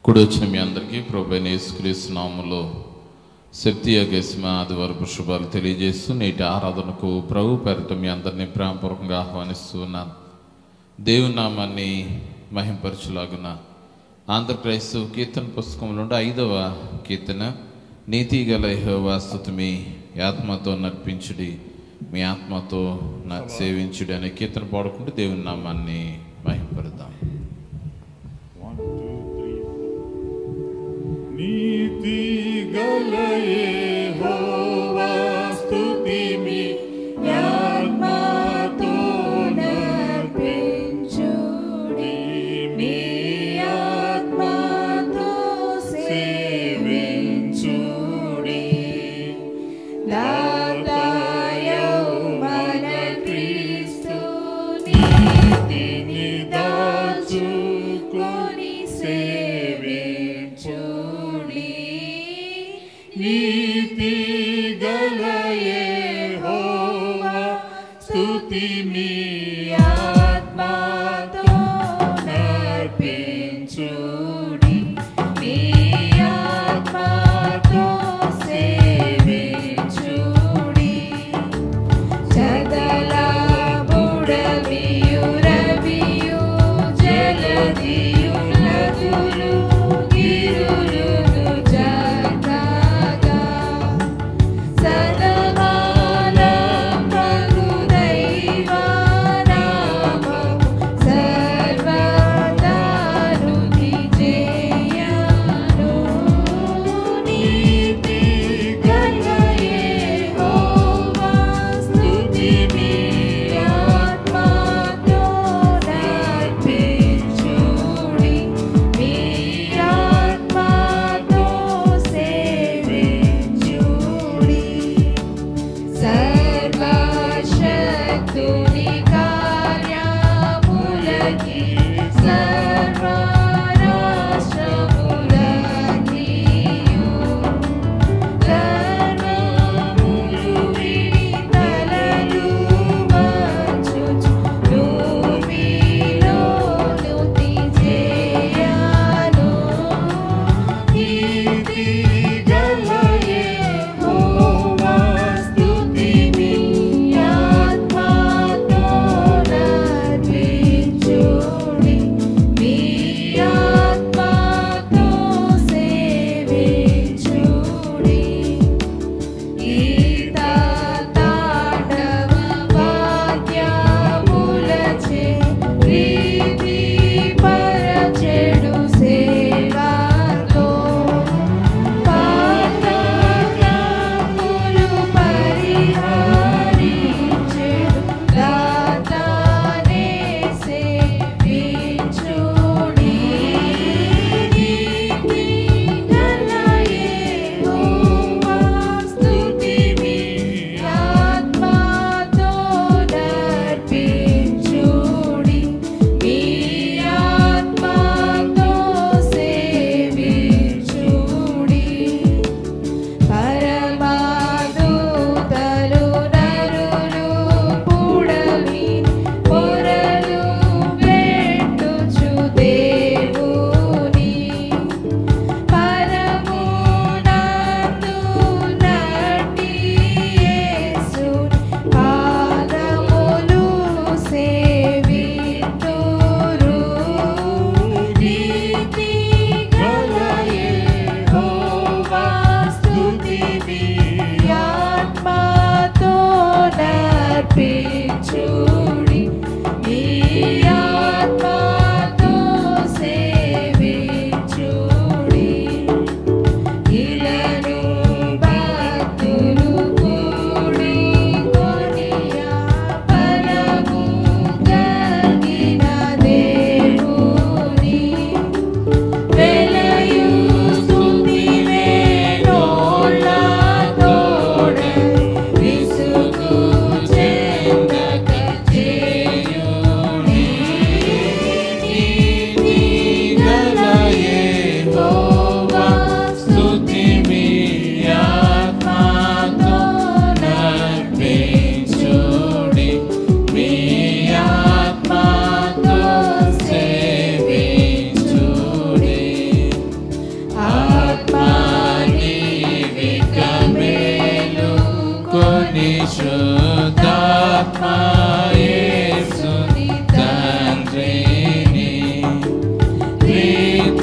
కూడి వచ్చిన మీ అందరికీ ప్రభు యేసుక్రీస్తు నామములో శక్తి అగస్మ ఆదివారపు శుభాలు తెలియజేస్తూ నేటి ఆరాధనకు ప్రభు పేరిట మీ అందరినీ ప్రేమపూర్వకంగా ఆహ్వానిస్తూ ఉన్నాను దేవుని నామాన్ని మహింపరచులాగున ఆంధ్రక్రైస్తవ కీర్తన పుస్తకంలో ఉండే ఐదవ కీర్తన నీతి గల యెహోవా స్తుతి మీ ఆత్మతో నడిపించుడి మీ ఆత్మతో నా సేవించుడి అనే కీర్తన పాడుకుంటూ దేవుని నామాన్ని మహింపరుద్దాం One, two, three, four. నీతి గల యెహోవా స్తుతి మీ ఆత్మతో నడిపించుడి. మీ ఆత్మతో సేవించుడి. దాతాయౌ మన క్రీస్తు నీతిని దాచుకొని సేవించుడి. నీతి గల యెహోవా స్తుతి మీ ఆత్మతో నడిపించుడి. మీ ఆత్మతో సేవించుడి. చదల బుడమియు రవియు జలదియు నదులు గిరులును జగగా సదమానం మగు దైవానామము సర్వదారుని జే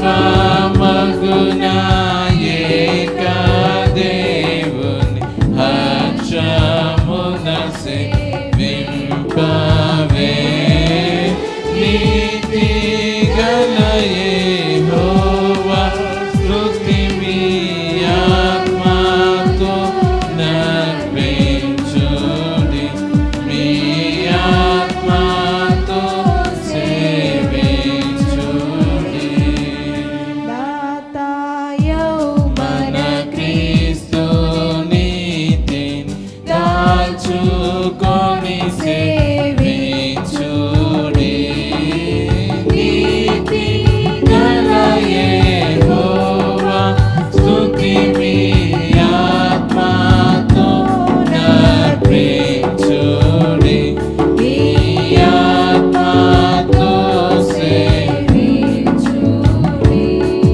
ఆత్మమగునా ఏక దేవుని హర్షమున సేవింపవే నీతి గల యెహోవా స్తుతి మీ ఆత్మతో నర్పించుడి మీ ఆత్మతో సేవించుడి దాతాయౌ మన మన క్రీస్తు నీతిని దాల్చుకొని సేవించుడి నీతి గల యెహోవా స్తుతి మీ ఆత్మతో నర్పించుడి మీ ఆత్మతో సేవించుడి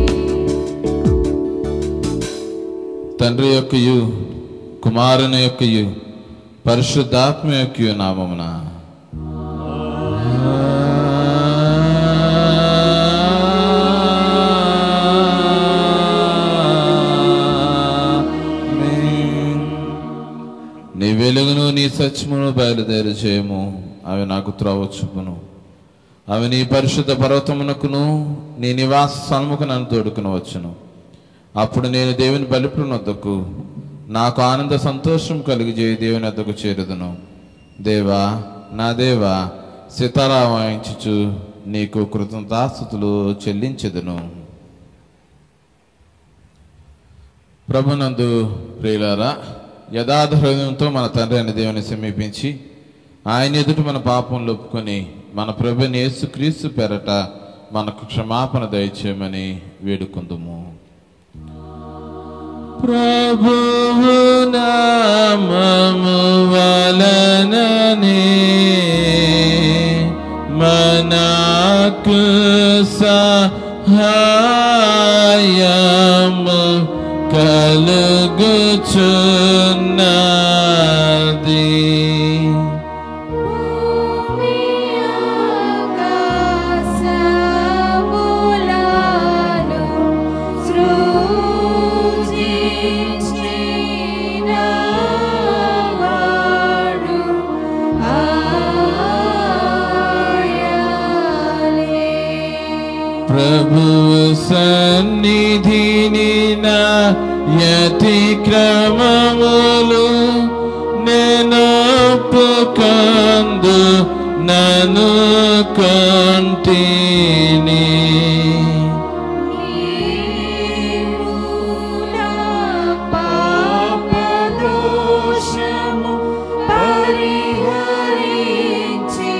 తండ్రి యొక్కయు కుమారుని యొక్కయు పరిశుద్ధాత్మ యొక్కయు నామమున నీ వెలుగును నీ సత్యమును బయలుదేరి చేయము అవి నాకు త్రోవ చూపును అవి నీ పరిశుద్ధ పర్వతమునకును నీ నివాస సన్ముఖ నన్ను తోడుకుని వచ్చును అప్పుడు నేను దేవుని బలిపుని వద్దకు నాకు ఆనంద సంతోషం కలిగిజేయ దేవుని వద్దకు చేరుదును దేవా నా దేవా సితారా వాయించుచు నీకు కృతజ్ఞతాస్థుతులు చెల్లించెదను ప్రభునందు ప్రియులారా యథార్థ హృదయంతో మన తండ్రి అయిన దేవుని సమీపించి ఆయన ఎదుట మన పాపంలో ఒప్పుకొని మన ప్రభుని యేసుక్రీస్తు పెరట మనకు క్షమాపణ దయచేయమని వేడుకుందుము ప్రభువు నామము వలననే మనకు సహాయము కలుగుచున్నది భూమి ఆకాశములను సృజించిన వాడు ఆయనే. ప్రభువు సన్నిధిని నా యతి క్రమములు నేను ఒప్పుకందు నన్ను కంటిని నీవు నా పాపదోషము పరిహరించి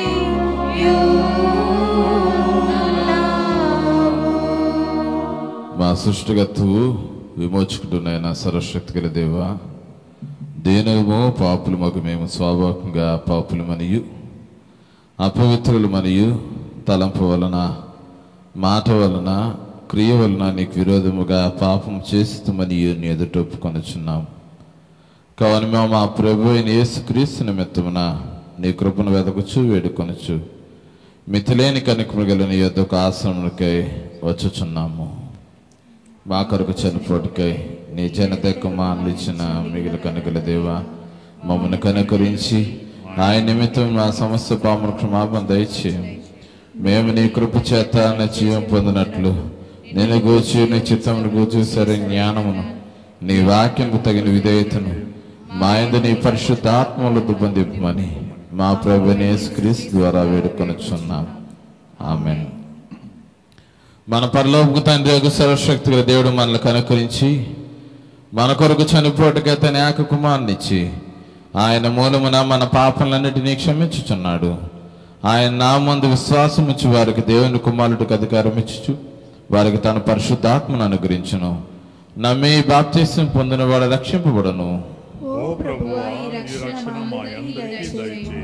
యున్నావు. మా సృష్టిగతువు విమోచకుడునైన సర్వశక్తి గల దేవ దేనము పాపులు మగు మేము స్వాభావికంగా పాపులు మరియు అపవిత్రులు మరియు తలంపు వలన మాట వలన క్రియ వలన నీకు విరోధముగా పాపం చేస్తామని నీ ఎదుట ఒప్పుకొనుచున్నాం కావున మేము మా ప్రభు అయిన యేసుక్రీస్తు నిమిత్తమున నీ కృపను వెదకుచు వేడుకొనుచు మితిలేని కనికము గల నీ యొద్దకు ఆశ్రములకై వచ్చుచున్నాము మా కొరకు చనిపోటుకై నీ జనత కుమారులు ఇచ్చిన మిగిలిన కనుకల దేవ మమ్మల్ని కనుకరించి ఆయన నిమిత్తం మా సమస్త పాముల క్షమాపణ దయచేయం మేము నీ కృప చేత నా జీవం పొందినట్లు నేను గూర్చి నీ చిత్తమును గూర్చి సరే జ్ఞానమును నీ వాక్యంకు తగిన విధేయతను మా యందు నీ పరిశుద్ధాత్మలతో పొందింపమని మా ప్రభు క్రీస్తు ద్వారా వేడుకొనుచున్నాం ఆమెన్ మన పరలోపు తండ్రి యొక్క సర్వశక్తి గల దేవుడు మనల్ని కనుకరించి మన కొరకు చనిపోటుగా తన ఏక కుమారునిచ్చి ఆయన మూలమున మన పాపలన్నిటినీ క్షమించుచున్నాడు ఆయన నా ముందు విశ్వాసం ఇచ్చి వారికి దేవుని కుమారుడికి అధికారం ఇచ్చుచు వారికి తన పరిశుద్ధాత్మను అనుగ్రహించును నమ్మి బాప్తీసం పొందిన వాడు రక్షింపబడను ఓ ప్రభువా ఈ రక్షణ మా అందరికీ దయచేయి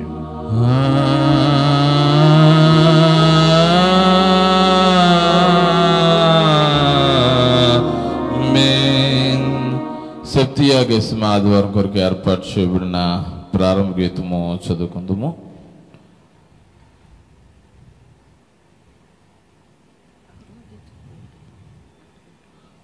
ఆమేన్. సత్యాగేశం ఆదివారం కొరకు ఏర్పాటు చేయబడిన ప్రారంభ గీతము చదువుకుందాము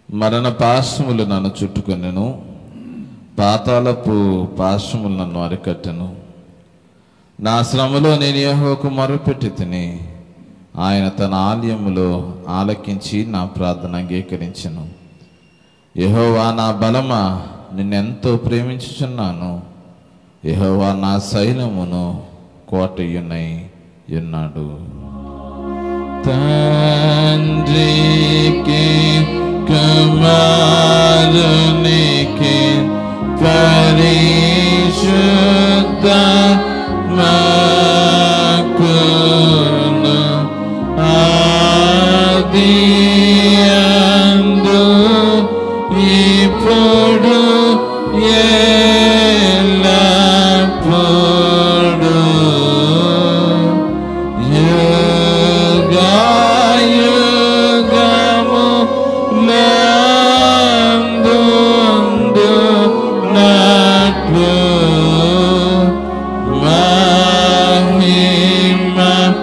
మరణ పాశములు నన్ను చుట్టుకొనెను పాతాళపు పాశములు నన్ను అరికట్టెను నా శ్రమలో నేను యెహోవాకు మొరపెట్టి తిని ఆయన తన ఆలయములో ఆలకించి నా ప్రార్థన అంగీకరించెను యెహోవా నా బలమా నిన్నెంతో ప్రేమించుచున్నాను యెహోవా నా శైలమును కోటయునై ఉన్నాడు తండ్రికి కుమారునికి పరిశుద్ధ మాకును ఆదియందు ఇప్పుడు ఎల్లప్పుడు యుగాయుగము నందుందు నట్లు మహిమ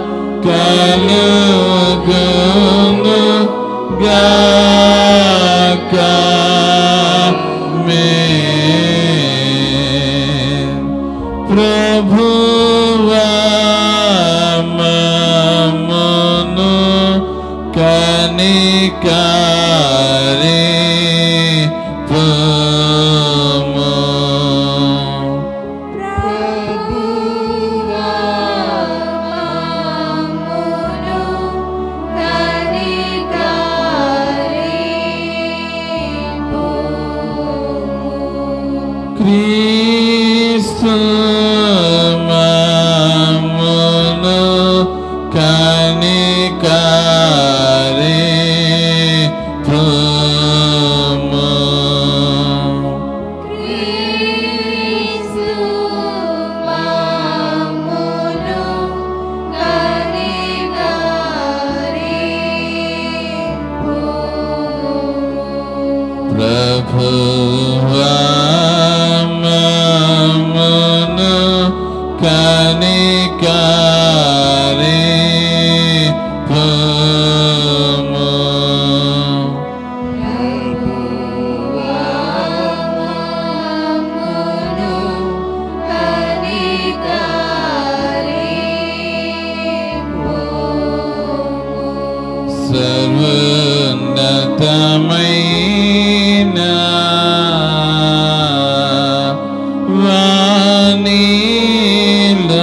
కలుగును గాక ఆమేన్. ప్రభువా మమ్మును కనికరి పుము. ప్రభువా మమ్మును కనికరింపుము. క్రీస్తు మమ్మును కనికరి పుము. క్రీస్తు మమ్మును కనికరింపుము. ప్రభువా మమ్మును కనికరి పుము. సర్వోన్నతమైన వాణిలో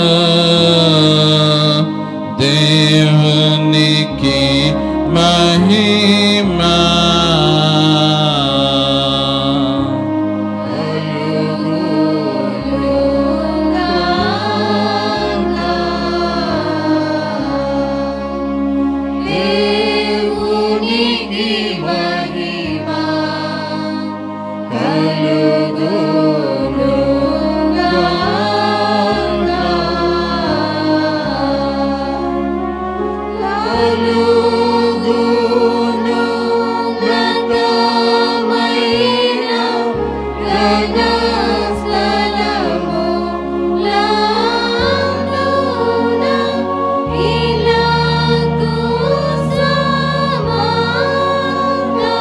దేవునికి మహిమా దేవునికి మహిమా ఇలా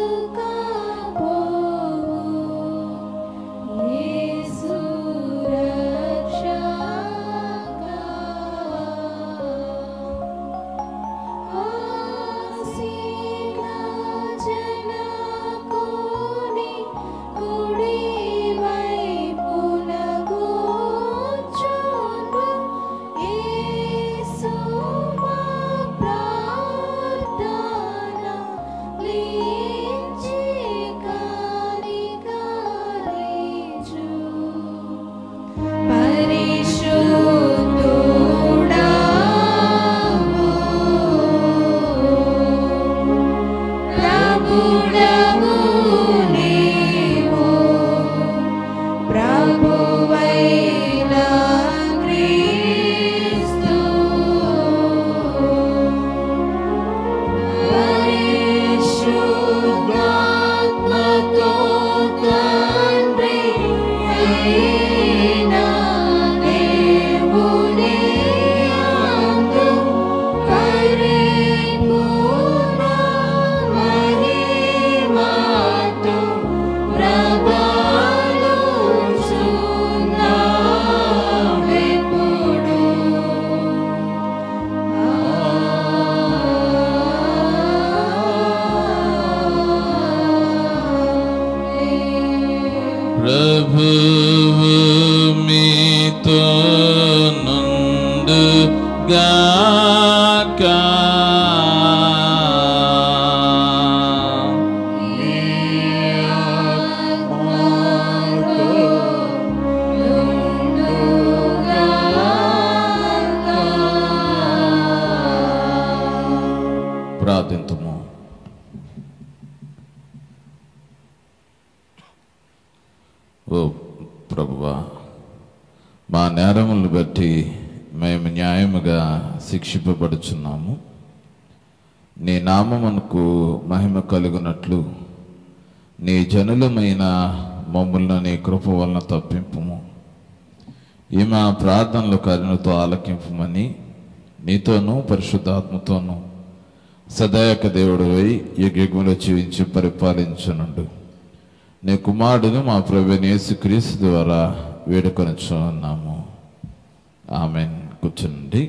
ప్రభువు మీతో నుండు గాక ప్రార్థింతుము ఓ ప్రభువా మా నేరములను బట్టి మేము న్యాయముగా శిక్షింపబడుచున్నాము నీ నామమునకు మహిమ కలుగునట్లు నీ జనులమైన మమ్మల్ని నీ కృప వలన తప్పింపుము ఈ మా ప్రార్థనలు కరుణతో ఆలకింపుమని నీతోనూ పరిశుద్ధాత్మతోనూ సదాయక దేవుడు పోయి యజ్ఞములో జీవించి పరిపాలించునుండు నీ కుమారుడును మా ప్రభు యేసుక్రీస్తు ద్వారా వేడుకొనుచున్నాము ఆమెన్ కూర్చుండి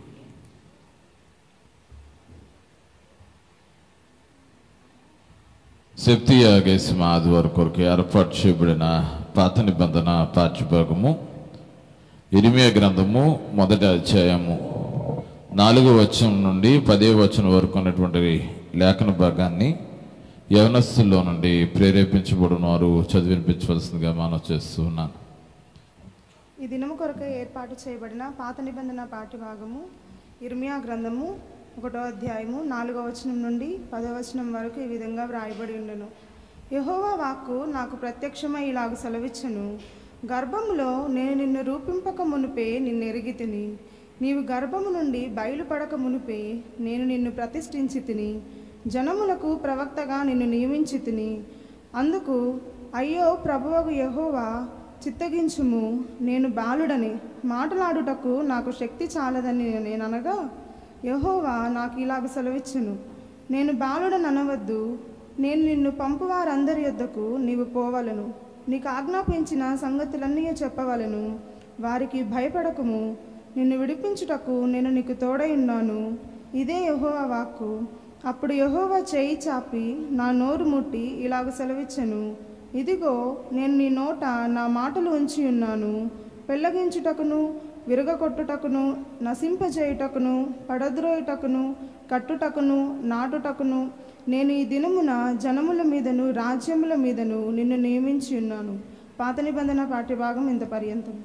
శక్తి యాగేసి ఆదివారం కొరకు ఏర్పాటు చేయబడిన పాత నిబంధన పాఠ్యభాగము ఇరిమియా గ్రంథము మొదటి అధ్యాయము నాలుగో వచనం నుండి పదే వచనం వరకు ఉన్నటువంటి లేఖన భాగాన్ని యవనస్తుల్లో నుండి ప్రేరేపించబడిన వారు చదివినిపించవలసిందిగా మనం చేస్తూ ఉన్నాను ఈ దినము కొరకు ఏర్పాటు చేయబడిన పాత నిబంధన పాఠ్యభాగము ఇర్మియా గ్రంథము ఒకటో అధ్యాయము నాలుగో వచనం నుండి పదో వచనం వరకు ఈ విధంగా వ్రాయబడి ఉండెను యెహోవా వాక్కు నాకు ప్రత్యక్షమై ఇలాగ సెలవిచ్చును గర్భములో నేను నిన్ను రూపింపక మునుపే నిన్ను ఎరిగి తిని నీవు గర్భము నుండి బయలుపడక మునుపే నేను నిన్ను ప్రతిష్ఠించి తిని జనములకు ప్రవక్తగా నిన్ను నియమించి తిని అందుకు అయ్యో ప్రభువగు యెహోవా చిత్తగించుము నేను బాలుడని మాటలాడుటకు నాకు శక్తి చాలదని నేను అనగా యెహోవా నాకు ఇలాగ సెలవిచ్చును నేను బాలుడని అనవద్దు నేను నిన్ను పంపు వారందరి యొద్దకు నీవు పోవలను నీకు ఆజ్ఞాపించిన సంగతులన్నీ చెప్పవలను వారికి భయపడకము నిన్ను విడిపించుటకు నేను నీకు తోడై ఉన్నాను ఇదే యెహోవా వాక్కు అప్పుడు యెహోవా చేయి చాపి నా నోరు ముట్టి ఇలాగ సెలవిచ్చెను ఇదిగో నేను నీ నోట నా మాటలు ఉంచి ఉన్నాను పెళ్ళగించుటకును విరగకొట్టుటకును నశింపజేయుటకును పడద్రోయుటకును కట్టుటకును నాటుటకును నేను ఈ దినమున జనముల మీదను రాజ్యముల మీదను నిన్ను నియమించి ఉన్నాను పాత నిబంధన పాఠ్యభాగం ఇంత పర్యంతం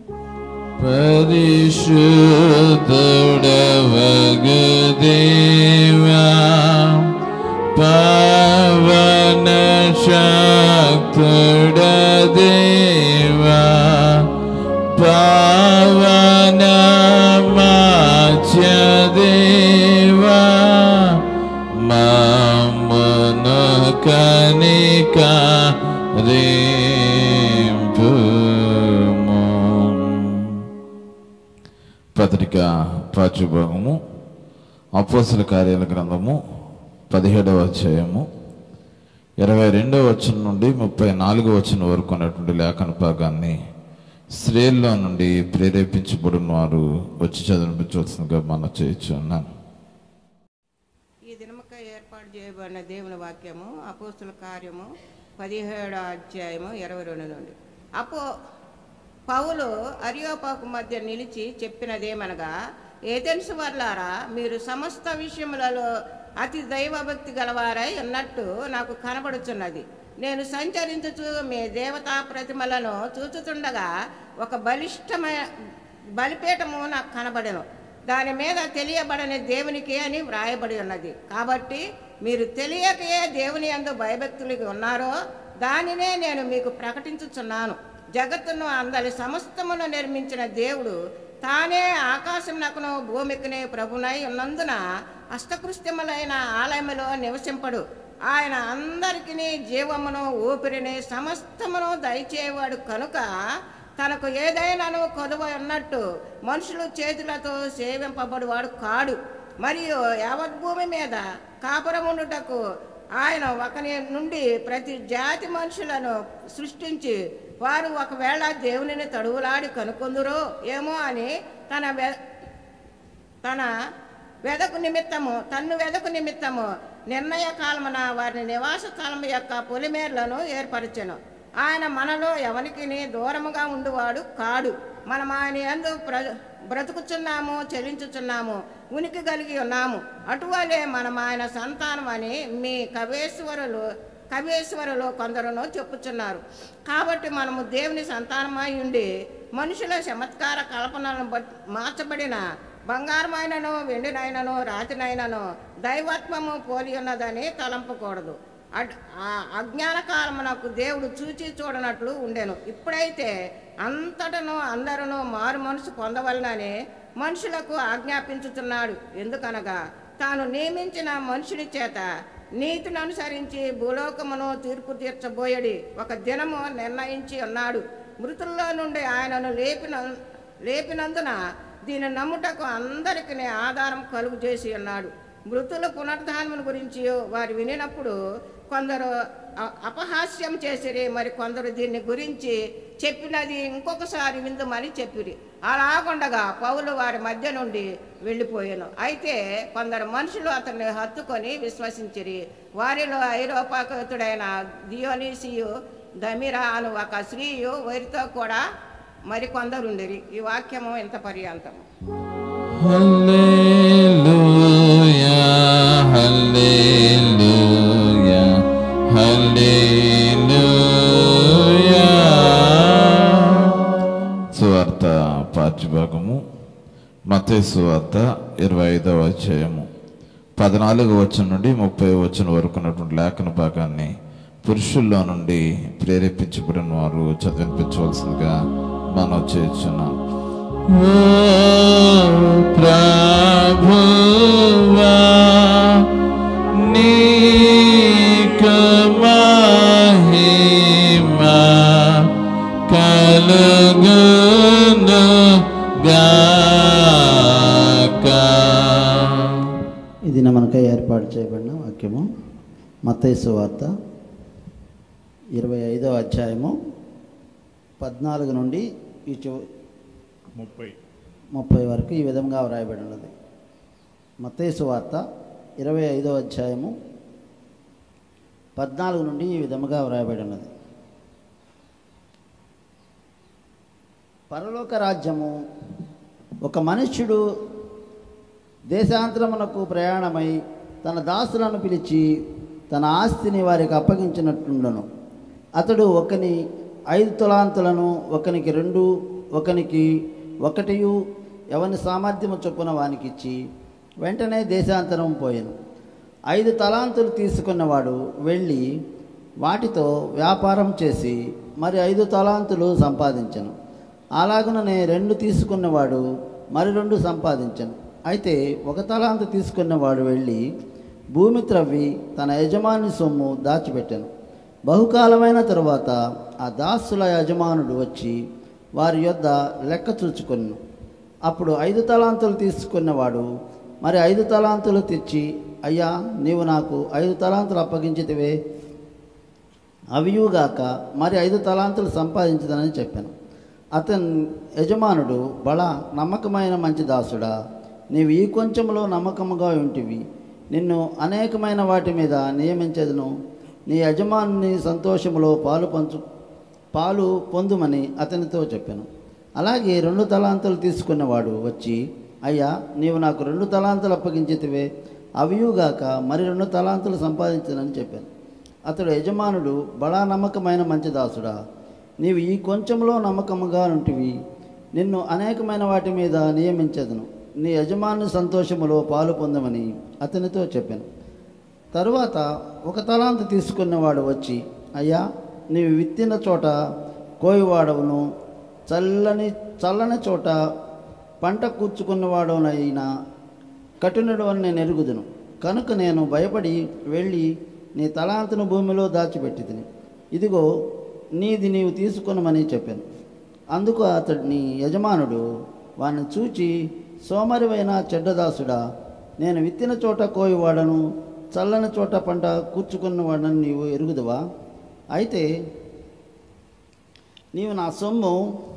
పరిశుద్ధుడవగు దేవా పవన శక్తుడ దేవా పవన మాచ్య దేవా మమ్మను కనిక పత్రిక పాఠ్యభాగము అపోసల కార్యాల గ్రంథము పదిహేడవ అధ్యాయము ఇరవై రెండో వచనం నుండి ముప్పై నాలుగో వచనం వరకు ఉన్నటువంటి లేఖన భాగాన్ని స్త్రీల్లో నుండి ప్రేరేపించబడిన వారు వచ్చి చదివించవలసిందిగా మనం చేయొచ్చు అన్నాను ఈ దినముక ఏర్పాటు చేయబడిన దేవుని వాక్యము అపోస్తుల కార్యము పదిహేడో అధ్యాయము ఇరవై రెండు నుండి అపో పౌలు అరియోపాకు మధ్య నిలిచి చెప్పినదేమనగా ఏథెన్స్ వర్లారా మీరు సమస్త విషయములలో అతి దైవభక్తి గలవారై ఉన్నట్టు నాకు కనబడుచున్నది నేను సంచరించుచు మీ దేవతా ప్రతిమలను చూచుచుండగా ఒక బలిష్టమైన బలిపీఠము నాకు కనబడెను దాని మీద తెలియబడని దేవునికి అని వ్రాయబడి ఉన్నది కాబట్టి మీరు తెలియకే దేవుని యందు భయభక్తులకి ఉన్నారో దానినే నేను మీకు ప్రకటించుచున్నాను జగత్తును అందరి సమస్తమును నిర్మించిన దేవుడు తానే ఆకాశమునకును భూమికిని ప్రభునై ఉన్నందున అష్టకృత్యములైన ఆలయములో నివసింపడు ఆయన అందరికీ జీవమును ఊపిరిని సమస్తమును దయచేవాడు కనుక తనకు ఏదైనాను కొదువ ఉన్నట్టు మనుషులు చేతులతో సేవింపబడువాడు కాడు మరియు యావత్ భూమి మీద కాపురముండుటకు ఆయన ఒకని నుండి ప్రతి జాతి మనుషులను సృష్టించి వారు ఒకవేళ దేవునిని తడువులాడి కనుకొందురో ఏమో అని తన వె- తన వెదకు నిమిత్తము తన్ను వెదకు నిమిత్తము నిర్ణయ కాలమున వారి నివాస స్థలము యొక్క పొలిమేర్లను ఏర్పరచెను ఆయన మనలో ఎవరికి దూరముగా ఉండువాడు కాడు మనం ఆయన యందు ప్ర బ్రతుకుచున్నాము చెల్లించుచున్నాము ఉనికి కలిగి ఉన్నాము అటువలే మనం ఆయన సంతానం అని మీ కవేశ్వరులు కవేశ్వరులు కొందరును చెప్పుచున్నారు కాబట్టి మనము దేవుని సంతానమై ఉండి మనుషుల చమత్కార కల్పనలను బట్ మార్చబడిన బంగారమైనను వెండినైనను రాతినైనను దైవత్వము పోలి ఉన్నదని తలంపకూడదు అడ్- ఆ అజ్ఞాన కాలమునకు దేవుడు చూచి చూడనట్లు ఉండెను ఇప్పుడైతే అంతటను అందరూ మారు మనసు పొందవలనని మనుషులకు ఆజ్ఞాపించుతున్నాడు ఎందుకనగా తాను నియమించిన మనుషుని చేత నీతిని అనుసరించి భూలోకమును తీర్పు తీర్చబోయడి ఒక దినము నిర్ణయించి ఉన్నాడు మృతుల్లో నుండి ఆయనను లేపిన లేపినందున దీని నమ్ముటకు అందరికి ఆధారం కలుగు చేసి ఉన్నాడు మృతుల పునరుద్ధానమును గురించి వారు వినినప్పుడు కొందరు అ- అపహాస్యం చేసిరి మరి కొందరు దీన్ని గురించి చెప్పినది ఇంకొకసారి విందుమని చెప్పిరి అలాగుండగా పౌలు వారి మధ్య నుండి వెళ్ళిపోయాను అయితే కొందరు మనుషులు అతన్ని హత్తుకొని విశ్వసించిరి వారిలో ఐరోపాకతుడైన దియోనీసియు దమిరా అను ఒక స్త్రీయు వారితో కూడా మరి కొందరుండిరి ఈ వాక్యము ఇంత పర్యాంతము హల్లెలూయా హల్లెలూయా హల్లెలూయా సువార్త పాఠ్యభాగము మతే సువార్త ఇరవై ఐదవ అధ్యాయము పద్నాలుగు వచ్చిన నుండి ముప్పై వచ్చిన వరకు ఉన్నటువంటి లేఖన భాగాన్ని పురుషుల్లో నుండి ప్రేరేపించబడిన వారు చదివించవలసిందిగా మనం చేస్తున్నాం ప్రభువా నీకు మహిమ కలుగును గాక ఇది మనకై ఏర్పాటు చేయబడిన వాక్యము మత్తైసు వార్త ఇరవై ఐదవ అధ్యాయము పద్నాలుగు నుండి ఈ చివ- ముప్పై ముప్పై వరకు ఈ విధంగా వ్రాయబడి ఉన్నది మత్తైసు వార్త ఇరవై ఐదవ అధ్యాయము పద్నాలుగు నుండి ఈ విధముగా వ్రాయబడి ఉన్నది పరలోక రాజ్యము ఒక మనుష్యుడు దేశాంతరమునకు ప్రయాణమై తన దాసులను పిలిచి తన ఆస్తిని వారికి అప్పగించినట్టుండను అతడు ఒకని ఐదు తులాంతులను ఒకనికి రెండు ఒకనికి ఒకటియు ఎవని సామర్థ్యము చొప్పున వానికిచ్చి వెంటనే దేశాంతరం పోయెను ఐదు తలాంతులు తీసుకున్నవాడు వెళ్ళి వాటితో వ్యాపారం చేసి మరి ఐదు తలాంతులు సంపాదించను అలాగుననే రెండు తీసుకున్నవాడు మరి రెండు సంపాదించను అయితే ఒక తలాంతు తీసుకున్నవాడు వెళ్ళి భూమి త్రవ్వి తన యజమాని సొమ్ము దాచిపెట్టెను బహుకాలమైన తరువాత ఆ దాసుల యజమానుడు వచ్చి వారి యొద్ద లెక్క చూచుకొను అప్పుడు ఐదు తలాంతులు తీసుకున్నవాడు మరి ఐదు తలాంతులు తెచ్చి అయ్యా నీవు నాకు ఐదు తలాంతులు అప్పగించితివే అవియుగాక మరి ఐదు తలాంతులు సంపాదించదనని చెప్పాను అతని యజమానుడు బళ నమ్మకమైన మంచి దాసుడా నీవు ఈ కొంచెంలో నమ్మకముగా ఉంటివి నిన్ను అనేకమైన వాటి మీద నియమించదును నీ యజమానుని సంతోషములో పాలు పంచు పాలు పొందుమని అతనితో చెప్పాను అలాగే రెండు తలాంతులు తీసుకున్నవాడు వచ్చి అయ్యా నీవు నాకు రెండు తలాంతులు అప్పగించితివే అవియుగాక మరి రెండు తలాంతులు సంపాదించనని చెప్పాను అతడు యజమానుడు బడా నమ్మకమైన మంచి దాసుడా నీవు ఈ కొంచెంలో నమ్మకముగా ఉంటివి నిన్ను అనేకమైన వాటి మీద నియమించదును నీ యజమాని సంతోషములో పాలు పొందమని అతనితో చెప్పాను తరువాత ఒక తలాంతు తీసుకున్నవాడు వచ్చి అయ్యా నీవు విత్తిన చోట కోయివాడవును చల్లని చల్లని చోట పంట కూర్చుకున్నవాడవునైనా కఠినుడు అని నేను ఎరుగుదును కనుక నేను భయపడి వెళ్ళి నీ తలాంతును భూమిలో దాచిపెట్టి తిని ఇదిగో నీది నీవు తీసుకొనమని చెప్పాను అందుకు అతడిని యజమానుడు వాడిని చూచి సోమరివైన చెడ్డదాసుడా నేను విత్తిన చోట కోయివాడను చల్లని చోట పంట కూర్చుకున్నవాడని నీవు ఎరుగుదువా అయితే నీవు నా సొమ్ము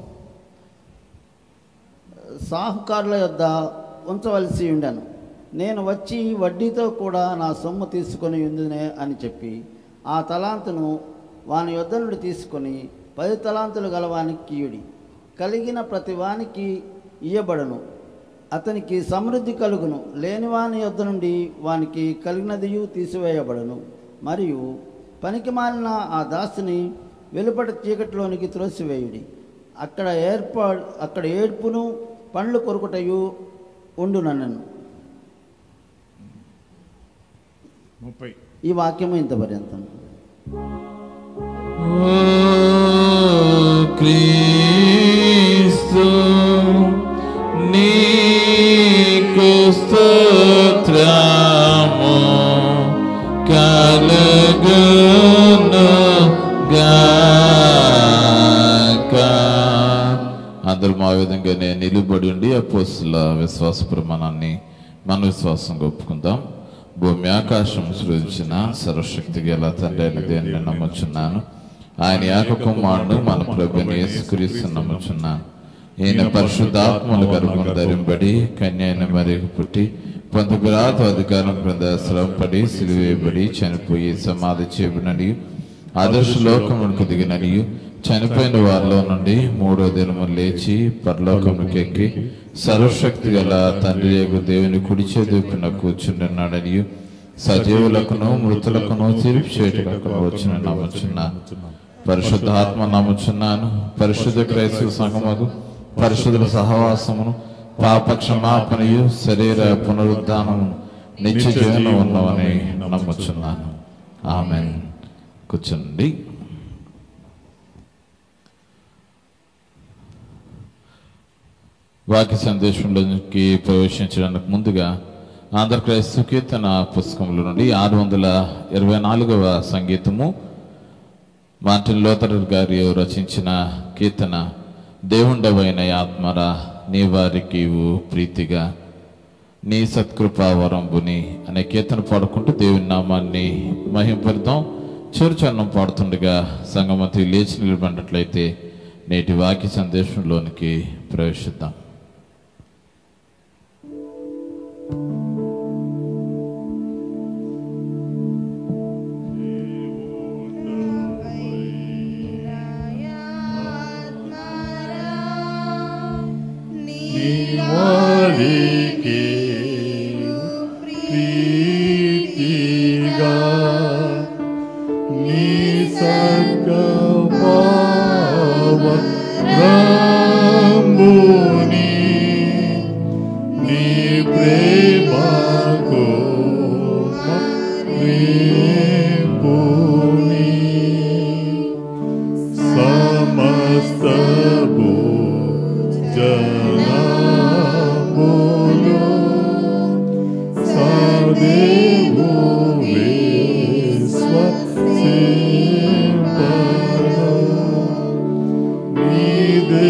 సాహుకారుల యొద్ద ఉంచవలసి ఉండాను నేను వచ్చి వడ్డీతో కూడా నా సొమ్ము తీసుకొని ఉందినే అని చెప్పి ఆ తలాంతును వాని యొద్ద నుండి తీసుకొని పది తలాంతులు గలవానికి కీయుడి కలిగిన ప్రతి వానికి ఇయ్యబడను అతనికి సమృద్ధి కలుగును లేనివాని యొద్ద నుండి వానికి కలిగినదియు తీసివేయబడను మరియు పనికి మాలిన ఆ దాసుని వెలుపట చీకటిలోనికి త్రోసివేయుడి అక్కడ ఏర్పా అక్కడ ఏడ్పును పండ్లు కొరుకుటయు ఉండునన్నను ముప్పై ఈ వాక్యము ఇంత పర్యంతం ఓ క్రీస్తు నీకు స్తోత్రము కలుగును గాక అందరూ మా విధంగానే నిలుబడి ఉండి అపోస్తుల విశ్వాస ప్రమాణాన్ని మన విశ్వాసంగా ఒప్పుకుందాం భూమి ఆకాశం సృజించిన సర్వశక్తి గల తండ్రి అయిన దేన్ని నమ్ముచున్నాను ఆయన యాక కుమారుడు మన ప్రభుని యేసుక్రీస్తు నమ్ముచున్నాను ఈయన పరిశుద్ధాత్మలు గర్భం ధరింపడి కన్యైన మరి పుట్టి పొందుగురాత అధికారం క్రింద శ్రమపడి సిలువేయబడి చనిపోయి సమాధి చేయబడినని ఆదర్శ లోకములకు దిగిననియు చనిపోయిన వారిలో నుండి మూడో దినము లేచి పరలోకమునికి ఎక్కి సర్వశక్తి గల తండ్రి యొక్క దేవుని కుడి చేదుపిన కూర్చుంటున్నాడని సజీవులకును మృతులకును తీర్పు చేయటకును వచ్చిన నమ్ముచున్నాను పరిశుద్ధ ఆత్మ నమ్ముచున్నాను పరిశుద్ధ క్రైస్తవ సంఘముకు పరిశుద్ధుల సహవాసమును పాప క్షమాపణయు శరీర పునరుద్ధానము నిత్య జీవనం ఉన్నవని నమ్ముచున్నాను ఆమెన్ కూర్చోండి వాక్య సందేశంలోకి ప్రవేశించడానికి ముందుగా ఆంధ్రప్రదేశ్ కీర్తన పుస్తకంలో నుండి ఆరు వందల ఇరవై నాలుగవ సంగీతము మార్టిన్ లోతర్ గారి రచించిన కీర్తన దేవుండవైన ఆత్మరా నీ వారికి ఇవ్వు ప్రీతిగా నీ సత్కృపావరంబుని అనే కీర్తన పాడుకుంటూ దేవుని నామాన్ని మహింపడదాం చిరుచరణం పాడుతుండగా సంగమతి లేచి నిలబడినట్లయితే నేటి వాక్య సందేశంలోనికి ప్రవేశిద్దాం వారికి ప్రీతిగా నీ సర్గభావ రంబుని నీ ప్రేమకు ప్రేపుని సమస్తపు జనములు సదేవు విశ్వసింపను. నీ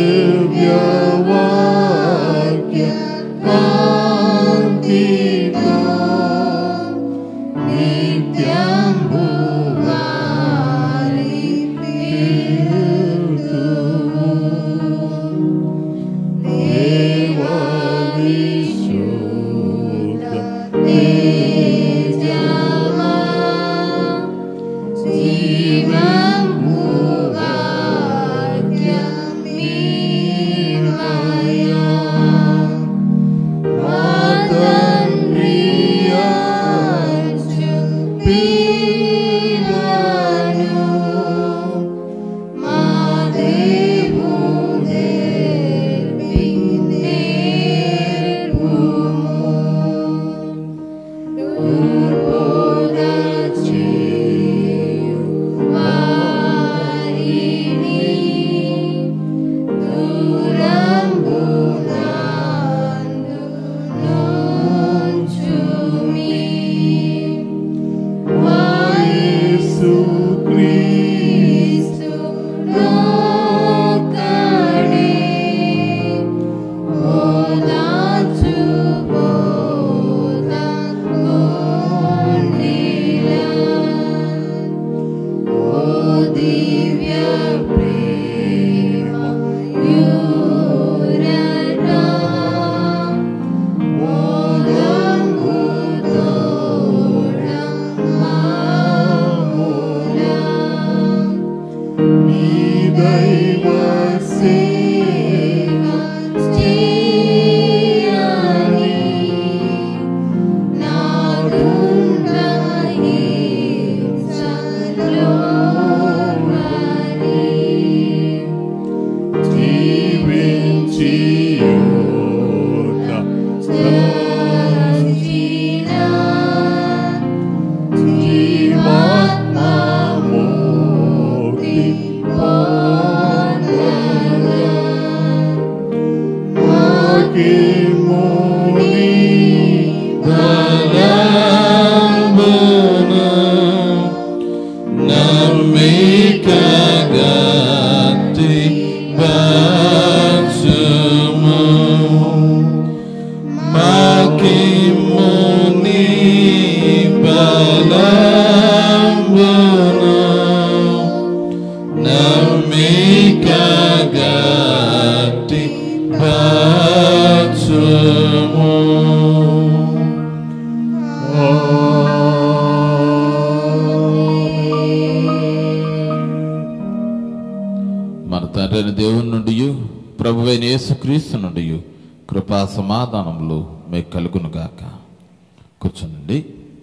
మన తండ్రైన దేవుని నుండి ప్రభువైన యేసుక్రీస్తు నుండి కృపా సమాధానములు మీకు కలుగును గాక కూర్చోనండి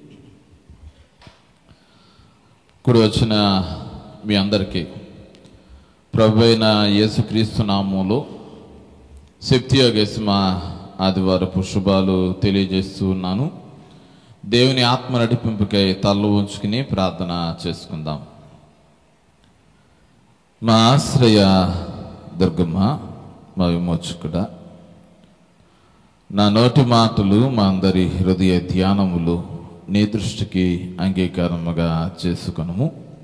ఇప్పుడు వచ్చిన మీ అందరికీ ప్రభు అయిన యేసుక్రీస్తు నామంలో శక్తియోగేశమ ఆదివారపు శుభాలు తెలియజేస్తూ ఉన్నాను దేవుని ఆత్మ నడిపింపుకై తల్ల ఉంచుకుని ప్రార్థన చేసుకుందాం మా ఆశ్రయ దుర్గమ్మ మా విమోచకుడ నా నోటి మాటలు మా అందరి హృదయ ధ్యానములు నీ దృష్టికి అంగీకారముగా చేసుకొనుము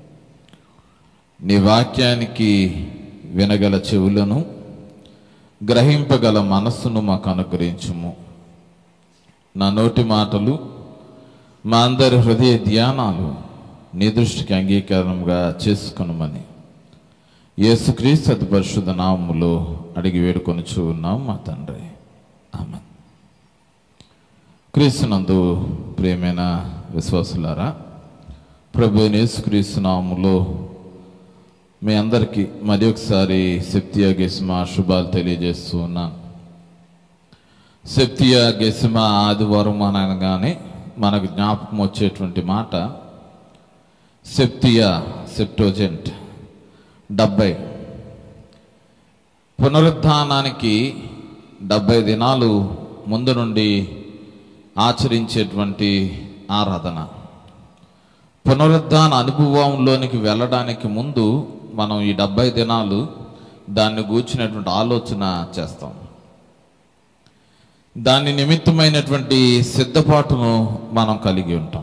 నీ వాక్యానికి వినగల చెవులను గ్రహింపగల మనస్సును మాకు అనుగ్రహించుము నా నోటి మాటలు మా అందరి హృదయ ధ్యానాలు నీ దృష్టికి అంగీకారముగా చేసుకొనమని యేసుక్రీస్తు అతి పరిశుద్ధ నామములో అడిగి వేడుకొనుచు ఉన్నాం మా తండ్రి ఆమె క్రీస్తునందు ప్రియమైన విశ్వాసులారా ప్రభు అయిన యేసుక్రీస్తు నామములో మీ అందరికీ మరి ఒకసారి సెప్తియా గెస్మ శుభాలు తెలియజేస్తూ ఉన్నాను సెప్తియా గెస్మ ఆదివారం అనగానే మనకు జ్ఞాపకం వచ్చేటువంటి మాట సెప్తియా సెప్టోజెంట్ డెబ్బై పునరుద్ధానానికి డెబ్బై దినాలు ముందు నుండి ఆచరించేటువంటి ఆరాధన పునరుద్ధాన అనుభవంలోనికి వెళ్ళడానికి ముందు మనం ఈ డెబ్బై దినాలు దాన్ని గూర్చినటువంటి ఆలోచన చేస్తాం దాని నిమిత్తమైనటువంటి సిద్ధపాటును మనం కలిగి ఉంటాం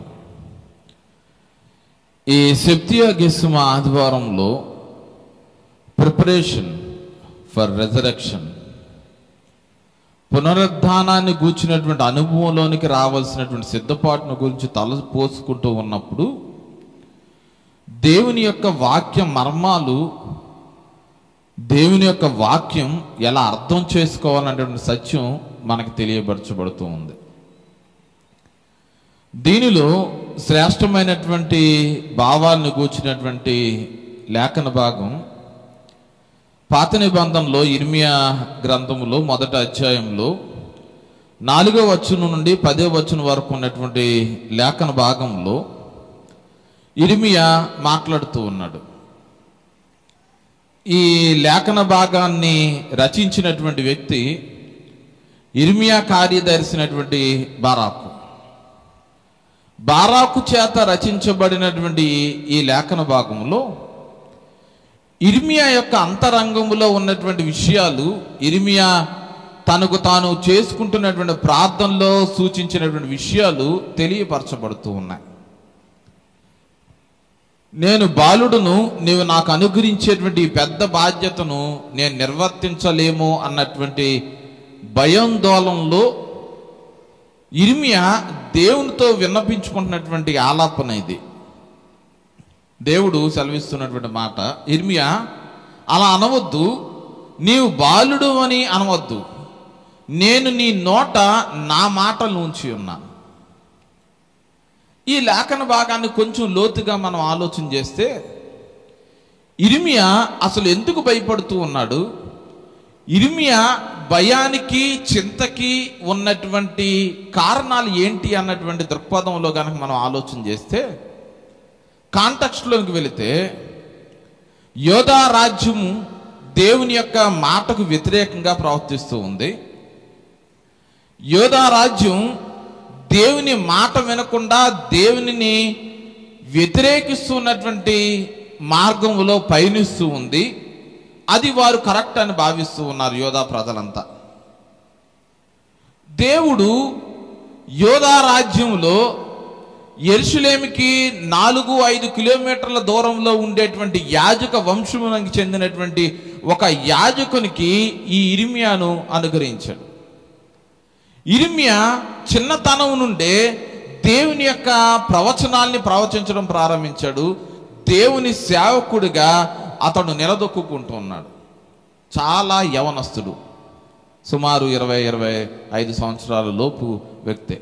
ఈ సెప్తియా గెస్మ ఆదివారంలో ప్రిపరేషన్ ఫర్ రెజరక్షన్ పునరుద్ధానాన్ని గూర్చినటువంటి అనుభవంలోనికి రావాల్సినటువంటి సిద్ధపాటును గురించి తల పోసుకుంటూ ఉన్నప్పుడు దేవుని యొక్క వాక్య మర్మాలు దేవుని యొక్క వాక్యం ఎలా అర్థం చేసుకోవాలనేటువంటి సత్యం మనకు తెలియపరచబడుతూ ఉంది దీనిలో శ్రేష్టమైనటువంటి భావాలను కూర్చున్నటువంటి లేఖన భాగం పాత నిబంధనలో ఇర్మియా గ్రంథములో మొదటి అధ్యాయంలో నాలుగో వచనం నుండి పదో వచనం వరకు ఉన్నటువంటి లేఖన భాగంలో ఇర్మియా మాట్లాడుతూ ఉన్నాడు ఈ లేఖన భాగాన్ని రచించినటువంటి వ్యక్తి ఇర్మియా కార్యదర్శినటువంటి బారాకు బారాకు చేత రచించబడినటువంటి ఈ లేఖన భాగంలో ఇర్మియా యొక్క అంతరంగములో ఉన్నటువంటి విషయాలు ఇర్మియా తనకు తాను చేసుకుంటున్నటువంటి ప్రార్థనలో సూచించినటువంటి విషయాలు తెలియపరచబడుతూ ఉన్నాయి నేను బాలుడును నీవు నాకు అనుగ్రహించేటువంటి ఈ పెద్ద బాధ్యతను నేను నిర్వర్తించలేమో అన్నటువంటి భయాందోళనలో ఇర్మియా దేవునితో విన్నపించుకుంటున్నటువంటి ఆలాపన ఇది దేవుడు సెలవిస్తున్నటువంటి మాట ఇర్మియా అలా అనవద్దు నీవు బాలుడు అని అనవద్దు నేను నీ నోట నా మాటలు ఉంచి ఉన్నాను ఈ లేఖన భాగాన్ని కొంచెం లోతుగా మనం ఆలోచన చేస్తే ఇర్మియా అసలు ఎందుకు భయపడుతూ ఉన్నాడు ఇర్మియా భయానికి చింతకి ఉన్నటువంటి కారణాలు ఏంటి అన్నటువంటి దృక్పథంలో కనుక మనం ఆలోచన చేస్తే కాంటెక్స్ట్లోకి వెళితే యోధా రాజ్యం దేవుని యొక్క మాటకు వ్యతిరేకంగా ప్రవర్తిస్తూ ఉంది యోధా రాజ్యం దేవుని మాట వినకుండా దేవునిని వ్యతిరేకిస్తున్నటువంటి మార్గంలో పయనిస్తూ ఉంది అది వారు కరెక్ట్ అని భావిస్తూ ఉన్నారు యోధా ప్రజలంతా దేవుడు యోధా రాజ్యంలో ఎరుషులేమికి నాలుగు ఐదు కిలోమీటర్ల దూరంలో ఉండేటువంటి యాజక వంశమునకు చెందినటువంటి ఒక యాజకునికి ఈ ఇరిమియాను అనుగ్రహించాడు ఇరిమియా చిన్నతనం నుండే దేవుని యొక్క ప్రవచనాల్ని ప్రవచించడం ప్రారంభించాడు దేవుని సేవకుడిగా అతడు నిలదొక్కుంటూ ఉన్నాడు చాలా యవనస్తుడు సుమారు ఇరవై ఇరవై ఐదు సంవత్సరాల లోపు వ్యక్తే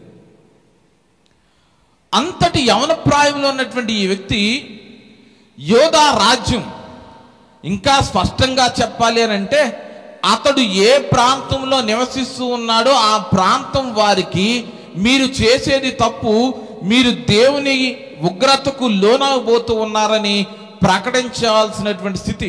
అంతటి యవన ప్రాయంలో ఉన్నటువంటి ఈ వ్యక్తి యోధా రాజ్యం ఇంకా స్పష్టంగా చెప్పాలి అని అంటే అతడు ఏ ప్రాంతంలో నివసిస్తూ ఉన్నాడో ఆ ప్రాంతం వారికి మీరు చేసేది తప్పు మీరు దేవుని ఉగ్రతకు లోనవబోతూ ఉన్నారని ప్రకటించాల్సినటువంటి స్థితి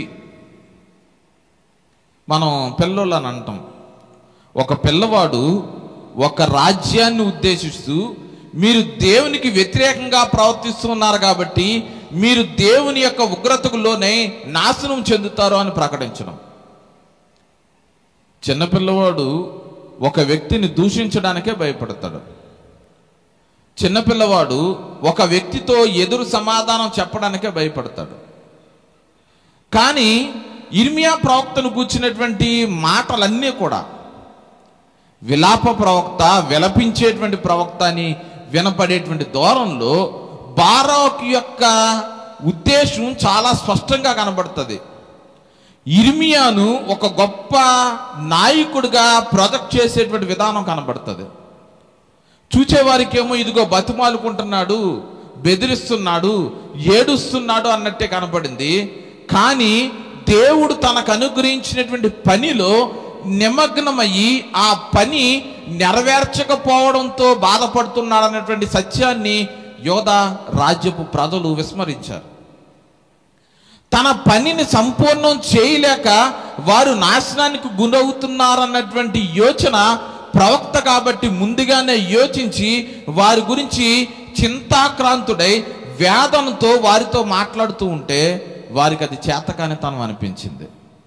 మనం పిల్లోళ్ళని అంటాం ఒక పిల్లవాడు ఒక రాజ్యాన్ని ఉద్దేశిస్తూ మీరు దేవునికి వ్యతిరేకంగా ప్రవర్తిస్తున్నారు కాబట్టి మీరు దేవుని యొక్క ఉగ్రతకు లోనై నాశనం చెందుతారు అని ప్రకటించడం చిన్నపిల్లవాడు ఒక వ్యక్తిని దూషించడానికే భయపడతాడు చిన్నపిల్లవాడు ఒక వ్యక్తితో ఎదురు సమాధానం చెప్పడానికే భయపడతాడు కానీ ఇర్మియా ప్రవక్తను కూర్చున్నటువంటి మాటలన్నీ కూడా విలాప ప్రవక్త విలపించేటువంటి ప్రవక్త అని వినపడేటువంటి దూరంలో బారాక్ యొక్క ఉద్దేశం చాలా స్పష్టంగా కనబడుతుంది ఇర్మియాను ఒక గొప్ప నాయకుడిగా ప్రొజెక్ట్ చేసేటువంటి విధానం కనబడుతుంది చూచేవారికి ఏమో ఇదిగో బతిమాలుకుంటున్నాడు బెదిరిస్తున్నాడు ఏడుస్తున్నాడు అన్నట్టే కనపడింది కానీ దేవుడు తనకు అనుగ్రహించినటువంటి పనిలో నిమగ్నమయ్యి ఆ పని నెరవేర్చకపోవడంతో బాధపడుతున్నాడు అన్నటువంటి సత్యాన్ని యోధ రాజ్యపు ప్రజలు విస్మరించారు తన పనిని సంపూర్ణం చేయలేక వారు నాశనానికి గురవుతున్నారన్నటువంటి యోచన ప్రవక్త కాబట్టి ముందుగానే యోచించి వారి గురించి చింతాక్రాంతుడై వేదనతో వారితో మాట్లాడుతూ ఉంటే వారికి అది చేతకానితనం అనిపించింది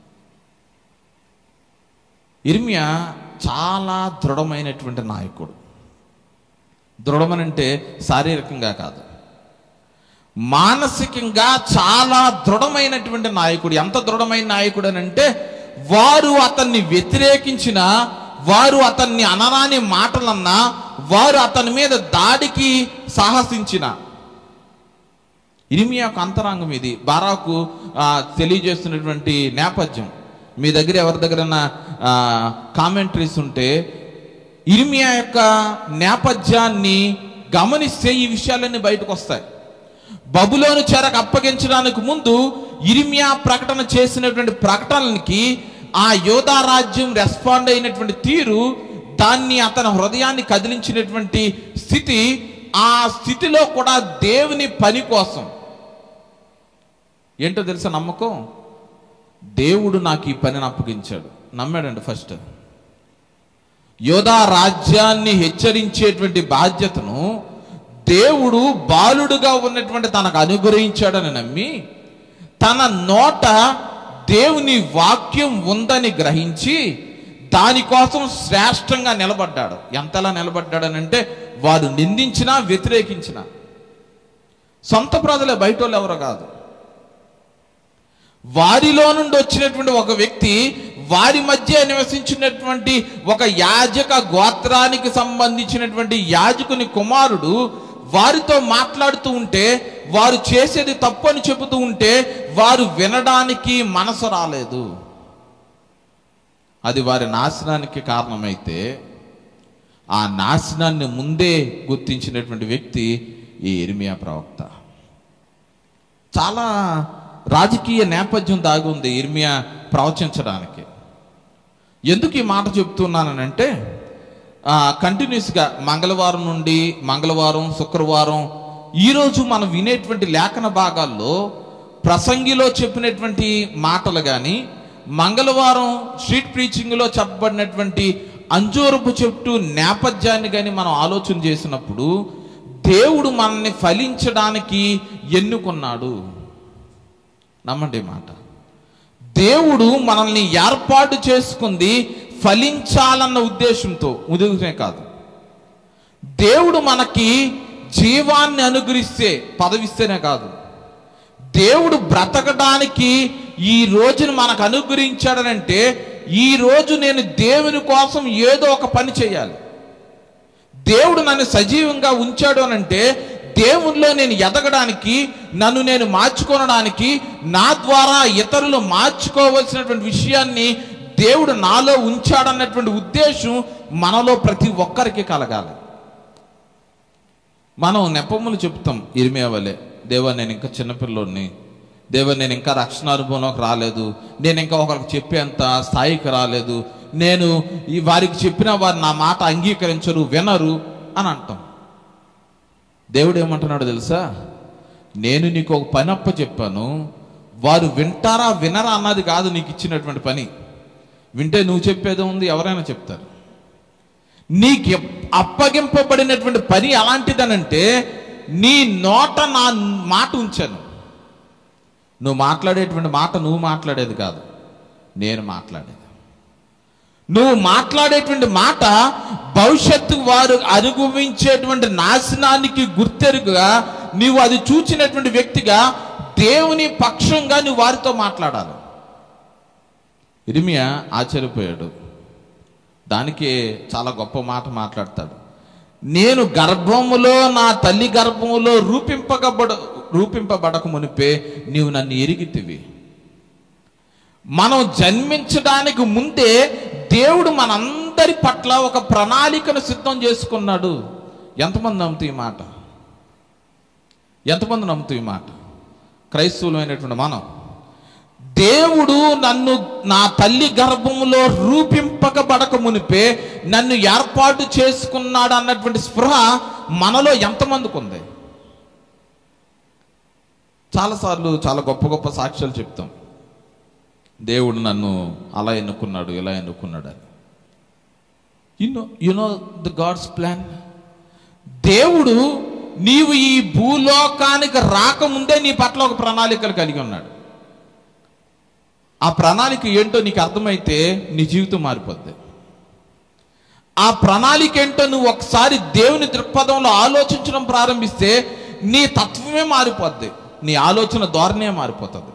ఇర్మియా చాలా దృఢమైనటువంటి నాయకుడు దృఢమనంటే శారీరకంగా కాదు మానసికంగా చాలా దృఢమైనటువంటి నాయకుడు ఎంత దృఢమైన నాయకుడు అని అంటే వారు అతన్ని వ్యతిరేకించిన వారు అతన్ని అనరాని మాటలన్నా వారు అతని మీద దాడికి సాహసించిన ఇరిమియా యొక్క అంతరాంగం ఇది బారాకు ఆ, తెలియజేస్తున్నటువంటి నేపథ్యం మీ దగ్గర ఎవరి దగ్గర కామెంటరీస్ ఉంటే ఇర్మియా యొక్క నేపథ్యాన్ని గమనిస్తే ఈ విషయాలన్నీ బయటకు వస్తాయి బబులోను చెరకు అప్పగించడానికి ముందు ఇరిమియా ప్రకటన చేసినటువంటి ప్రకటనలకి ఆ యోధా రాజ్యం రెస్పాండ్ అయినటువంటి తీరు దాన్ని అతని హృదయాన్ని కదిలించినటువంటి స్థితి ఆ స్థితిలో కూడా దేవుని పని కోసం ఏంటో తెలుసా నమ్మకం దేవుడు నాకు ఈ పనిని అప్పగించాడు నమ్మాడండి ఫస్ట్ యోధా రాజ్యాన్ని హెచ్చరించేటువంటి బాధ్యతను దేవుడు బాలుడుగా ఉన్నటువంటి తనకు అనుగ్రహించాడని నమ్మి తన నోట దేవుని వాక్యం ఉందని గ్రహించి దానికోసం శ్రేష్టంగా నిలబడ్డాడు ఎంతలా నిలబడ్డాడనంటే వారు నిందించినా వ్యతిరేకించినా సొంత ప్రజలే బయట వాళ్ళు ఎవరో కాదు వారిలో నుండి వచ్చినటువంటి ఒక వ్యక్తి వారి మధ్య నివసించినటువంటి ఒక యాజక గోత్రానికి సంబంధించినటువంటి యాజకుని కుమారుడు వారితో మాట్లాడుతూ ఉంటే వారు చేసేది తప్పు అని చెబుతూ ఉంటే వారు వినడానికి మనసు రాలేదు అది వారి నాశనానికి కారణమైతే ఆ నాశనాన్ని ముందే గుర్తించినటువంటి వ్యక్తి ఈ ఇర్మియా ప్రవక్త చాలా రాజకీయ నేపథ్యం దాగి ఉంది ఇర్మియా ప్రవచించడానికి ఎందుకు ఈ మాట చెప్తున్నానంటే కంటిన్యూస్గా మంగళవారం నుండి మంగళవారం శుక్రవారం ఈరోజు మనం వినేటువంటి లేఖన భాగాల్లో ప్రసంగిలో చెప్పినటువంటి మాటలు కానీ మంగళవారం స్ట్రీట్ ప్రీచింగ్లో చెప్పబడినటువంటి అంజూరపు చెట్టు నేపథ్యాన్ని కానీ మనం ఆలోచన చేసినప్పుడు దేవుడు మనల్ని ఫలించడానికి ఎన్నుకున్నాడు నమ్మండి ఈ మాట దేవుడు మనల్ని ఏర్పాటు చేసుకుంది ఫలించాలన్న ఉద్దేశంతో ఉదయమే కాదు దేవుడు మనకి జీవాన్ని అనుగ్రహిస్తే పదవిస్తేనే కాదు దేవుడు బ్రతకడానికి ఈ రోజును మనకు అనుగ్రహించాడనంటే ఈ రోజు నేను దేవుని కోసం ఏదో ఒక పని చేయాలి దేవుడు నన్ను సజీవంగా ఉంచాడు అనంటే దేవుల్లో నేను ఎదగడానికి నన్ను నేను మార్చుకోవడానికి నా ద్వారా ఇతరులు మార్చుకోవలసినటువంటి విషయాన్ని దేవుడు నాలో ఉంచాడన్నటువంటి ఉద్దేశం మనలో ప్రతి ఒక్కరికి కలగాలి మనం నెపములు చెప్తాం ఇరిమియా వలె దేవా నేను ఇంకా చిన్నపిల్లోడిని దేవా నేను ఇంకా రక్షణ అనుభవంలోకి రాలేదు నేను ఇంకా ఒకరికి చెప్పేంత స్థాయికి రాలేదు నేను ఈ వారికి చెప్పిన వారు నా మాట అంగీకరించరు వినరు అని అంటాం దేవుడు ఏమంటున్నాడు తెలుసా నేను నీకు ఒక పని అప్ప చెప్పాను వారు వింటారా వినరా అన్నది కాదు నీకు ఇచ్చినటువంటి పని వింటే నువ్వు చెప్పేది ఉంది ఎవరైనా చెప్తారు నీకు ఎప్- అప్పగింపబడినటువంటి పని ఎలాంటిదనంటే నీ నోట నా మాట ఉంచాను నువ్వు మాట్లాడేటువంటి మాట నువ్వు మాట్లాడేది కాదు నేను మాట్లాడేది నువ్వు మాట్లాడేటువంటి మాట భవిష్యత్తు వారు అనుభవించేటువంటి నాశనానికి గుర్తెరుగుగా నీవు అది చూచినటువంటి వ్యక్తిగా దేవుని పక్షంగా నువ్వు వారితో మాట్లాడాలి ఇరిమియా ఆశ్చర్యపోయాడు దానికే చాలా గొప్ప మాట మాట్లాడతాడు నేను గర్భములో నా తల్లి గర్భములో రూపింపకబడ రూపింపబడక మునిపే నీవు నన్ను ఎరిగితివి మనం జన్మించడానికి ముందే దేవుడు మనందరి పట్ల ఒక ప్రణాళికను సిద్ధం చేసుకున్నాడు ఎంతమంది నమ్ముతూ ఈ మాట ఎంతమంది నమ్ముతూ ఈ మాట క్రైస్తవులమైనటువంటి మనం దేవుడు నన్ను నా తల్లి గర్భములో రూపింపకబడక మునిపే నన్ను ఏర్పాటు చేసుకున్నాడు అన్నటువంటి స్పృహ మనలో ఎంతమందికి ఉంది చాలాసార్లు చాలా గొప్ప గొప్ప సాక్ష్యాలు చెప్తాం దేవుడు నన్ను అలా ఎన్నుకున్నాడు ఇలా ఎన్నుకున్నాడు అని you know you know the God's plan దేవుడు నీవు ఈ భూలోకానికి రాకముందే నీ పట్ల ఒక ప్రణాళికలు కలిగి ఉన్నాడు ఆ ప్రణాళిక ఏంటో నీకు అర్థమైతే నీ జీవితం మారిపోద్ది ఆ ప్రణాళిక ఏంటో నువ్వు ఒకసారి దేవుని దృక్పథంలో ఆలోచించడం ప్రారంభిస్తే నీ తత్వమే మారిపోద్ది నీ ఆలోచన ధోరణే మారిపోతుంది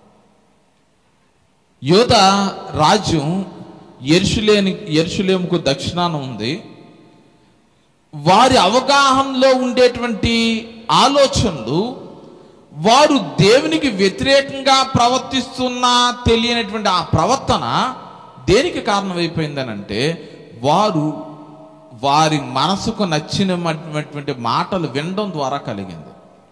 యోధ రాజ్యం ఎరుషులేని ఎరుషులేముకు దక్షిణాన ఉంది వారి అవగాహనలో ఉండేటువంటి ఆలోచనలు వారు దేవునికి వ్యతిరేకంగా ప్రవర్తిస్తున్నా తెలియనటువంటి ఆ ప్రవర్తన దేనికి కారణమైపోయిందనంటే వారు వారి మనసుకు నచ్చినటువంటి మాటలు వినడం ద్వారా కలిగింది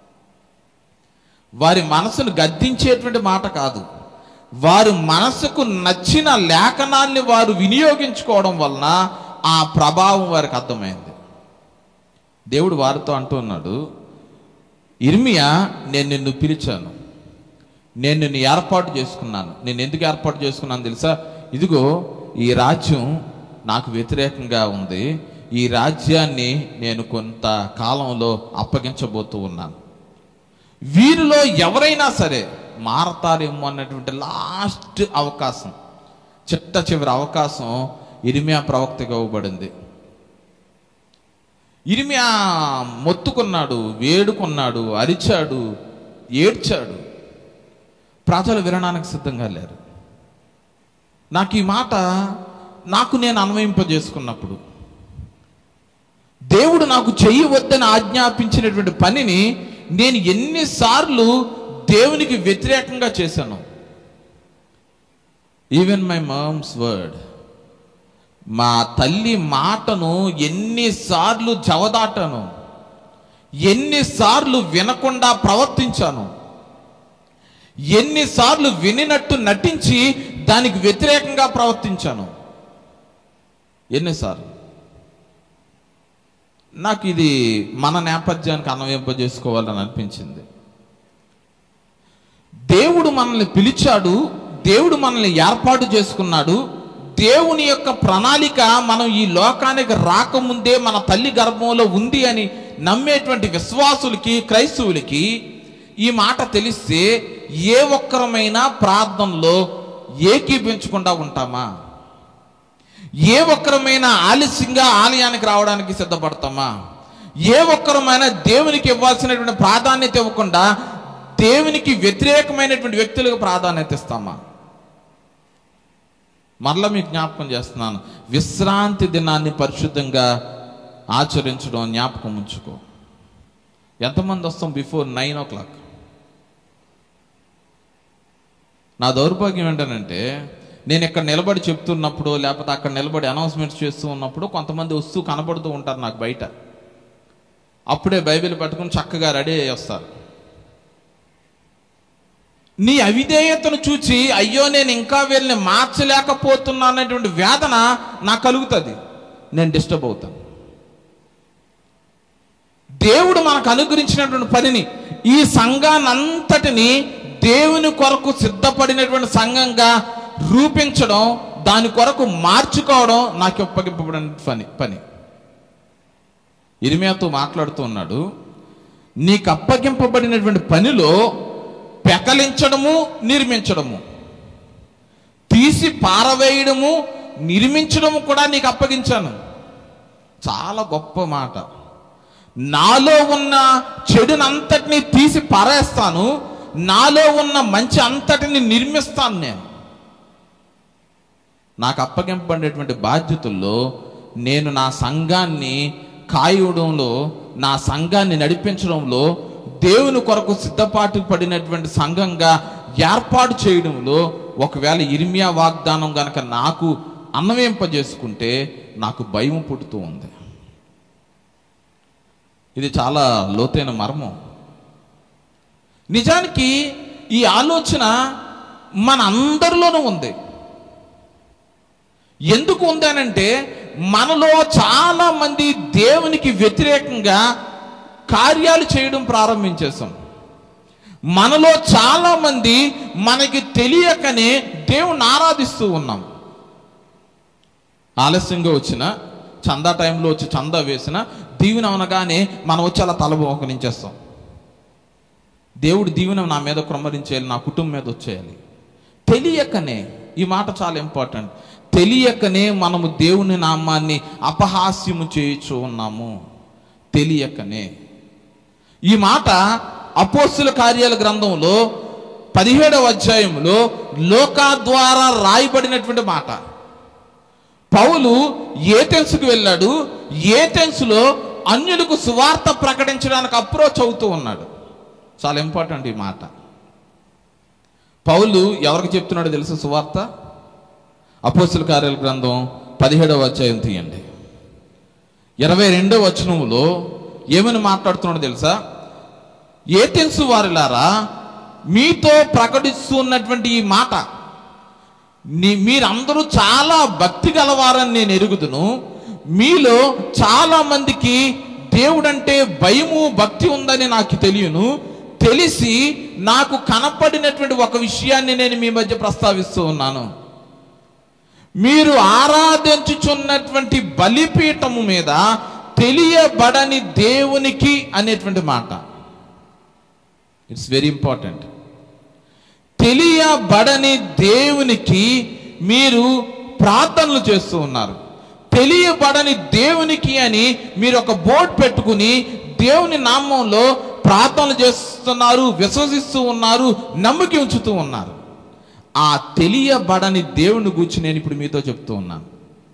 వారి మనసును గద్దించేటువంటి మాట కాదు వారి మనసుకు నచ్చిన లేఖనాల్ని వారు వినియోగించుకోవడం వలన ఆ ప్రభావం వారికి అర్థమైంది దేవుడు వారితో అంటున్నాడు ఇర్మియా నేను నిన్ను పిలిచాను నేను నిన్ను ఏర్పాటు చేసుకున్నాను నేను ఎందుకు ఏర్పాటు చేసుకున్నాను తెలుసా ఇదిగో ఈ రాజ్యం నాకు వ్యతిరేకంగా ఉంది ఈ రాజ్యాన్ని నేను కొంత కాలంలో అప్పగించబోతూ ఉన్నాను వీరిలో ఎవరైనా సరే మారతారేమో అన్నటువంటి లాస్ట్ అవకాశం చిట్ట చివరి అవకాశం ఇరిమియా ప్రవక్తగా ఇవ్వబడింది ఇరిమియా మొత్తుకున్నాడు వేడుకున్నాడు అరిచాడు ఏడ్చాడు ప్రజలు వినడానికి సిద్ధంగా లేరు నాకు ఈ మాట నాకు నేను అన్వయింపజేసుకున్నప్పుడు దేవుడు నాకు చెయ్యవద్దని ఆజ్ఞాపించినటువంటి పనిని నేను ఎన్నిసార్లు దేవునికి వ్యతిరేకంగా చేశాను ఈవెన్ మై మమ్స్ వర్డ్ మా తల్లి మాటను ఎన్నిసార్లు జవదాటాను ఎన్నిసార్లు వినకుండా ప్రవర్తించాను ఎన్నిసార్లు వినినట్టు నటించి దానికి వ్యతిరేకంగా ప్రవర్తించాను ఎన్నిసార్లు నాకు ఇది మన నేపథ్యానికి అన్వయింపజేసుకోవాలని అనిపించింది దేవుడు మనల్ని పిలిచాడు దేవుడు మనల్ని ఏర్పాటు చేసుకున్నాడు దేవుని యొక్క ప్రణాళిక మనం ఈ లోకానికి రాకముందే మన తల్లి గర్భంలో ఉంది అని నమ్మేటువంటి విశ్వాసులకి క్రైస్తవులకి ఈ మాట తెలిస్తే ఏ ఒక్కరమైనా ప్రార్థనలో ఏకీపించకుండా ఉంటామా ఏ ఒక్కరమైనా ఆలస్యంగా ఆలయానికి రావడానికి సిద్ధపడతామా ఏ ఒక్కరమైనా దేవునికి ఇవ్వాల్సినటువంటి ప్రాధాన్యత ఇవ్వకుండా దేవునికి వ్యతిరేకమైనటువంటి వ్యక్తులకు ప్రాధాన్యత ఇస్తామా మరలా మీకు జ్ఞాపకం చేస్తున్నాను విశ్రాంతి దినాన్ని పరిశుద్ధంగా ఆచరించడం జ్ఞాపకం ఉంచుకో ఎంతమంది వస్తాం బిఫోర్ నైన్ ఓ క్లాక్ నా దౌర్భాగ్యం ఏంటనంటే నేను ఇక్కడ నిలబడి చెప్తున్నప్పుడు లేకపోతే అక్కడ నిలబడి అనౌన్స్మెంట్స్ చేస్తూ ఉన్నప్పుడు కొంతమంది వస్తూ కనబడుతూ ఉంటారు నాకు బయట అప్పుడే బైబిల్ పట్టుకుని చక్కగా రెడీ అయ్యి వస్తారు నీ అవిధేయతను చూచి అయ్యో నేను ఇంకా వీళ్ళని మార్చలేకపోతున్నానటువంటి వేదన నాకు కలుగుతుంది నేను డిస్టర్బ్ అవుతాను దేవుడు మనకు అనుగ్రహించినటువంటి పనిని ఈ సంఘానంతటిని దేవుని కొరకు సిద్ధపడినటువంటి సంఘంగా రూపించడం దాని కొరకు మార్చుకోవడం నాకు ఒప్పగింపబడిన పని పని ఇరిమియాతో మాట్లాడుతూ ఉన్నాడు నీకు అప్పగింపబడినటువంటి పనిలో పెకలించడము నిర్మించడము తీసి పారవేయడము నిర్మించడము కూడా నీకు అప్పగించాను చాలా గొప్ప మాట నాలో ఉన్న చెడునంతటిని తీసి పారేస్తాను నాలో ఉన్న మంచి అంతటిని నిర్మిస్తాను నేను నాకు అప్పగింపబడేటువంటి బాధ్యతల్లో నేను నా సంఘాన్ని కాయడంలో నా సంఘాన్ని నడిపించడంలో దేవుని కొరకు సిద్ధపాటు పడినటువంటి సంఘంగా ఏర్పాటు చేయడంలో ఒకవేళ ఇర్మియా వాగ్దానం గనక నాకు అన్వయింపజేసుకుంటే నాకు భయం పుడుతూ ఉంది ఇది చాలా లోతైన మర్మం నిజానికి ఈ ఆలోచన మన అందరిలోనూ ఉంది ఎందుకు ఉందనంటే మనలో చాలా మంది దేవునికి వ్యతిరేకంగా కార్యాలు చేయడం ప్రారంభించేసాం మనలో చాలా మంది మనకి తెలియకనే దేవుణ్ణి ఆరాధిస్తూ ఉన్నాం ఆలస్యంగా వచ్చిన చందా టైంలో వచ్చి చందా వేసిన దీవెన అనగానే మనం వచ్చి అలా తల మోకరించేస్తాం దేవుడు దీవెన నా మీద క్రమరించేయాలి నా కుటుంబం మీద వచ్చేయాలి తెలియకనే ఈ మాట చాలా ఇంపార్టెంట్ తెలియకనే మనము దేవుని నామాన్ని అపహాస్యము చేయుచు ఉన్నాము తెలియకనే ఈ మాట అపోస్తుల కార్యాల గ్రంథంలో పదిహేడవ అధ్యాయంలో లోకా ద్వారా రాయబడినటువంటి మాట పౌలు ఏథెన్సుకు వెళ్ళాడు ఏథెన్సులో అన్యులకు సువార్త ప్రకటించడానికి అప్రోచ్ అవుతూ ఉన్నాడు చాలా ఇంపార్టెంట్ ఈ మాట పౌలు ఎవరికి చెప్తున్నాడో తెలుసు సువార్త అపోస్తుల కార్యాల గ్రంథం పదిహేడవ అధ్యాయం తీయండి ఇరవై రెండో వచనములో ఏమని మాట్లాడుతున్నాడో తెలుసా ఏ తెలుసు వారిలారా మీతో ప్రకటిస్తున్నటువంటి ఈ మాట నీ- మీరందరూ చాలా భక్తి గలవారని నేను ఎరుగుదును మీలో చాలా మందికి దేవుడంటే భయము భక్తి ఉందని నాకు తెలియను తెలిసి నాకు కనపడినటువంటి ఒక విషయాన్ని నేను మీ మధ్య ప్రస్తావిస్తూ ఉన్నాను మీరు ఆరాధించుచున్నటువంటి బలిపీఠము మీద తెలియబడని దేవునికి అనేటువంటి మాట ఇట్స్ వెరీ ఇంపార్టెంట్ తెలియబడని దేవునికి మీరు ప్రార్థనలు చేస్తూ ఉన్నారు తెలియబడని దేవునికి అని మీరు ఒక బోర్డు పెట్టుకుని దేవుని నామంలో ప్రార్థనలు చేస్తున్నారు విశ్వసిస్తూ ఉన్నారు నమ్మకి ఉంచుతూ ఉన్నారు ఆ తెలియబడని దేవుని గురించి నేను ఇప్పుడు మీతో చెప్తూ ఉన్నాను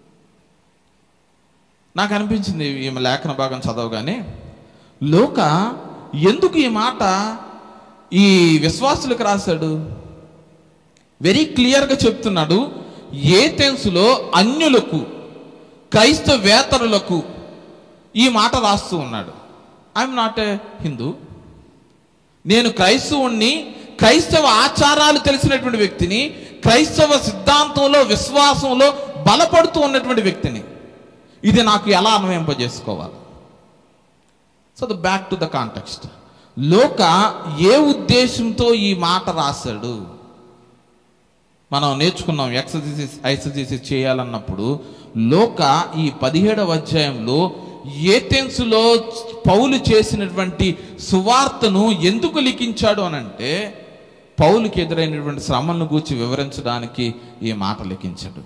నాకు అనిపించింది ఈమె లేఖన భాగం చదవగానే లోక ఎందుకు ఈ మాట ఈ విశ్వాసులకు రాశాడు వెరీ క్లియర్గా చెప్తున్నాడు ఏ తెన్సులో అన్యులకు క్రైస్తవేతరులకు ఈ మాట రాస్తూ ఉన్నాడు ఐఎమ్ నాట్ ఏ హిందూ నేను క్రైస్తవుణ్ణి క్రైస్తవ ఆచారాలు తెలిసినటువంటి వ్యక్తిని క్రైస్తవ సిద్ధాంతంలో విశ్వాసంలో బలపడుతూ ఉన్నటువంటి వ్యక్తిని ఇది నాకు ఎలా అన్వయింపజేసుకోవాలి so the back to the context లోక ఏ ఉద్దేశంతో ఈ మాట రాశాడు మనం నేర్చుకున్నాం ఎక్సర్సైజెస్ ఎక్సర్సైజెస్ చేయాలన్నప్పుడు లోక ఈ పదిహేడవ అధ్యాయంలో ఏథెన్సులో పౌలు చేసినటువంటి సువార్తను ఎందుకు లిఖించాడు అనంటే పౌలుకి ఎదురైనటువంటి శ్రమలను గూర్చి వివరించడానికి ఈ మాట లిఖించాడు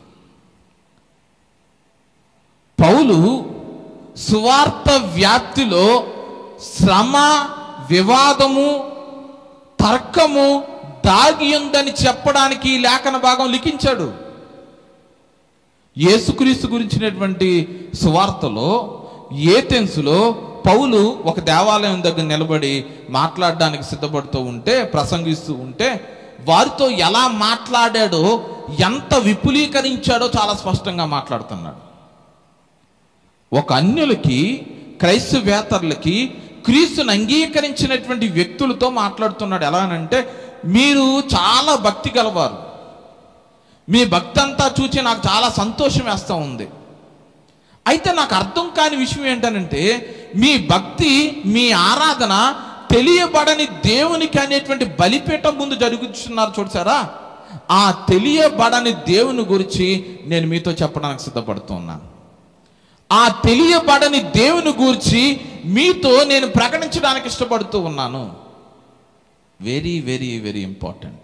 పౌలు సువార్త వ్యాప్తిలో శ్రమ వివాదము తర్కము దాగి ఉందని చెప్పడానికి ఈ లేఖన భాగం లిఖించాడు యేసుక్రీస్తు గురించినటువంటి సువార్తలో ఏథెన్సులో పౌలు ఒక దేవాలయం దగ్గర నిలబడి మాట్లాడడానికి సిద్ధపడుతూ ఉంటే ప్రసంగిస్తూ ఉంటే వారితో ఎలా మాట్లాడాడో ఎంత విపులీకరించాడో చాలా స్పష్టంగా మాట్లాడుతున్నాడు ఒక అన్యులకి క్రైస్తవేతరులకి క్రీస్తుని అంగీకరించినటువంటి వ్యక్తులతో మాట్లాడుతున్నాడు ఎలా అనంటే మీరు చాలా భక్తి గలవారు మీ భక్తి అంతా చూచి నాకు చాలా సంతోషం వేస్తూ ఉంది అయితే నాకు అర్థం కాని విషయం ఏంటనంటే మీ భక్తి మీ ఆరాధన తెలియబడని దేవునికి అనేటువంటి బలిపీఠం ముందు జరుగుతున్నారు చూసారా ఆ తెలియబడని దేవుని గురించి నేను మీతో చెప్పడానికి సిద్ధపడుతున్నాను ఆ తెలియబడని దేవుని గూర్చి మీతో నేను ప్రకటించడానికి ఇష్టపడుతూ ఉన్నాను వెరీ వెరీ వెరీ ఇంపార్టెంట్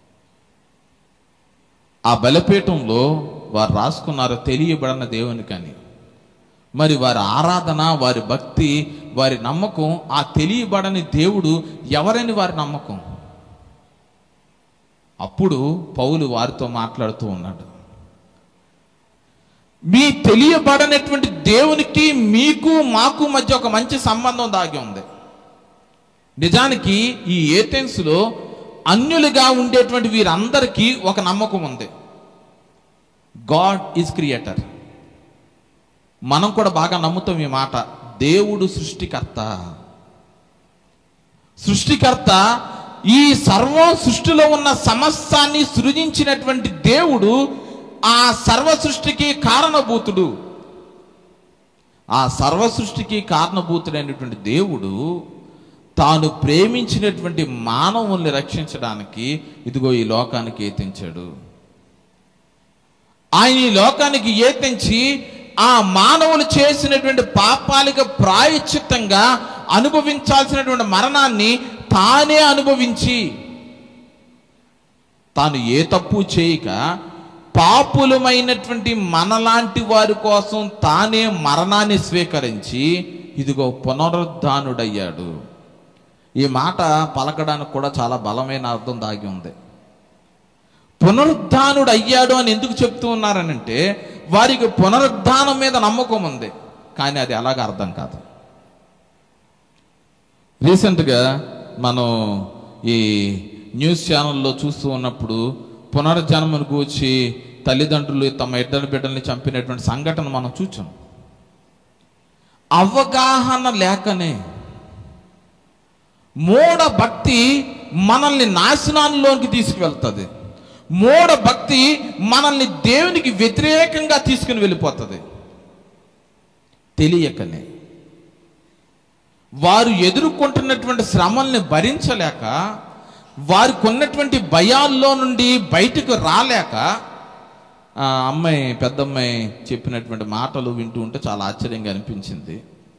ఆ బలిపీఠంలో వారు రాసుకున్నారు తెలియబడిన దేవునికి అని మరి వారి ఆరాధన వారి భక్తి వారి నమ్మకం ఆ తెలియబడని దేవుడు ఎవరని వారి నమ్మకం అప్పుడు పౌలు వారితో మాట్లాడుతూ ఉన్నాడు మీ తెలియబడనటువంటి దేవునికి మీకు మాకు మధ్య ఒక మంచి సంబంధం దాగి ఉంది నిజానికి ఈ ఏథెన్స్లో అన్యులుగా ఉండేటువంటి వీరందరికీ ఒక నమ్మకం ఉంది గాడ్ ఈజ్ క్రియేటర్ మనం కూడా బాగా నమ్ముతాం ఈ మాట దేవుడు సృష్టికర్త సృష్టికర్త ఈ సర్వం సృష్టిలో ఉన్న సమస్తాన్ని సృజించినటువంటి దేవుడు ఆ సర్వ సృష్టికి కారణభూతుడు ఆ సర్వ సృష్టికి కారణభూతుడైనటువంటి దేవుడు తాను ప్రేమించినటువంటి మానవుల్ని రక్షించడానికి ఇదిగో ఈ లోకానికి ఏతించాడు ఆయన ఈ లోకానికి ఏతించి ఆ మానవులు చేసినటువంటి పాపాలకు ప్రాయశ్చిత్తంగా అనుభవించాల్సినటువంటి మరణాన్ని తానే అనుభవించి తాను ఏ తప్పు చేయక పాపులమైనటువంటి మనలాంటి వారి కోసం తానే మరణాన్ని స్వీకరించి ఇదిగో పునరుద్ధానుడయ్యాడు ఈ మాట పలకడానికి కూడా చాలా బలమైన అర్థం దాగి ఉంది పునరుద్ధానుడు అయ్యాడు అని ఎందుకు చెప్తూ ఉన్నారనంటే వారికి పునరుద్ధానం మీద నమ్మకం ఉంది కానీ అది అలాగ అర్థం కాదు రీసెంట్గా మనం ఈ న్యూస్ ఛానల్లో చూస్తూ ఉన్నప్పుడు పునరుజ్జన్మను గూర్చి తల్లిదండ్రులు తమ ఇద్దరు బిడ్డల్ని చంపినటువంటి సంఘటన మనం చూచాం అవగాహన లేకనే మూఢ భక్తి మనల్ని నాశనాల్లోకి తీసుకువెళ్తుంది మూఢ భక్తి మనల్ని దేవునికి వ్యతిరేకంగా తీసుకుని వెళ్ళిపోతుంది తెలియకనే వారు ఎదుర్కొంటున్నటువంటి శ్రమల్ని భరించలేక వారికి ఉన్నటువంటి భయాల్లో నుండి బయటకు రాలేక ఆ అమ్మాయి పెద్దమ్మాయి చెప్పినటువంటి మాటలు వింటూ ఉంటే చాలా ఆశ్చర్యంగా అనిపించింది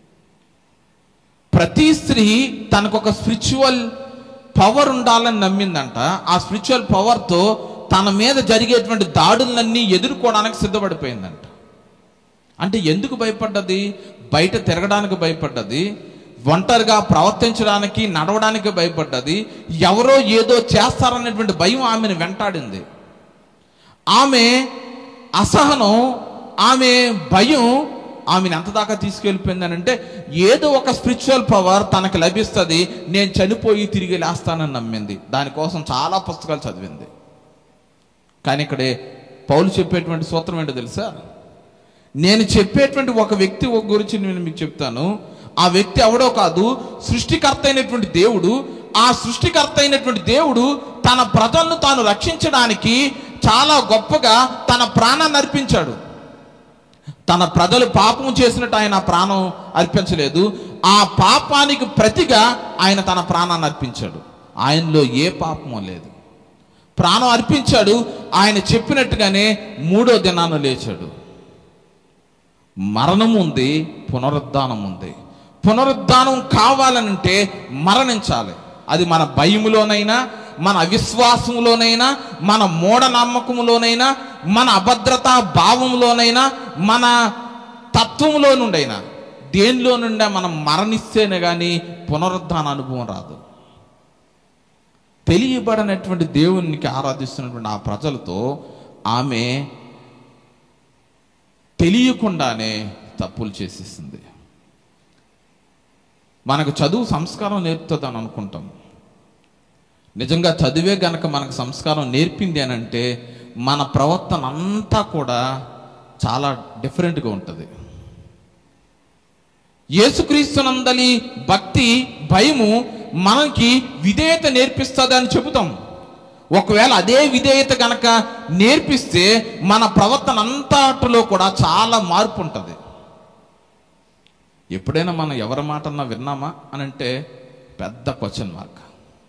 ప్రతి స్త్రీ తనకు ఒక స్పిరిచువల్ పవర్ ఉండాలని నమ్మిందంట ఆ స్పిరిచువల్ పవర్తో తన మీద జరిగేటువంటి దాడులన్నీ ఎదుర్కోవడానికి సిద్ధపడిపోయిందంట అంటే ఎందుకు భయపడ్డది బయట తిరగడానికి భయపడ్డది ఒంటరిగా ప్రవర్తించడానికి నడవడానికి భయపడ్డది ఎవరో ఏదో చేస్తారనేటువంటి భయం ఆమెను వెంటాడింది ఆమె అసహనం ఆమె భయం ఆమెను ఎంత దాకా తీసుకెళ్ళిపోయిందని అంటే ఏదో ఒక స్పిరిచువల్ పవర్ తనకు లభిస్తుంది నేను చనిపోయి తిరిగి లేస్తానని నమ్మింది దానికోసం చాలా పుస్తకాలు చదివింది కానీ ఇక్కడే పౌలు చెప్పేటువంటి సూత్రం ఏంటో తెలుసా నేను చెప్పేటువంటి ఒక వ్యక్తి ఒక గురించి నేను మీకు చెప్తాను ఆ వ్యక్తి ఎవడో కాదు సృష్టికర్త అయినటువంటి దేవుడు ఆ సృష్టికర్త అయినటువంటి దేవుడు తన ప్రజలను తాను రక్షించడానికి చాలా గొప్పగా తన ప్రాణాన్ని అర్పించాడు తన ప్రజలు పాపం చేసినట్టు ఆయన ఆ ప్రాణం అర్పించలేదు ఆ పాపానికి ప్రతిగా ఆయన తన ప్రాణాన్ని అర్పించాడు ఆయనలో ఏ పాపమో లేదు ప్రాణం అర్పించాడు ఆయన చెప్పినట్టుగానే మూడో దినాన లేచాడు మరణం ఉంది పునరుద్ధానం ఉంది పునరుద్ధానం కావాలనంటే మరణించాలి అది మన భయములోనైనా మన అవిశ్వాసంలోనైనా మన మూఢనమ్మకంలోనైనా మన అభద్రతా భావంలోనైనా మన తత్వంలో నుండైనా దేనిలో నుండే మనం మరణిస్తేనే కానీ పునరుద్ధాన అనుభవం రాదు తెలియబడినటువంటి దేవునికి ఆరాధిస్తున్నటువంటి ఆ ప్రజలతో ఆమె తెలియకుండానే తప్పులు చేసేసింది మనకు చదువు సంస్కారం నేర్పుతుందని అనుకుంటాం నిజంగా చదివే గనక మనకు సంస్కారం నేర్పింది అని అంటే మన ప్రవర్తన అంతా కూడా చాలా డిఫరెంట్గా ఉంటుంది యేసుక్రీస్తునందలి భక్తి భయము మనకి విధేయత నేర్పిస్తుంది అని చెబుతాం ఒకవేళ అదే విధేయత గనక నేర్పిస్తే మన ప్రవర్తన అంతటిలో కూడా చాలా మార్పు ఉంటుంది ఎప్పుడైనా మనం ఎవరి మాటన్నా విన్నామా అని అంటే పెద్ద క్వశ్చన్ మార్క్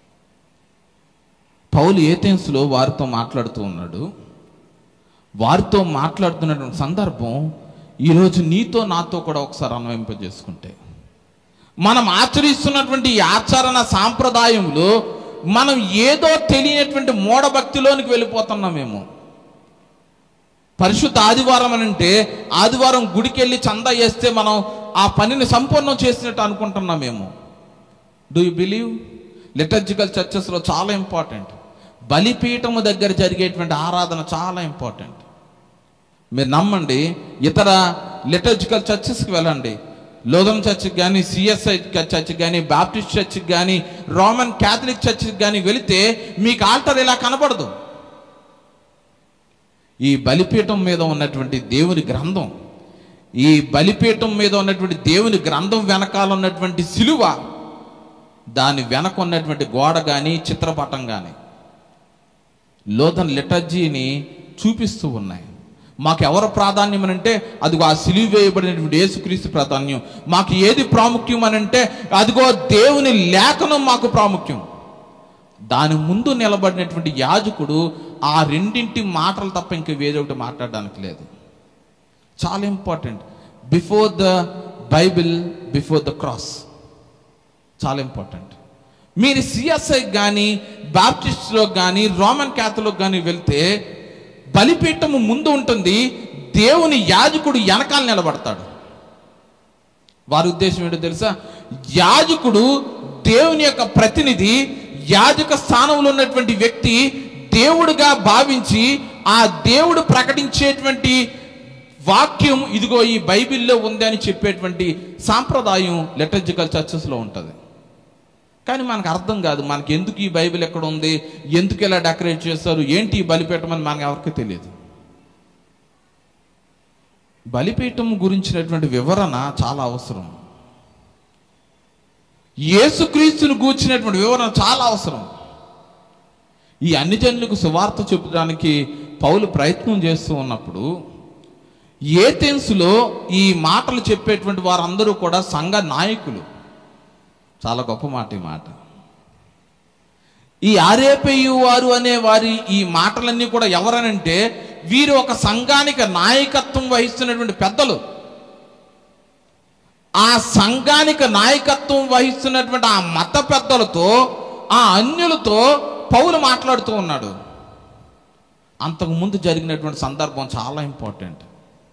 పౌలు ఏథెన్స్లో వారితో మాట్లాడుతూ ఉన్నాడు వారితో మాట్లాడుతున్నటువంటి సందర్భం ఈరోజు నీతో నాతో కూడా ఒకసారి అన్వయింపజేసుకుంటే మనం ఆచరిస్తున్నటువంటి ఈ ఆచరణ సాంప్రదాయంలో మనం ఏదో తెలియనటువంటి మూఢభక్తిలోనికి వెళ్ళిపోతున్నామేమో పరిశుద్ధ ఆదివారం అని అంటే ఆదివారం గుడికి వెళ్ళి చందా వేస్తే మనం ఆ పనిని సంపూర్ణం చేసినట్టు అనుకుంటున్నామేమో డూ యూ బిలీవ్ లిటర్జికల్ చర్చెస్లో చాలా ఇంపార్టెంట్ బలిపీఠము దగ్గర జరిగేటువంటి ఆరాధన చాలా ఇంపార్టెంట్ మీరు నమ్మండి ఇతర లిటర్జికల్ చర్చెస్కి వెళ్ళండి లోదన్ చర్చ్కి కానీ సిఎస్ఐ చర్చ్కి కానీ బాప్టిస్ట్ చర్చ్కి కానీ రోమన్ క్యాథలిక్ చర్చ్కి కానీ వెళితే మీకు ఆల్టర్ ఇలా కనబడదు ఈ బలిపీఠం మీద ఉన్నటువంటి దేవుని గ్రంథం ఈ బలిపీఠం మీద ఉన్నటువంటి దేవుని గ్రంథం వెనకాల ఉన్నటువంటి సిలువ దాని వెనక ఉన్నటువంటి గోడ కానీ చిత్రపటం కానీ లోతన్ లిటర్జీని చూపిస్తూ ఉన్నాయి మాకు ఎవరు ప్రాధాన్యం అని అంటే అదిగో ఆ సిలువ వేయబడినటువంటి యేసుక్రీస్తు ప్రాధాన్యం మాకు ఏది ప్రాముఖ్యం అని అంటే అదిగో దేవుని లేఖనం మాకు ప్రాముఖ్యం దాని ముందు నిలబడినటువంటి యాజకుడు ఆ రెండింటి మాటలు తప్ప ఇంక వేరే ఒకటి మాట్లాడడానికి లేదు చాలా important before the Bible before the cross చాలా ఇంపార్టెంట్ మీరు సిఎస్ఐ కానీ బాప్టిస్ట్లో కానీ రోమన్ క్యాథలిక్ కానీ వెళ్తే బలిపీఠము ముందు ఉంటుంది దేవుని యాజకుడు వెనకాల నిలబడతాడు వారి ఉద్దేశం ఏంటో తెలుసా యాజకుడు దేవుని యొక్క ప్రతినిధి యాజక స్థానంలో ఉన్నటువంటి వ్యక్తి దేవుడుగా భావించి ఆ దేవుడు ప్రకటించేటువంటి వాక్యం ఇదిగో ఈ బైబిల్లో ఉంది అని చెప్పేటువంటి సాంప్రదాయం లిటర్జికల్ చర్చెస్లో ఉంటుంది కానీ మనకు అర్థం కాదు మనకి ఎందుకు ఈ బైబిల్ ఎక్కడ ఉంది ఎందుకు ఇలా డెకరేట్ చేస్తారు ఏంటి ఈ బలిపీఠం అని మనకు ఎవరికి తెలియదు బలిపీఠం గురించినటువంటి వివరణ చాలా అవసరం యేసుక్రీస్తుని గూర్చినటువంటి వివరణ చాలా అవసరం ఈ అన్ని జనులకు సువార్త చెప్పడానికి పౌలు ప్రయత్నం చేస్తూ ఉన్నప్పుడు ఏథెన్స్లో ఈ మాటలు చెప్పేటువంటి వారందరూ కూడా సంఘ నాయకులు చాలా గొప్ప మాట ఈ మాట ఈ ఆరేపేయు వారు అనే వారి ఈ మాటలన్నీ కూడా ఎవరనంటే వీరు ఒక సంఘానికి నాయకత్వం వహిస్తున్నటువంటి పెద్దలు ఆ సంఘానికి నాయకత్వం వహిస్తున్నటువంటి ఆ మత పెద్దలతో ఆ అన్యులతో పౌలు మాట్లాడుతూ ఉన్నాడు అంతకుముందు జరిగినటువంటి సందర్భం చాలా ఇంపార్టెంట్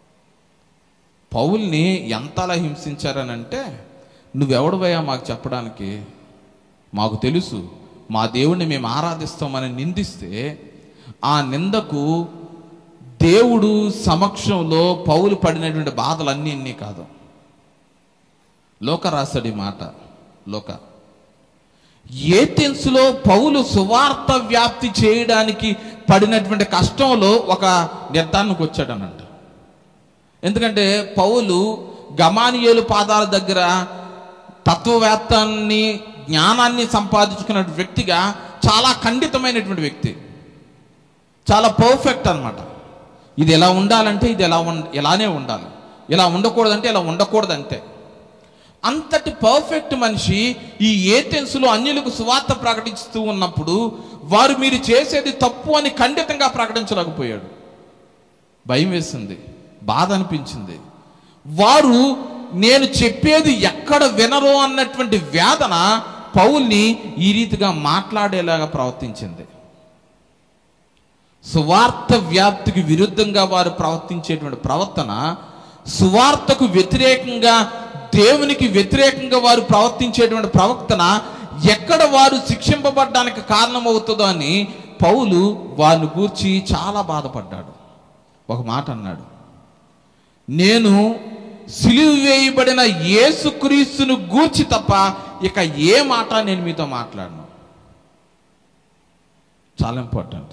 పౌల్ని ఎంతలా హింసించారనంటే నువ్వెవడవయ్యా మాకు చెప్పడానికి మాకు తెలుసు మా దేవుణ్ణి మేము ఆరాధిస్తామని నిందిస్తే ఆ నిందకు దేవుడు సమక్షంలో పౌలు పడినటువంటి బాధలు అన్నీ ఇన్ని కాదు లోక రాసడి మాట లోక ఏథెన్స్లో పౌలు సువార్త వ్యాప్తి చేయడానికి పడినటువంటి కష్టంలో ఒక నిర్ధారణకు వచ్చాడనంట ఎందుకంటే పౌలు గమానియేలు పాదాల దగ్గర తత్వవేత్తాన్ని జ్ఞానాన్ని సంపాదించుకున్న వ్యక్తిగా చాలా ఖండితమైనటువంటి వ్యక్తి చాలా పర్ఫెక్ట్ అన్నమాట ఇది ఎలా ఉండాలంటే ఇది ఎలా ఉండ ఇలానే ఉండాలి ఇలా ఉండకూడదంటే ఇలా ఉండకూడదు అంతే అంతటి పర్ఫెక్ట్ మనిషి ఈ ఏథెన్స్లో అన్యులకు సువార్త ప్రకటిస్తూ ఉన్నప్పుడు వారు మీరు చేసేది తప్పు అని ఖండితంగా ప్రకటించలేకపోయాడు భయం వేసింది బాధ అనిపించింది వారు నేను చెప్పేది ఎక్కడ వినరో అన్నటువంటి వేదన పౌల్ని ఈ రీతిగా మాట్లాడేలాగా ప్రవర్తించింది సువార్త వ్యాప్తికి విరుద్ధంగా వారు ప్రవర్తించేటువంటి ప్రవర్తన సువార్తకు వ్యతిరేకంగా దేవునికి వ్యతిరేకంగా వారు ప్రవర్తించేటువంటి ప్రవర్తన ఎక్కడ వారు శిక్షింపబడడానికి కారణమవుతుందో అని పౌలు వారిని గూర్చి చాలా బాధపడ్డాడు ఒక మాట అన్నాడు నేను సిలువ వేయబడిన యేసుక్రీస్తును గూర్చి తప్ప ఇక ఏ మాట నేను మీతో మాట్లాడను చాలా ఇంపార్టెంట్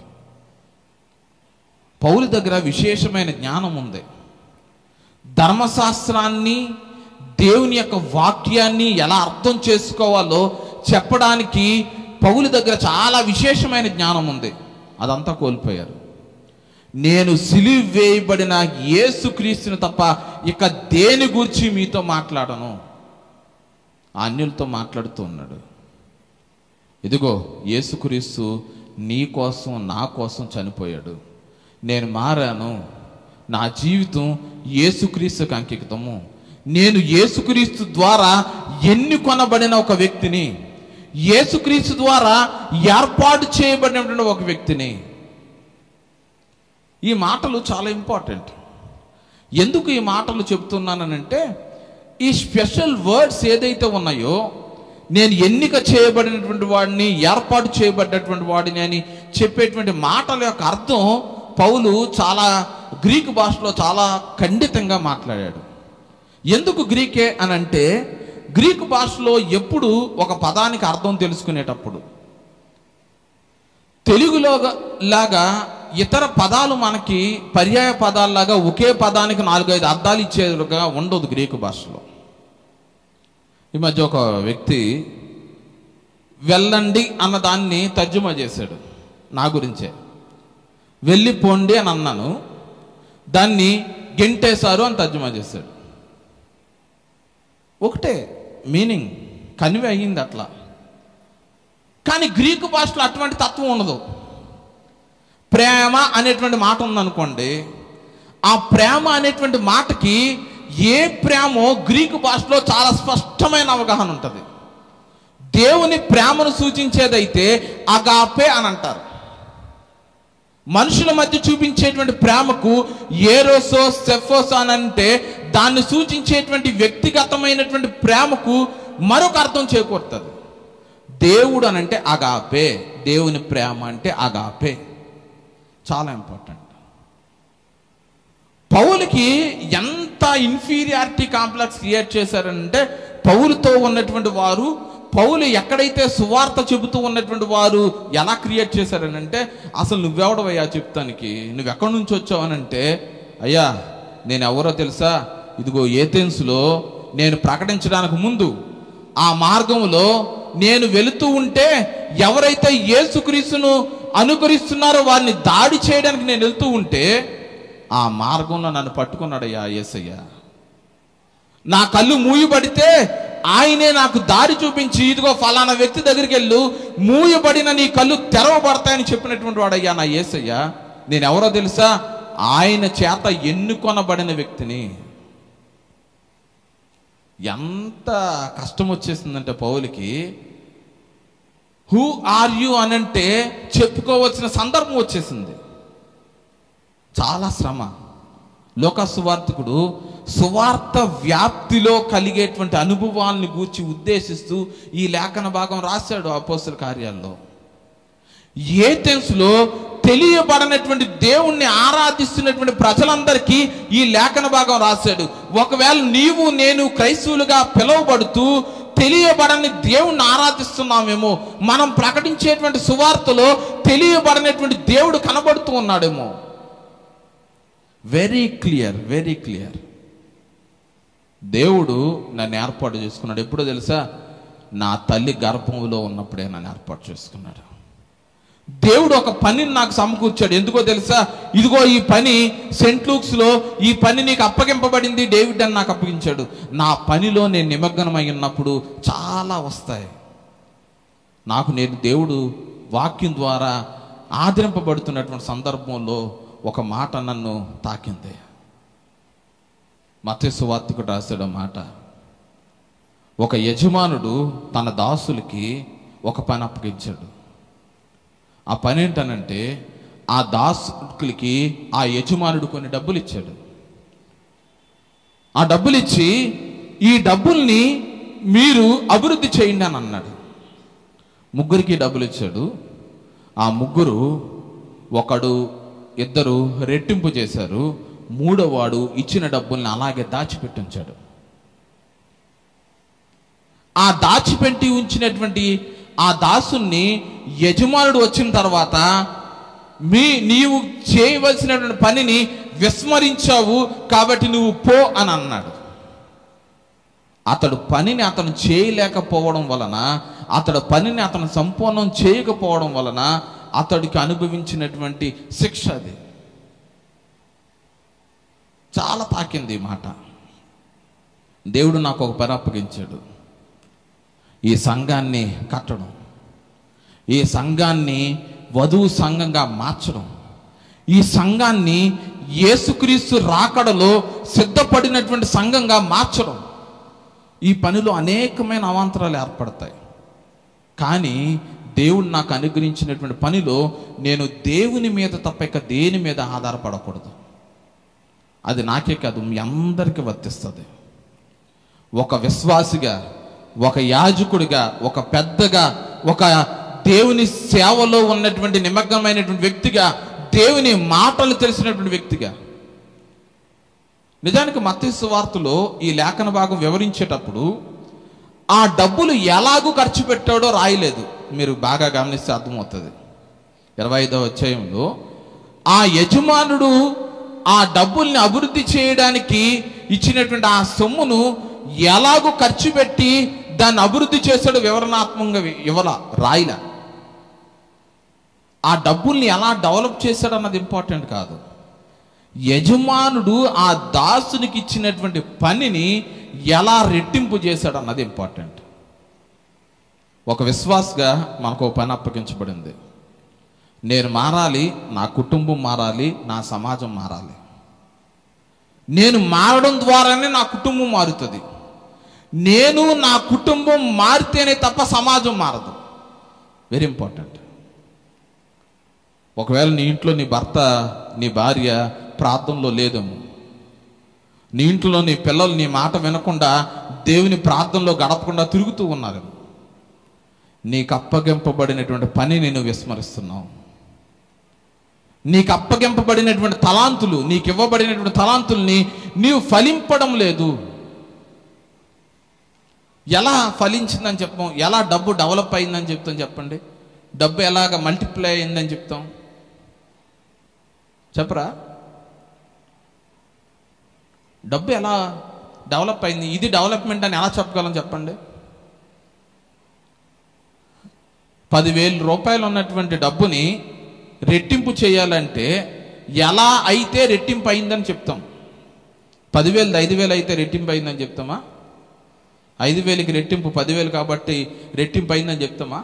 పౌలు దగ్గర విశేషమైన జ్ఞానం ఉంది ధర్మశాస్త్రాన్ని దేవుని యొక్క వాక్యాన్ని ఎలా అర్థం చేసుకోవాలో చెప్పడానికి పౌలు దగ్గర చాలా విశేషమైన జ్ఞానం ఉంది అదంతా కోల్పోయారు నేను సిలువ వేయబడిన యేసుక్రీస్తుని తప్ప ఇక దేని గురించి మీతో మాట్లాడను ఆ అన్యులతో మాట్లాడుతూ ఉన్నాడు ఇదిగో యేసుక్రీస్తు నీ కోసం నా కోసం చనిపోయాడు నేను మారాను నా జీవితం యేసుక్రీస్తుకు అంకితము నేను యేసుక్రీస్తు ద్వారా ఎన్నుకొనబడిన ఒక వ్యక్తిని యేసుక్రీస్తు ద్వారా ఏర్పాటు చేయబడినటువంటి ఒక వ్యక్తిని ఈ మాటలు చాలా ఇంపార్టెంట్ ఎందుకు ఈ మాటలు చెప్తున్నానంటే ఈ స్పెషల్ వర్డ్స్ ఏదైతే ఉన్నాయో నేను ఎన్నిక చేయబడినటువంటి వాడిని ఏర్పాటు చేయబడినటువంటి వాడిని అని చెప్పేటువంటి మాటల యొక్క అర్థం పౌలు చాలా గ్రీకు భాషలో చాలా ఖండితంగా మాట్లాడాడు ఎందుకు గ్రీకే అని అంటే గ్రీకు భాషలో ఎప్పుడు ఒక పదానికి అర్థం తెలుసుకునేటప్పుడు తెలుగులో లాగా ఇతర పదాలు మనకి పర్యాయ పదాల్లాగా ఒకే పదానికి నాలుగైదు అర్థాలు ఇచ్చేదిగా ఉండదు గ్రీకు భాషలో ఈ మధ్య ఒక వ్యక్తి వెళ్ళండి అన్న దాన్ని తర్జుమా చేశాడు నా గురించే వెళ్ళిపోండి అని అన్నాను దాన్ని గెంటేశారు అని తర్జుమా చేశాడు ఒకటే మీనింగ్ కన్వే అయ్యింది అట్లా కానీ గ్రీకు భాషలో అటువంటి తత్వం ఉండదు ప్రేమ అనేటువంటి మాట ఉందనుకోండి ఆ ప్రేమ అనేటువంటి మాటకి ఏ ప్రేమో గ్రీకు భాషలో చాలా స్పష్టమైన అవగాహన ఉంటుంది దేవుని ప్రేమను సూచించేదైతే అగాపే అని అంటారు మనుషుల మధ్య చూపించేటువంటి ప్రేమకు ఏరోసో సెఫోసో అని అంటే దాన్ని సూచించేటువంటి వ్యక్తిగతమైనటువంటి ప్రేమకు మరొక అర్థం చేకూరుతుంది దేవుడు అని అంటే అగాపే దేవుని ప్రేమ అంటే అగాపే చాలా ఇంపార్టెంట్ పౌలుకి ఎంత ఇన్ఫీరియారిటీ కాంప్లెక్స్ క్రియేట్ చేశారంటే పౌలుతో ఉన్నటువంటి వారు పౌలు ఎక్కడైతే సువార్త చెబుతూ ఉన్నటువంటి వారు ఎలా క్రియేట్ చేశారనంటే అసలు నువ్వెవడవయ్యా చెప్తానికి నువ్వు ఎక్కడి నుంచి వచ్చావు అని అంటే అయ్యా నేను ఎవరో తెలుసా ఇదిగో ఏథెన్స్లో నేను ప్రకటించడానికి ముందు ఆ మార్గంలో నేను వెళుతూ ఉంటే ఎవరైతే యేసుక్రీస్తును అనుకరిస్తున్నారో వారిని దాడి చేయడానికి నేను వెళ్తూ ఉంటే ఆ మార్గంలో నన్ను పట్టుకున్నాడయ్యా యేసయ్య నా కళ్ళు మూయబడితే ఆయనే నాకు దారి చూపించి ఇదిగో ఫలానా వ్యక్తి దగ్గరికి వెళ్ళు మూయబడిన నీ కళ్ళు తెరవబడతాయని చెప్పినటువంటి వాడయ్యా నా యేసయ్య నేను ఎవరో తెలుసా ఆయన చేత ఎన్నుకొనబడిన వ్యక్తిని ఎంత కష్టం వచ్చేసిందంటే పౌలకి హూ ఆర్ యు అనంటే చెప్పుకోవాల్సిన సందర్భం వచ్చేసింది చాలా శ్రమ లోక సువార్తికుడు సువార్త వ్యాప్తిలో కలిగేటువంటి అనుభవాల్ని గూర్చి ఉద్దేశిస్తూ ఈ లేఖన భాగం రాశాడు అపోస్తుల కార్యాల్లో ఏథెన్స్లో తెలియబడనటువంటి దేవుణ్ణి ఆరాధిస్తున్నటువంటి ప్రజలందరికీ ఈ లేఖన భాగం రాశాడు ఒకవేళ నీవు నేను క్రైస్తవులుగా పిలువబడుతూ తెలియబడని దేవుణ్ణి ఆరాధిస్తున్నామేమో మనం ప్రకటించేటువంటి సువార్తలో తెలియబడనటువంటి దేవుడు కనబడుతూ ఉన్నాడేమో వెరీ క్లియర్ వెరీ క్లియర్ దేవుడు నన్ను ఏర్పాటు చేసుకున్నాడు ఎప్పుడో తెలుసా నా తల్లి గర్భంలో ఉన్నప్పుడే నన్ను ఏర్పాటు చేసుకున్నాడు దేవుడు ఒక పనిని నాకు సమకూర్చాడు ఎందుకో తెలుసా ఇదిగో ఈ పని సెంట్ లూక్స్లో ఈ పని నీకు అప్పగింపబడింది డేవిడ్ అని నాకు అప్పగించాడు నా పనిలో నేను నిమగ్నమై ఉన్నప్పుడు చాలా వస్తాయి నాకు నేను దేవుడు వాక్యం ద్వారా ఆదరింపబడుతున్నటువంటి సందర్భంలో ఒక మాట నన్ను తాకింది మత్స్సు వార్తకుడు రాశాడు మాట ఒక యజమానుడు తన దాసులకి ఒక పని అప్పగించాడు ఆ పని ఏంటనంటే ఆ దాసులకి ఆ యజమానుడు కొన్ని డబ్బులు ఇచ్చాడు ఆ డబ్బులు ఇచ్చి ఈ డబ్బుల్ని మీరు అభివృద్ధి చేయండి అని అన్నాడు ముగ్గురికి డబ్బులు ఇచ్చాడు ఆ ముగ్గురు ఒకడు ఇద్దరు రెట్టింపు చేశారు మూడోవాడు ఇచ్చిన డబ్బుల్ని అలాగే దాచిపెట్టి ఉంచాడు ఆ దాచిపెట్టి ఉంచినటువంటి ఆ దాసుని యజమానుడు వచ్చిన తర్వాత మీ నీవు చేయవలసినటువంటి పనిని విస్మరించావు కాబట్టి నువ్వు పో అని అన్నాడు అతడు పనిని అతను చేయలేకపోవడం వలన అతడు పనిని అతను సంపూర్ణం చేయకపోవడం వలన అతడికి అనుభవించినటువంటి శిక్ష అది చాలా తాకింది ఈ మాట దేవుడు నాకు ఒక పని అప్పగించాడు ఈ సంఘాన్ని కట్టడం ఈ సంఘాన్ని వధువు సంఘంగా మార్చడం ఈ సంఘాన్ని యేసుక్రీస్తు రాకడలో సిద్ధపడినటువంటి సంఘంగా మార్చడం ఈ పనిలో అనేకమైన అవాంతరాలు ఏర్పడతాయి కానీ దేవుడు నాకు అనుగ్రహించినటువంటి పనిలో నేను దేవుని మీద తప్ప ఇక దేని మీద ఆధారపడకూడదు అది నాకే కాదు మీ అందరికీ వర్తిస్తుంది ఒక విశ్వాసిగా ఒక యాజకుడిగా ఒక పెద్దగా ఒక దేవుని సేవలో ఉన్నటువంటి నిమగ్నమైనటువంటి వ్యక్తిగా దేవుని మాటలు తెలిసినటువంటి వ్యక్తిగా నిజానికి మత్స్సు వార్తలో ఈ లేఖన భాగం వివరించేటప్పుడు ఆ డబ్బులు ఎలాగూ ఖర్చు పెట్టాడో రాయలేదు మీరు బాగా గమనిస్తే అర్థమవుతుంది ఇరవై ఐదవ అధ్యాయంలో ఆ యజమానుడు ఆ డబ్బుల్ని అభివృద్ధి చేయడానికి ఇచ్చినటువంటి ఆ సొమ్మును ఎలాగో ఖర్చు పెట్టి దాన్ని అభివృద్ధి చేశాడు వివరణాత్మకంగా ఇవ్వల రాయిలా ఆ డబ్బుల్ని ఎలా డెవలప్ చేశాడు అన్నది ఇంపార్టెంట్ కాదు యజమానుడు ఆ దాసునికి ఇచ్చినటువంటి పనిని ఎలా రెట్టింపు చేశాడు అన్నది ఇంపార్టెంట్ ఒక విశ్వాసగా మనకు ఒక పని అప్పగించబడింది నేను మారాలి నా కుటుంబం మారాలి నా సమాజం మారాలి నేను మారడం ద్వారానే నా కుటుంబం మారుతుంది నేను నా కుటుంబం మారితేనే తప్ప సమాజం మారదు వెరీ ఇంపార్టెంట్ ఒకవేళ నీ ఇంట్లో నీ భర్త నీ భార్య ప్రార్థనలో లేదేమో నీ ఇంట్లో నీ పిల్లలు నీ మాట వినకుండా దేవుని ప్రార్థనలో గడపకుండా తిరుగుతూ ఉన్నారేమో నీకు అప్పగింపబడినటువంటి పని నేను విస్మరిస్తున్నావు నీకు అప్పగింపబడినటువంటి తలాంతులు నీకు ఇవ్వబడినటువంటి తలాంతుల్ని నీవు ఫలింపడం లేదు ఎలా ఫలించిందని చెప్తాం ఎలా డబ్బు డెవలప్ అయిందని చెప్తాం చెప్పండి డబ్బు ఎలాగ మల్టిప్లై అయిందని చెప్తాం చెప్పరా డబ్బు ఎలా డెవలప్ అయింది ఇది డెవలప్మెంట్ అని ఎలా చెప్పగలం చెప్పండి పదివేల రూపాయలు ఉన్నటువంటి డబ్బుని రెట్టింపు చేయాలంటే ఎలా అయితే రెట్టింపు అయిందని చెప్తాం పదివేలు ఐదు వేలు అయితే రెట్టింపు అయిందని చెప్తామా ఐదు వేలకి రెట్టింపు పదివేలు కాబట్టి రెట్టింపు అయిందని చెప్తామా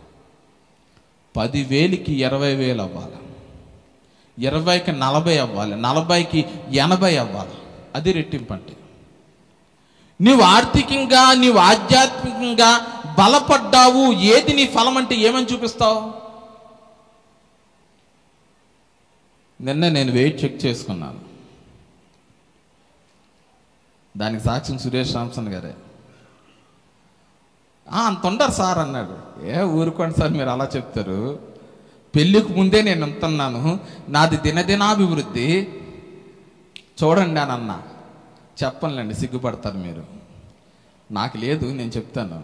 పదివేలకి ఇరవై వేలు అవ్వాలి ఇరవైకి నలభై అవ్వాలి నలభైకి ఎనభై అవ్వాలి అది రెట్టింపు అంటే నీవు ఆర్థికంగా నీవు ఆధ్యాత్మికంగా బలపడ్డావు ఏది నీ ఫలం అంటే ఏమని చూపిస్తావు నిన్న నేను వెయిట్ చెక్ చేసుకున్నాను దానికి సాక్ష్యం సురేష్ రామ్సన్ గారే "ఆ, అంత ఉండరు సార్ అన్నాడు ఏ ఊరుకోండి సార్ మీరు అలా చెప్తారు పెళ్ళికి ముందే నేను ఉంటున్నాను నాది దినదినాభివృద్ధి చూడండి అని అన్నా చెప్పనులేండి సిగ్గుపడతారు మీరు నాకు లేదు నేను చెప్తాను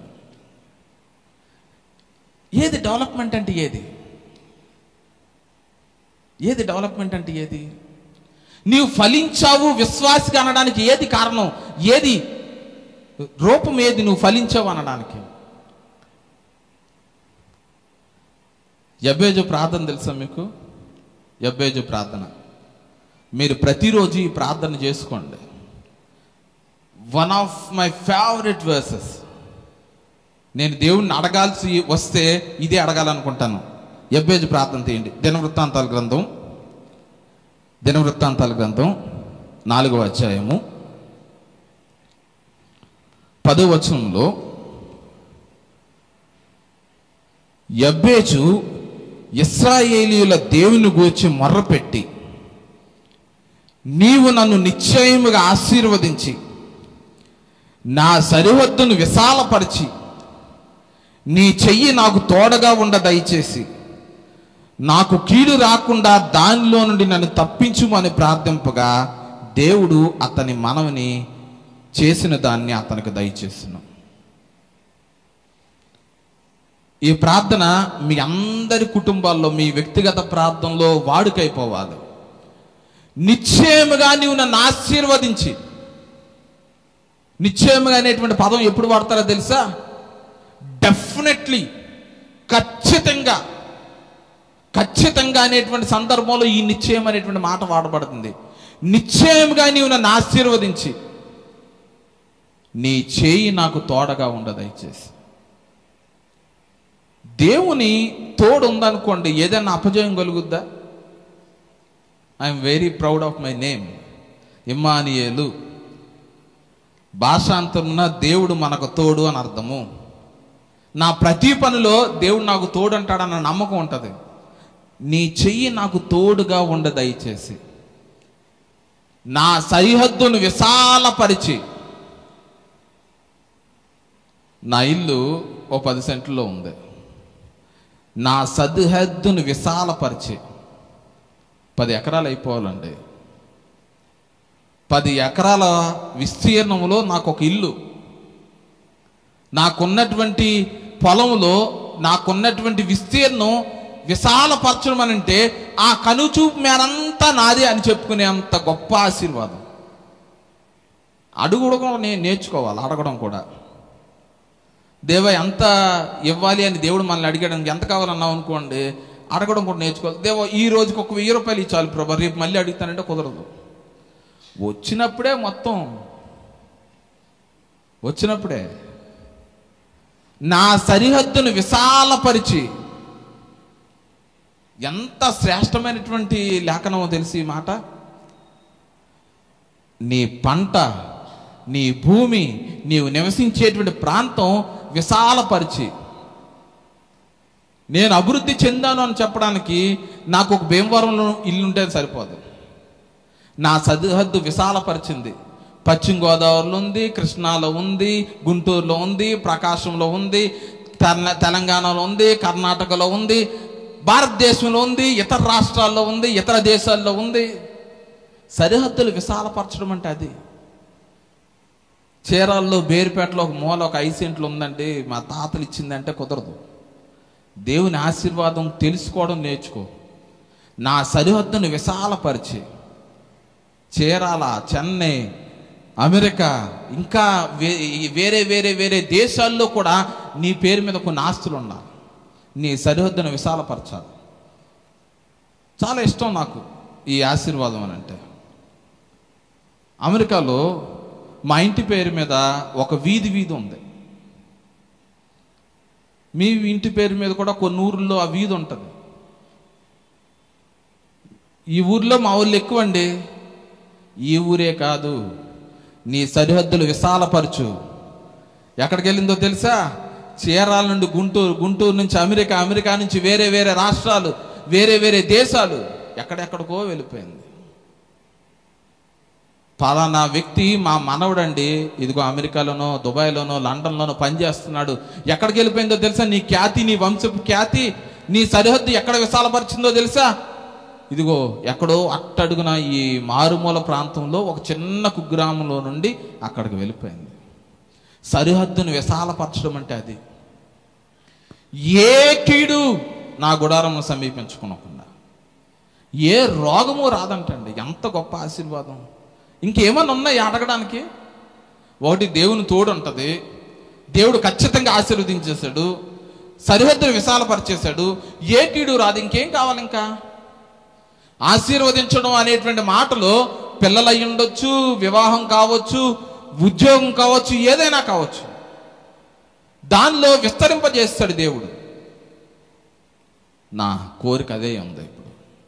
ఏది డెవలప్మెంట్ అంటే ఏది ఏది డెవలప్మెంట్ అంటే ఏది నీవు ఫలించావు విశ్వాసిగా అనడానికి ఏది కారణం ఏది రూపం ఏది నువ్వు ఫలించావు అనడానికి యబ్బేజు ప్రార్థన తెలుసా మీకు యబ్బేజు ప్రార్థన మీరు ప్రతిరోజు ఈ ప్రార్థన చేసుకోండి one of my favourite verses నేను దేవుణ్ణి అడగాల్సి వస్తే ఇదే అడగాలనుకుంటాను ఎబ్బేజు ప్రార్థన తీయండి దినవృత్తాంతాల గ్రంథం దినవృత్తాంతాల గ్రంథం నాలుగవ అధ్యాయము పదో వచనంలో యబ్బేజు ఇస్రాయేలీయుల దేవుని గూర్చి మొర్రపెట్టి నీవు నన్ను నిశ్చయముగా ఆశీర్వదించి నా సరిహద్దును విశాలపరిచి నీ చెయ్యి నాకు తోడగా ఉండ దయచేసి నాకు కీడు రాకుండా దానిలో నుండి నన్ను తప్పించుము అని ప్రార్థింపగా దేవుడు అతని మనవిని చేసిన దాన్ని అతనికి దయచేస్తున్నాం ఈ ప్రార్థన మీ అందరి కుటుంబాల్లో మీ వ్యక్తిగత ప్రార్థనలో వాడుకైపోవాలి నిశ్చయముగా నీవు నన్ను ఆశీర్వదించి నిశ్చయముగా అనేటువంటి పదం ఎప్పుడు వాడతారో తెలుసా డెఫినెట్లీ ఖచ్చితంగా ఖచ్చితంగా అనేటువంటి సందర్భంలో ఈ నిశ్చయం అనేటువంటి మాట వాడబడుతుంది నిశ్చయముగా నీవు నన్ను ఆశీర్వదించి నీ చేయి నాకు తోడగా ఉండ దయచేసి దేవుని తోడు ఉందనుకోండి ఏదైనా అపజయం కలుగుద్దా I'm very proud of my name Immanuel భాషాంతరున దేవుడు మనకు తోడు అని అర్థము నా ప్రతి పనిలో దేవుడు నాకు తోడు అంటాడన్న నమ్మకం ఉంటుంది నీ చెయ్యి నాకు తోడుగా ఉండ దయచేసి నా సరిహద్దును విశాలపరిచి నా ఇల్లు ఓ పది సెంట్లో ఉంది నా సరిహద్దును విశాలపరిచి పది ఎకరాలు అయిపోవాలండి పది ఎకరాల విస్తీర్ణంలో నాకు ఒక ఇల్లు నాకున్నటువంటి పొలంలో నాకున్నటువంటి విస్తీర్ణం విశాలపరచడం అని అంటే ఆ కనుచూపు మేరంతా నాదే అని చెప్పుకునే అంత గొప్ప ఆశీర్వాదం అడుగుడు కూడా నేను నేర్చుకోవాలి అడగడం కూడా దేవ ఎంత ఇవ్వాలి అని దేవుడు మనల్ని అడిగాడు ఎంత కావాలన్నావు అనుకోండి అడగడం కూడా నేర్చుకోవాలి దేవ ఈ రోజుకి ఒక వెయ్యి రూపాయలు ఇచ్చాలి ప్రభా రేపు మళ్ళీ అడుగుతానంటే కుదరదు వచ్చినప్పుడే మొత్తం వచ్చినప్పుడే నా సరిహద్దును విశాలపరిచి ఎంత శ్రేష్టమైనటువంటి లేఖనమో తెలిసి ఈ మాట నీ పంట నీ భూమి నీవు నివసించేటువంటి ప్రాంతం విశాలపరిచి నేను అభివృద్ధి చెందాను అని చెప్పడానికి నాకు ఒక భీమవరంలో ఇల్లు ఉంటే సరిపోదు నా సరిహద్దు విశాలపరిచింది పశ్చిమ గోదావరిలో ఉంది కృష్ణాలో ఉంది గుంటూరులో ఉంది ప్రకాశంలో ఉంది తెల- తెలంగాణలో ఉంది కర్ణాటకలో ఉంది భారతదేశంలో ఉంది ఇతర రాష్ట్రాల్లో ఉంది ఇతర దేశాల్లో ఉంది సరిహద్దులు విశాలపరచడం అంటే అది చీరాల్లో బేరుపేటలో ఒక మూల ఒక ఐదు సెంట్లు ఉందండి మా తాతలు ఇచ్చిందంటే కుదరదు దేవుని ఆశీర్వాదం తెలుసుకోవడం నేర్చుకో నా సరిహద్దును విశాలపరిచి చీరాల చెన్నై అమెరికా ఇంకా వే- వేరే వేరే వేరే దేశాల్లో కూడా నీ పేరు మీద కొన్ని ఆస్తులు ఉండాలి నీ సరిహద్దును విశాలపరచాలి చాలా ఇష్టం నాకు ఈ ఆశీర్వాదం అని అంటే అమెరికాలో మా ఇంటి పేరు మీద ఒక వీధి వీధి ఉంది మీ ఇంటి పేరు మీద కూడా కొన్ని ఊర్లో ఆ వీధి ఉంటుంది ఈ ఊర్లో మా ఊళ్ళు ఎక్కువ అండి ఈ ఊరే కాదు నీ సరిహద్దులు విశాలపరచు ఎక్కడికి వెళ్ళిందో తెలుసా చీరాల నుండి గుంటూరు గుంటూరు నుంచి అమెరికా అమెరికా నుంచి వేరే వేరే రాష్ట్రాలు వేరే వేరే దేశాలు ఎక్కడెక్కడికో వెళ్ళిపోయింది పలానా వ్యక్తి మా మనవడండి ఇదిగో అమెరికాలోనో దుబాయ్లోనో లండన్లోనో పనిచేస్తున్నాడు ఎక్కడికి వెళ్ళిపోయిందో తెలుసా నీ ఖ్యాతి నీ వంశపు ఖ్యాతి నీ సరిహద్దు ఎక్కడ విశాలపరిచిందో తెలుసా ఇదిగో ఎక్కడో అట్టడుగున ఈ మారుమూల ప్రాంతంలో ఒక చిన్న కుగ్రామంలో నుండి అక్కడికి వెళ్ళిపోయింది సరిహద్దును విశాలపరచడం అంటే అది ఏ కీడు నా గుడారమును సమీపించుకోకుండా ఏ రోగము రాదంటండి ఎంత గొప్ప ఆశీర్వాదం ఇంకేమన్నా ఉన్నాయి అడగడానికి ఒకటి దేవుని తోడు ఉంటుంది దేవుడు ఖచ్చితంగా ఆశీర్వదించేశాడు సరిహద్దును విశాలపరిచేశాడు ఏ కీడు రాదు ఇంకేం కావాలి ఇంకా ఆశీర్వదించడం అనేటువంటి మాటలో పిల్లలు అయి ఉండొచ్చు వివాహం కావచ్చు ఉద్యోగం కావచ్చు ఏదైనా కావచ్చు దానిలో విస్తరింపజేస్తాడు దేవుడు నా కోరిక అదే ఉంది ఇప్పుడు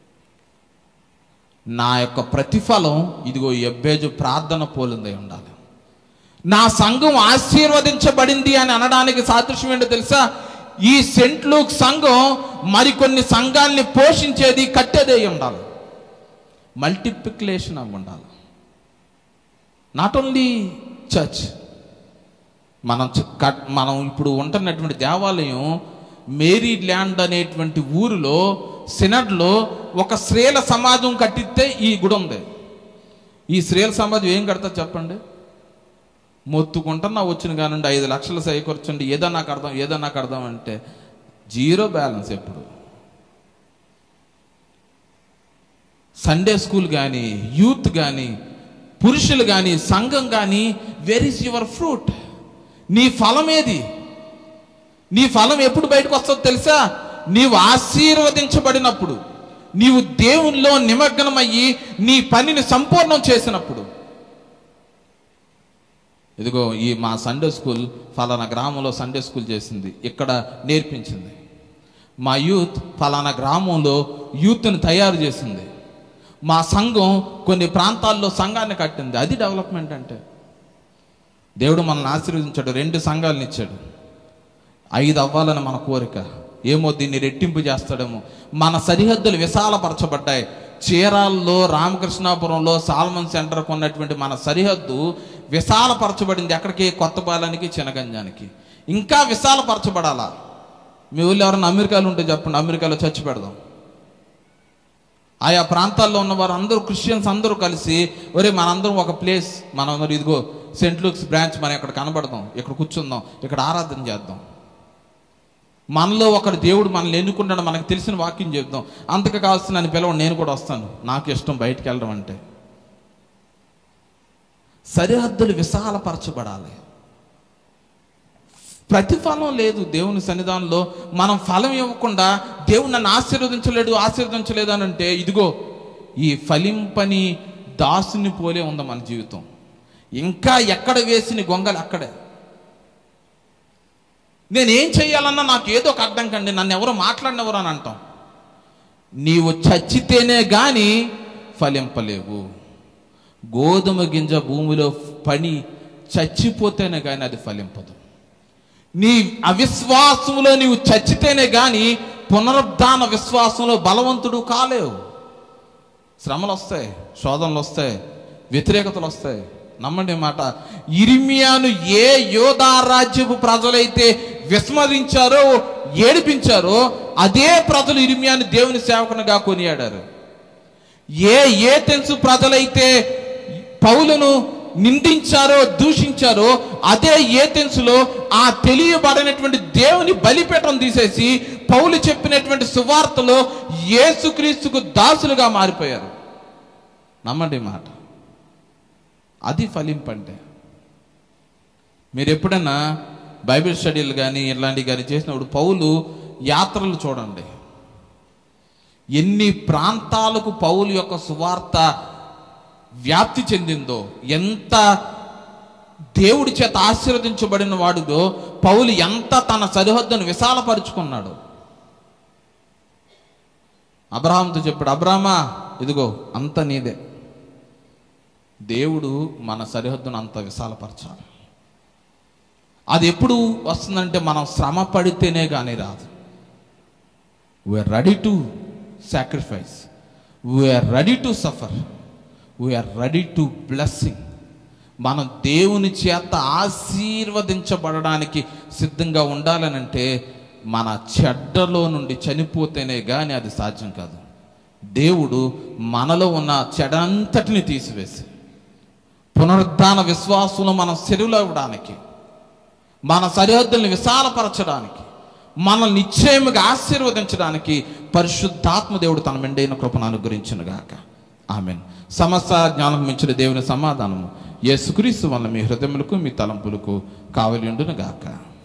నా యొక్క ప్రతిఫలం ఇదిగో ఎబ్బేజు ప్రార్థన పోలిందై ఉండాలి నా సంఘం ఆశీర్వదించబడింది అని అనడానికి సాదృశ్యం ఏంటో తెలుసా ఈ సెంట్ లూక్ సంఘం మరికొన్ని సంఘాల్ని పోషించేది కట్టేదే అయి ఉండాలి మల్టిప్లికేషన్ అవి ఉండాలి నాట్ ఓన్లీ చర్చ్ మనం చ- కట్- మనం ఇప్పుడు ఉంటున్నటువంటి దేవాలయం మేరీ ల్యాండ్ అనేటువంటి ఊరిలో సినడ్లో ఒక స్త్రీల సమాజం కట్టిస్తే ఈ గుడి ఉంది ఈ స్త్రీల సమాజం ఏం కడతా చెప్పండి మొత్తుకుంటున్నా వచ్చిన కానుండి ఐదు లక్షలు సేకూర్చండి ఏదో నాకు అర్థం ఏదో నాకు అర్థం అంటే జీరో బ్యాలెన్స్ ఎప్పుడు సండే స్కూల్ కానీ యూత్ కానీ పురుషులు కానీ సంఘం కానీ వెర్ ఇస్ యువర్ ఫ్రూట్ నీ ఫలం ఏది నీ ఫలం ఎప్పుడు బయటకు వస్తుందో తెలుసా నీవు ఆశీర్వదించబడినప్పుడు నీవు దేవునిలో నిమగ్నమయ్యి నీ పనిని సంపూర్ణం చేసినప్పుడు ఇదిగో ఈ మా సండే స్కూల్ ఫలానా గ్రామంలో సండే స్కూల్ చేసింది ఇక్కడ నేర్పించింది మా యూత్ ఫలానా గ్రామంలో యూత్ని తయారు చేసింది మా సంఘం కొన్ని ప్రాంతాల్లో సంఘాన్ని కట్టింది అది డెవలప్మెంట్ అంటే దేవుడు మనల్ని ఆశీర్వదించాడు రెండు సంఘాలను ఇచ్చాడు ఐదు అవ్వాలని మన కోరిక ఏమో దీన్ని రెట్టింపు చేస్తాడేమో మన సరిహద్దులు విశాలపరచబడ్డాయి చీరాల్లో రామకృష్ణాపురంలో సాల్మన్ సెంటర్కు ఉన్నటువంటి మన సరిహద్దు విశాలపరచబడింది ఎక్కడికి కొత్తపాలెనికి చినగంజానికి ఇంకా విశాలపరచబడాలా మీ ఊళ్ళో ఎవరైనా అమెరికాలో ఉంటే చెప్పండి అమెరికాలో చర్చి పెడదాం ఆయా ప్రాంతాల్లో ఉన్న వారు అందరూ క్రిస్టియన్స్ అందరూ కలిసి ఒరే మనందరం ఒక ప్లేస్ మనం అందరూ ఇదిగో సెంట్ లూక్స్ బ్రాంచ్ మనం ఇక్కడ కనబడదాం ఇక్కడ కూర్చుందాం ఇక్కడ ఆరాధన చేద్దాం మనలో ఒకడు దేవుడు మనల్ని ఎన్నుకుంటాడు మనకు తెలిసిన వాక్యం చెప్దాం అంతకు కావాల్సిన నన్ను పిలవండి నేను కూడా వస్తాను నాకు ఇష్టం బయటికి వెళ్ళడం అంటే సరిహద్దులు విశాలపరచబడాలి ప్రతిఫలం లేదు దేవుని సన్నిధానంలో మనం ఫలం ఇవ్వకుండా దేవుడు నన్ను ఆశీర్వదించలేడు ఆశీర్వదించలేదు అని అంటే ఇదిగో ఈ ఫలింపని దాసుని పోలే ఉంది మన జీవితం ఇంకా ఎక్కడ వేసిన గొంగలు అక్కడే నేనేం చేయాలన్నా నాకు ఏదో ఒక అర్థం కండి నన్ను ఎవరు మాట్లాడినెవరు అని అంటాం నీవు చచ్చితేనే గాని ఫలింపలేవు గోధుమ గింజ భూమిలో పని చచ్చిపోతేనే కానీ అది ఫలింపదు నీ అవిశ్వాసంలో నీవు చచ్చితేనే గాని పునరుద్ధాన విశ్వాసంలో బలవంతుడు కాలేవు శ్రమలు వస్తాయి శోధనలు వస్తాయి వ్యతిరేకతలు వస్తాయి నమ్మండి ఈ మాట ఇరిమియాను ఏ యోధా రాజ్యపు ప్రజలైతే విస్మరించారో ఏడిపించారో అదే ప్రజలు ఇరిమియాను దేవుని సేవకునిగా కొనియాడారు ఏ ఏ తెలుసు ప్రజలైతే పౌలను నిందించారో దూషించారో అదే ఏ తెన్సులో ఆ తెలియబడినటువంటి దేవుని బలిపీఠం తీసేసి పౌలు చెప్పినటువంటి సువార్తలో యేసుక్రీస్తుకు దాసులుగా మారిపోయారు నమ్మండి ఈ మాట అది ఫలింపంటే మీరు ఎప్పుడైనా బైబిల్ స్టడీలు కానీ ఇలాంటివి కానీ చేసినప్పుడు పౌలు యాత్రలు చూడండి ఎన్ని ప్రాంతాలకు పౌలు యొక్క సువార్త వ్యాప్తి చెందిందో ఎంత దేవుడి చేత ఆశీర్వదించబడిన వాడుదో పౌలు ఎంత తన సరిహద్దును విశాలపరుచుకున్నాడు అబ్రహాంతో చెప్పాడు అబ్రాహ్మా ఇదిగో అంత నీదే దేవుడు మన సరిహద్దును అంత విశాలపరచాలి అది ఎప్పుడు వస్తుందంటే మనం శ్రమ పడితేనే కానీ రాదు we are ready to sacrifice we are ready to suffer we are ready to blessing మనం దేవుని చేత ఆశీర్వదించబడడానికి సిద్ధంగా ఉండాలనంటే మన చెడ్డలో నుండి చనిపోతేనే కానీ అది సాధ్యం కాదు దేవుడు మనలో ఉన్న చెడంతటిని తీసివేసి పునరుద్ధాన విశ్వాసంలో మనం సెరువులవ్వడానికి మన సరిహద్దుల్ని విశాలపరచడానికి మనల్ని నిశ్చయముగా ఆశీర్వదించడానికి పరిశుద్ధాత్మ దేవుడు తన మెండైన కృపను అనుగ్రహించును గాక ఆమెన్ సమస్త జ్ఞానం మించిన దేవుని సమాధానము యేసుక్రీస్తు వల్ల మీ హృదయములకు మీ తలంపులకు కావలి ఉండును గాక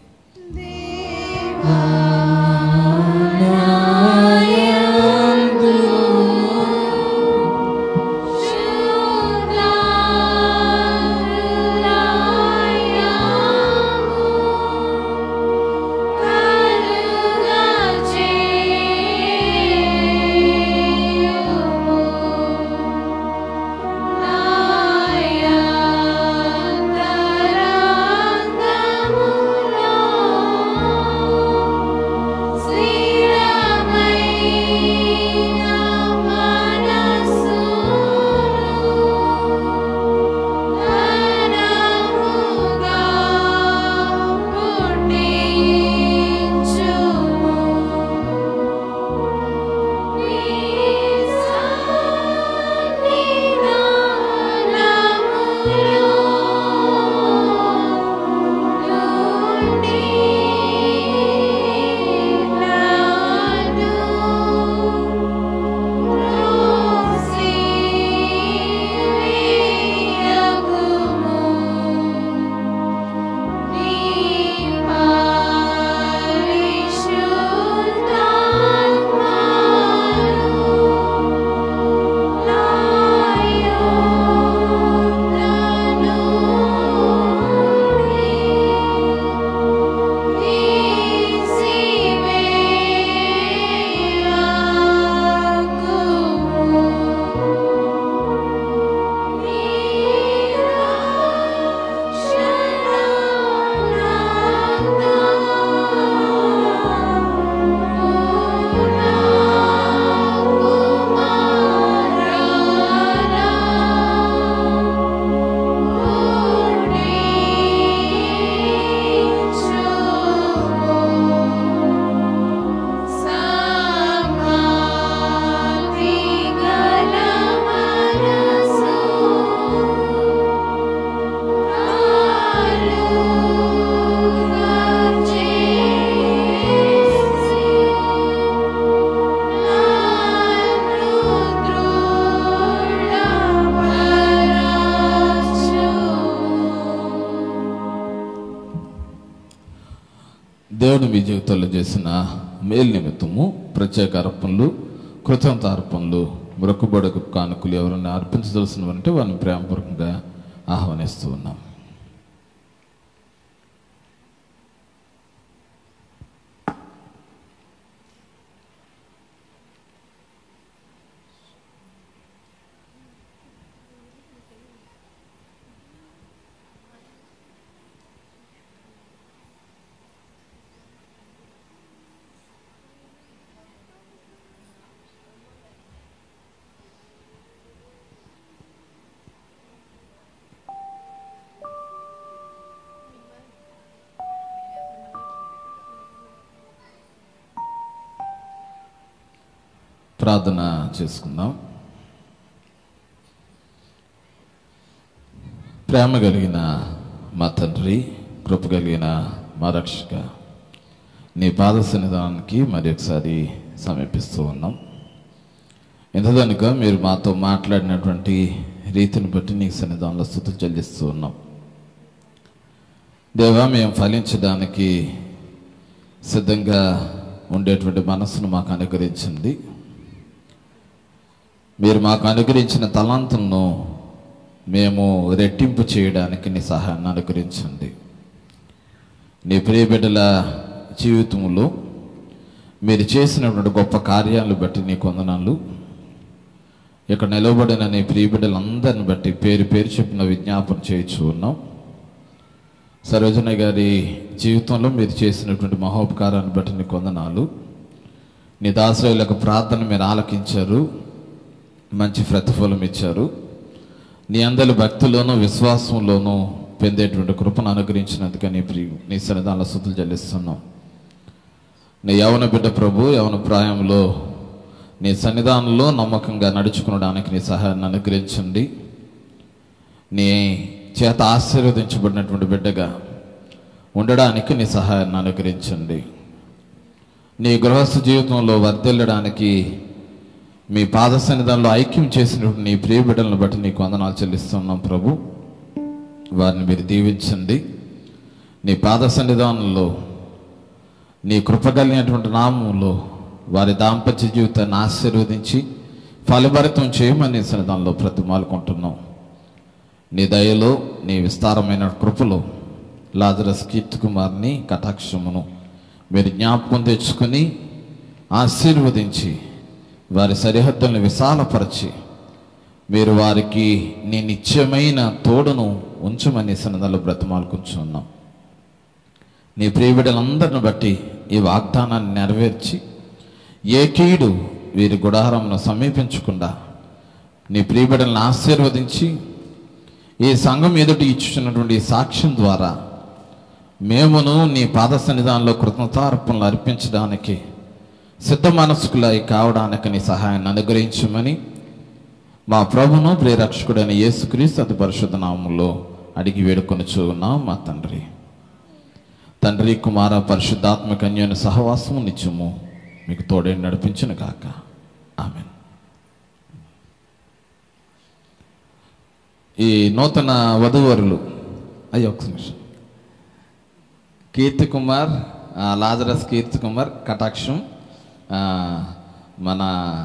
దేవుడు మీ జీవితంలో చేసిన మేలు నిమిత్తము ప్రత్యేక అర్పణలు కృతజ్ఞత అర్పణలు మొక్కుబడుకు కానుకలు ఎవరైనా అర్పించదలసిన ఉంటే వారిని ప్రేమపూర్వకంగా ఆహ్వానిస్తూ ఉన్నాం ప్రార్థన చేసుకుందాం ప్రేమ కలిగిన మా తండ్రి కృప కలిగిన మా రక్షక నీ పాద సన్నిధానానికి మరి ఒకసారి సమీపిస్తూ ఉన్నాం ఇంతదనుక మీరు మాతో మాట్లాడినటువంటి రీతిని బట్టి నీకు సన్నిధానంలో స్థుతులు చెల్లిస్తూ ఉన్నాం దేవా మేము ఫలించడానికి సిద్ధంగా ఉండేటువంటి మనసును మాకు అనుగ్రహించింది మీరు మాకు అనుగ్రహించిన తలాంతులను మేము రెట్టింపు చేయడానికి నీ సహాయాన్ని అనుగ్రహించండి నీ ప్రియబిడ్డల జీవితంలో మీరు చేసినటువంటి గొప్ప కార్యాలను బట్టి నీ కొందనాలు ఇక్కడ నిలవబడిన నీ ప్రియబిడ్డలందరిని బట్టి పేరు పేరు చెప్పిన విజ్ఞాపన చేయొచ్చు ఉన్నాం సరోజన గారి జీవితంలో మీరు చేసినటువంటి మహోపకారాన్ని బట్టి నీ కొందనాలు నీ దాసరాయులకు ప్రార్థన మీరు ఆలకించారు మంచి ప్రతిఫలం ఇచ్చారు నీ అందరి భక్తిలోనూ విశ్వాసంలోనూ పొందేటువంటి కృపను అనుగ్రహించినందుకు నీ ప్రి నీ సన్నిధానంలో స్థుతులు చెల్లిస్తున్నాం నీ యవన బిడ్డ ప్రభు యవన ప్రాయంలో నీ సన్నిధానంలో నమ్మకంగా నడుచుకునడానికి నీ సహాయాన్ని అనుగ్రహించండి నీ చేత ఆశీర్వదించబడినటువంటి బిడ్డగా ఉండడానికి నీ సహాయాన్ని అనుగ్రహించండి నీ గృహస్థ జీవితంలో వర్ధిల్లడానికి మీ పాద సన్నిధానంలో ఐక్యం చేసినటువంటి నీ ప్రియ బిడ్డలను బట్టి నీకు వందనాలు చెల్లిస్తున్నాం ప్రభు వారిని మీరు దీవించండి నీ పాద సన్నిధానంలో నీ కృప కలిగినటువంటి నామంలో వారి దాంపత్య జీవితాన్ని ఆశీర్వదించి ఫలభరితం చేయమని సన్నిధానంలో ప్రతిమాలుకుంటున్నాం నీ దయలో నీ విస్తారమైన కృపలో లాజరస్ కీర్తి కుమార్ని కటాక్షమును మీరు జ్ఞాపకం తెచ్చుకొని ఆశీర్వదించి వారి సరిహద్దులను విశాలపరిచి మీరు వారికి నీ నిత్యమైన తోడును ఉంచమని సన్నదలు బ్రతమాలుకుంటున్నాం నీ ప్రియబిడ్డలందరిని బట్టి ఈ వాగ్దానాన్ని నెరవేర్చి ఏ కీడు వీరి గుడారంను సమీపించకుండా నీ ప్రియబిడ్డలను ఆశీర్వదించి ఈ సంఘం ఎదుటి ఇచ్చుచున్నటువంటి ఈ సాక్ష్యం ద్వారా మేమును నీ పాద సన్నిధానంలో కృతజ్ఞతార్పణలు అర్పించడానికి సిద్ధ మనస్కులై కావడానికి నీ సహాయాన్ని అనుగ్రహించమని మా ప్రభును ప్రియరక్షకుడైన యేసుక్రీస్తు అతి పరిశుద్ధ నామంలో అడిగి వేడుకొనుచు ఉన్నాం మా తండ్రి తండ్రి కుమార పరిశుద్ధాత్మక అన్యోన్య సహవాసము నిత్యము మీకు తోడే నడిపించును కాక ఆమెన్ ఈ నూతన వధువరులు అయ్యో ఒక నిమిషం కీర్తి కుమార్ ఆ, లాజరస్ కీర్తి కుమార్ కటాక్షం ఆ, మన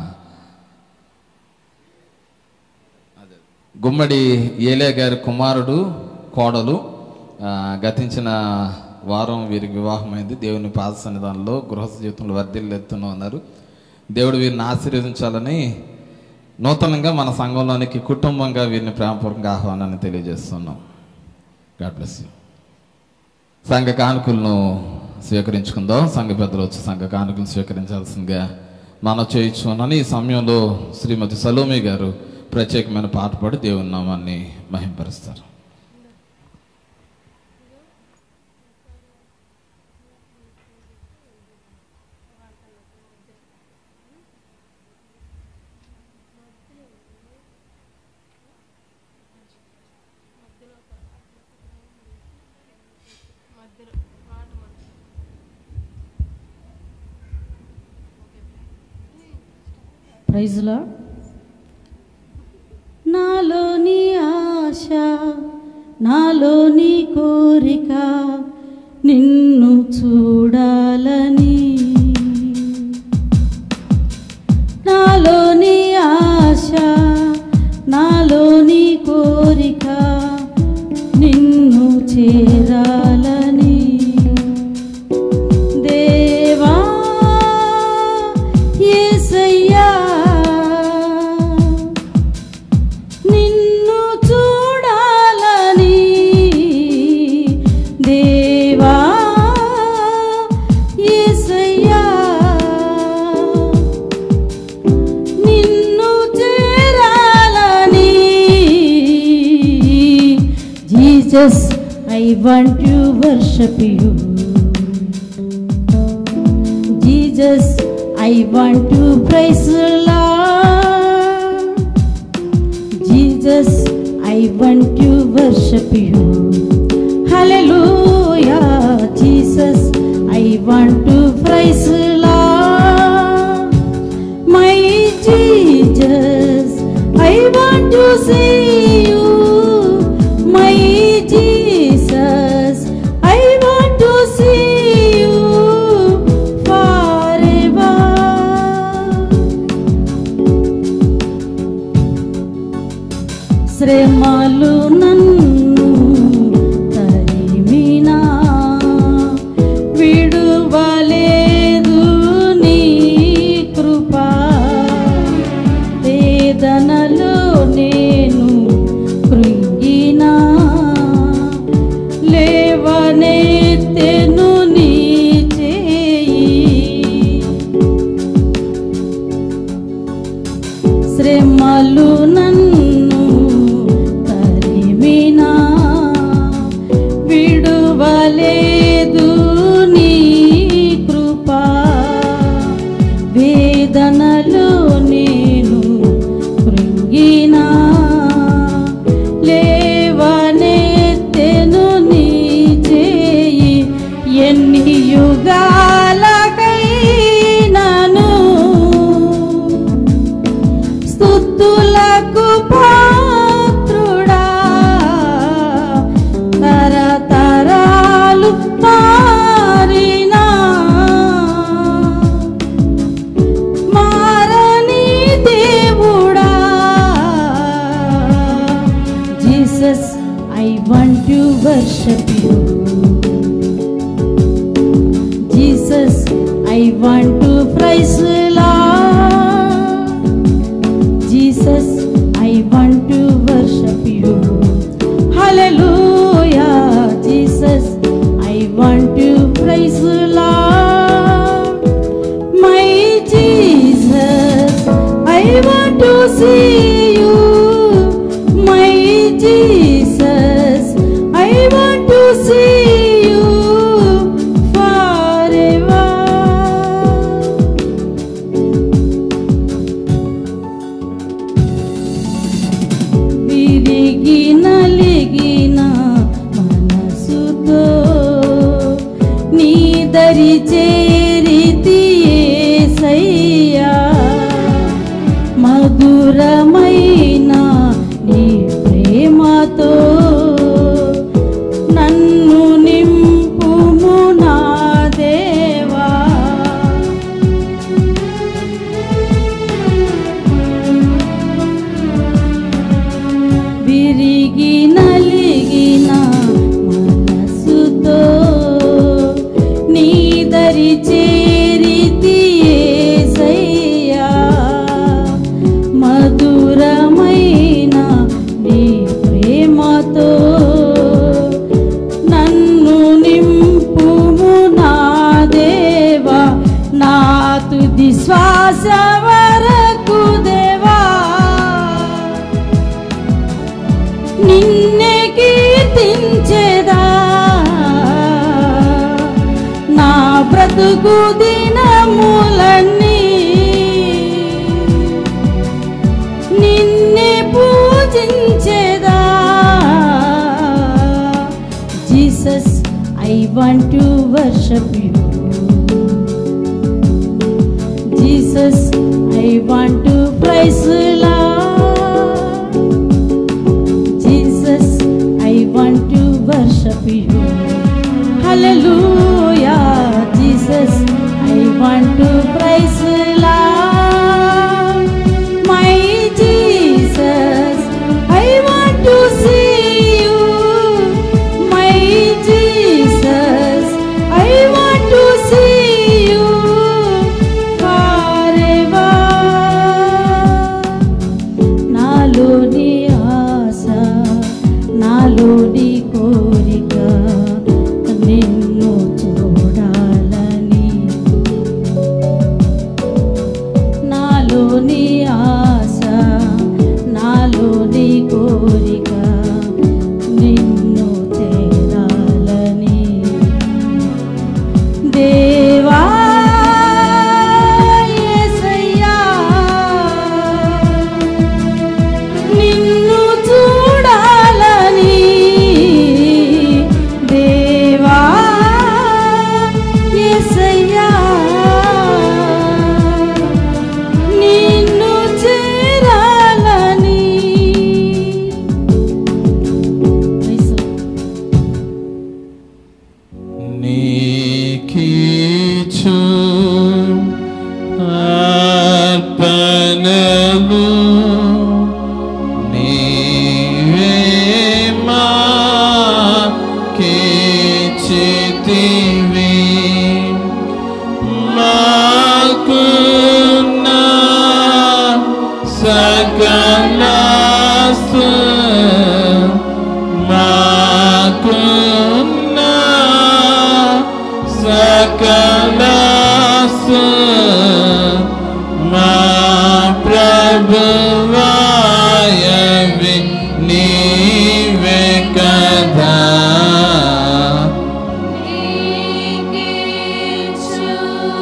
అదే, గుమ్మడి ఏలే గారి కుమారుడు కోడలు ఆ, గతించిన వారం వీరికి వివాహమైంది దేవుని పాద సన్నిధానంలో గృహస్థ జీవితంలో వర్ధిల్లు ఎత్తున ఉన్నారు దేవుడు వీరిని ఆశీర్వదించాలని నూతనంగా మన సంఘంలోనికి కుటుంబంగా వీరిని ప్రేమపూర్వకంగా ఆహ్వానాన్ని తెలియజేస్తున్నాం గాడ్ బ్లెస్ యూ సంఘ కానుకలను స్వీకరించుకుందాం సంఘ పెద్దలు వచ్చి సంఘ కానుకలను స్వీకరించాల్సిందిగా మనం చేయించుకున్నాను ఈ సమయంలో శ్రీమతి సలోమి గారు ప్రత్యేకమైన పాట పాడి దేవుని నామాన్ని మహింపరుస్తారు ప్రైజ్లా నాలోని ఆశ నాలోని కోరిక నిన్ను చూడాలని నాలోని ఆశ నాలోని కోరిక నిన్ను చేరాలని దేవా యేసయ్యా నిన్ను చూడాలని దేవా యేసయ్యా నిన్ను చేరాలని Jesus I want to worship you Jesus, I want to praise the Lord. Jesus, I want to worship you. Hallelujah, Jesus, I want to praise the Lord. My Jesus, I want to see శ్రమలు నన్ను తరిమినా విడువలేదు నీ కృపా వేదనలో నేను కృంగినా లేవనెత్తెను నీ చేయి శ్రమలు నన్ను తరిమినా విడువలేదు నీ కృపా వేదనలో నేను కృంగినా లేవనెత్తెను నీ చేయి ఎన్ని యుగాలకైనను స్తుతులకు పాత్రుడా తరతరాలు మారినా మారని దేవుడా Jesus I want to worship you Jesus I want to praise Lord Jesus I want to worship you hallelujah Jesus I want to praise Lord my Jesus I want to see you my Jesus I want to see you forever విరిగి నలిగిన మనసుతో నీ దరి చేరితి యేసయ్యా మధురమైన నీ ప్రేమతో నన్ను నింపుము నా దేవా విరిగి నలిగిన మనసుతో నీ దరి చేరితి యేసయ్యా మధురమైన నీ ప్రేమతో నన్ను నింపుము నా దేవా నా తుది శ్వాస వరకు దేవా నిన్నే కీర్తించేదా నా బ్రతుకు దినములన్నీ నిన్నే పూజించేదా Jesus I want to worship you Jesus I want to praise Lord Jesus I want to worship you hallelujah Jesus I want to praise Lord my Jesus I want to see you my Jesus I want to see you forever సకలాసు మాకున్న సకలాసు మా ప్రభువాయవి నీవే కదా నీకిచ్చు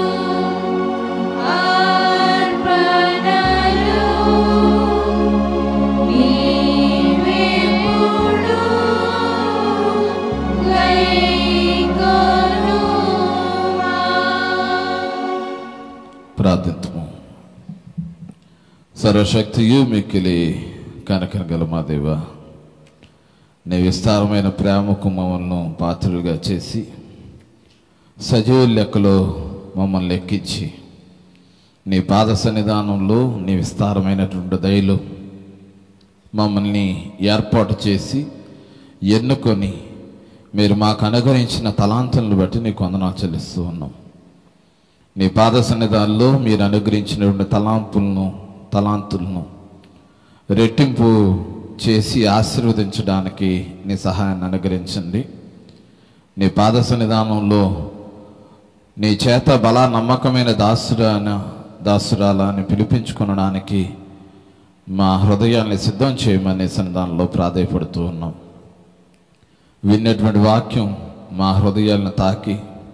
అర్పణలు నీవెప్పుడు గైకొనుమా ప్రార్థించము సర్వశక్తియు మిక్కిలి కనకన గల మా దేవ నీ విస్తారమైన ప్రేమకు మమ్మల్ని పాత్రలుగా చేసి సజీవ లెక్కలో మమ్మల్ని లెక్కించి నీ పాద సన్నిధానంలో నీ విస్తారమైనటువంటి దయలో మమ్మల్ని ఏర్పాటు చేసి ఎన్నుకొని మీరు మాకు అనుగ్రహించిన తలాంతులను బట్టి నీకు వందనాలు చెల్లిస్తూ ఉన్నాం నీ పాద సన్నిధానంలో మీరు అనుగ్రహించినటువంటి తలాంపులను తలాంతులను రెట్టింపు చేసి ఆశీర్వదించడానికి నీ సహాయాన్ని అనుగ్రహించండి నీ పాద సన్నిధానంలో నీ చేత బల నమ్మకమైన దాసురాన దాసురాల అని పిలిపించుకొనడానికి మా హృదయాన్ని సిద్ధం చేయమని సన్నిధానంలో ప్రాధాయపడుతూ ఉన్నాం విన్నటువంటి వాక్యం మా హృదయాలను తాకి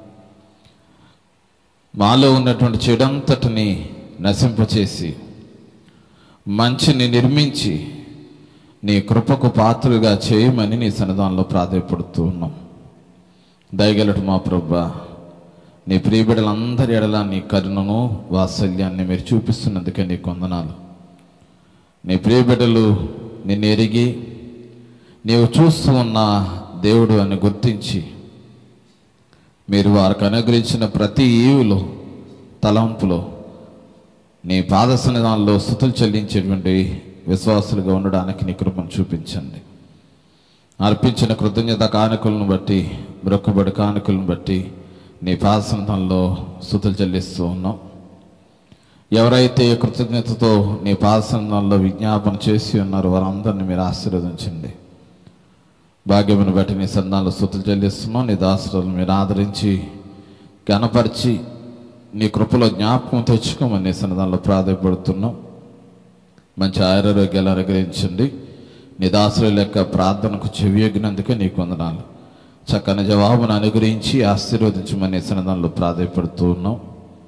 మాలో ఉన్నటువంటి చెడంతటిని నశింపచేసి మంచిని నిర్మించి నీ కృపకు పాత్రలుగా చేయమని నీ సన్నిధానంలో ప్రాధాయపడుతూ ఉన్నాం దయగలటు మా ప్రభా నీ ప్రియబిడలందరి ఎడల నీ కరుణను వాత్సల్యాన్ని మీరు చూపిస్తున్నందుకే నీ కొందనాలు నీ ప్రియబిడ్డలు నిన్ను ఎరిగి నీవు చూస్తూ ఉన్న దేవుడు అని గుర్తించి మీరు వారికి అనుగ్రహించిన ప్రతి ఈవులో తలంపులో నీ పాద సన్నిధానంలో స్థుతులు చెల్లించేటువంటి విశ్వాసులుగా ఉండడానికి నీ కృపను చూపించండి అర్పించిన కృతజ్ఞత కానుకలను బట్టి బ్రొక్కబడి కానుకలను బట్టి నీ పాద సన్నిధానంలో స్థుతులు చెల్లిస్తూ ఉన్నాం ఎవరైతే కృతజ్ఞతతో నీ పాద సన్నిధానంలో విజ్ఞాపన చేసి ఉన్నారో వారందరినీ మీరు ఆశీర్వదించండి భాగ్యమును బట్టి నీ సందాలు స్థుతులు చెల్లిస్తున్నాం నీ దాసులను మీరు ఆదరించి గణపరిచి నీ కృపలో జ్ఞాపకం తెచ్చుకోమని నీ సన్నిధానంలో ప్రాధాయపడుతున్నాం మంచి ఆరోగ్యాలు అనుగ్రహించండి నీ దాసుల లెక్క ప్రార్థనకు చెవియగినందుకే నీకు వందనాలు చక్కని జవాబును అనుగ్రహించి ఆశీర్వదించమని నీ సన్నిధానంలో ప్రాధాయపడుతూ ఉన్నాం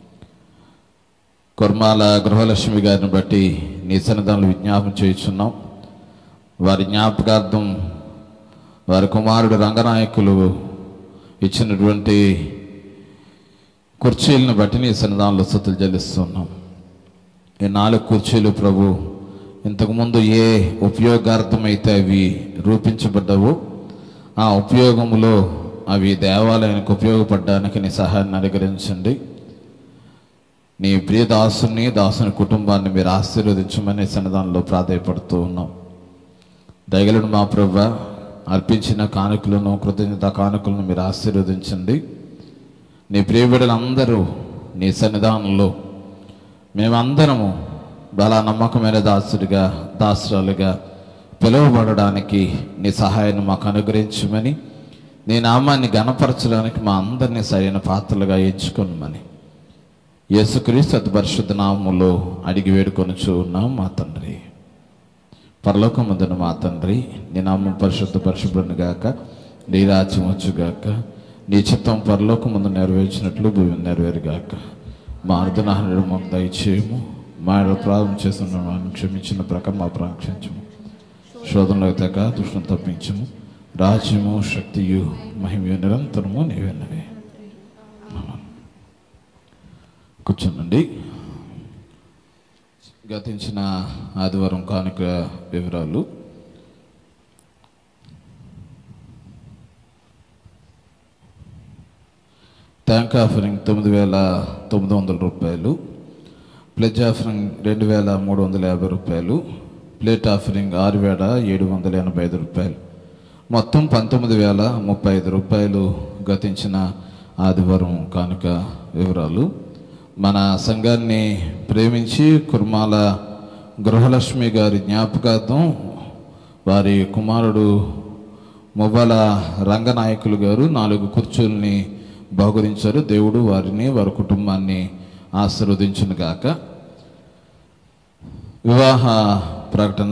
కుర్మాల గృహలక్ష్మి గారిని బట్టి నీ సన్నిధానంలో విజ్ఞాపం చేయుచున్నాం వారి జ్ఞాపకార్థం వారి కుమారుడు రంగనాయకులు ఇచ్చినటువంటి కుర్చీలను బట్టి నీ సన్నిధానంలో స్థుతులు చెల్లిస్తున్నాం ఈ నాలుగు కుర్చీలు ప్రభు ఇంతకుముందు ఏ ఉపయోగార్థమైతే అవి రూపించబడ్డావో ఆ ఉపయోగములో అవి దేవాలయానికి ఉపయోగపడడానికి నీ సహాయాన్ని అనుగ్రహించండి నీ ప్రియ దాసుని దాసుని కుటుంబాన్ని మీరు ఆశీర్వదించమని సన్నిధానంలో ప్రాధాయపడుతూ ఉన్నాం దయగలను మా ప్రభ అర్పించిన కానుకలను కృతజ్ఞత కానుకలను మీరు ఆశీర్వదించండి నీ ప్రియబిడలందరూ నీ సన్నిధానంలో మేమందరము బల నమ్మకమైన దాసుడిగా దాసురాలుగా పిలువబడడానికి నీ సహాయాన్ని మాకు అనుగ్రహించమని నీ నామాన్ని గణపరచడానికి మా అందరినీ సరైన పాత్రలుగా ఎంచుకోమని యేసుక్రీస్తు అతి పరిశుద్ధ నామములో అడిగి వేడుకొనుచు ఉన్నాం మా తండ్రి పరలోకముందున మా తండ్రి నీ నామం పరిశుద్ధ పరిశుభ్రను గాక నీ రాజ్యం వచ్చుగాక నీ చిత్తం పరలోకముందు నెరవేర్చినట్లు భూమి నెరవేరుగాక మా అర్ధనాహనుడు మాకు దయచేయము మా ఎడల ప్రారంభం చేస్తున్న వారిని క్షమించిన ప్రకారం మా ప్రాక్షించము శోధనలో తెక దుష్టును తప్పించము రాజ్యము శక్తియు మహిమయు నిరంతరము నీవెన్నవే కూర్చోనండి గతించిన ఆదివారం కానుక వివరాలు ట్యాంక్ ఆఫరింగ్ తొమ్మిది వేల తొమ్మిది వందల రూపాయలు ప్లెజ్ ఆఫరింగ్ రెండు వేల మూడు వందల యాభై రూపాయలు ప్లేట్ ఆఫరింగ్ ఆరు వేల ఏడు వందల ఎనభై ఐదు రూపాయలు మొత్తం పంతొమ్మిది వేల ముప్పై ఐదు రూపాయలు గతించిన ఆదివారం కానుక వివరాలు మన సంఘాన్ని ప్రేమించి కుర్మాల గృహలక్ష్మి గారి జ్ఞాపకార్థం వారి కుమారుడు మొబల రంగనాయకులు గారు నాలుగు కుర్చీల్ని బహుకరించారు దేవుడు వారిని వారి కుటుంబాన్ని ఆశీర్వదించును గాక వివాహ ప్రకటన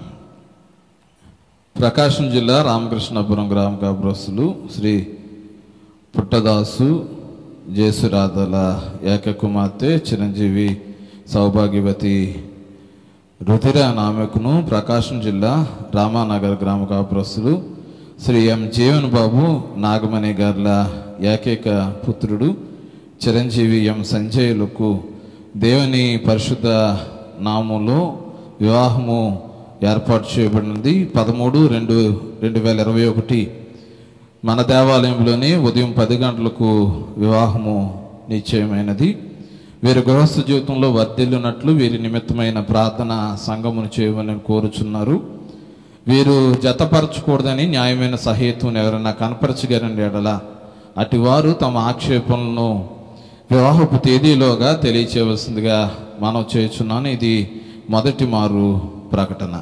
ప్రకాశం జిల్లా రామకృష్ణపురం గ్రామ కాపురస్తులు శ్రీ పుట్టదాసు జేసురాధల ఏక కుమార్తె చిరంజీవి సౌభాగ్యవతి రుధిర నామకును ప్రకాశం జిల్లా రామానగర్ గ్రామ కాపురస్తులు శ్రీ ఎం జీవన్ బాబు నాగమణి గార్ల ఏకైక పుత్రుడు చిరంజీవి ఎం సంజయులకు దేవుని పరిశుద్ధ నామంలో వివాహము ఏర్పాటు చేయబడినది పదమూడు రెండు రెండు వేల ఇరవై ఒకటి మన దేవాలయంలోనే ఉదయం పది గంటలకు వివాహము నిశ్చయమైనది వీరి గృహస్థ జీవితంలో వర్ధిల్లునట్లు వీరి నిమిత్తమైన ప్రార్థన సంఘమును చేయమని కోరుచున్నారు వీరు జతపరచకూడదని న్యాయమైన సహేతుని ఎవరైనా కనపరచగలని ఎడల అటివారు తమ ఆక్షేపణలను వివాహపు తేదీలోగా తెలియచేయవలసిందిగా మనం చేయుచున్నాను ఇది మొదటి మారు ప్రకటన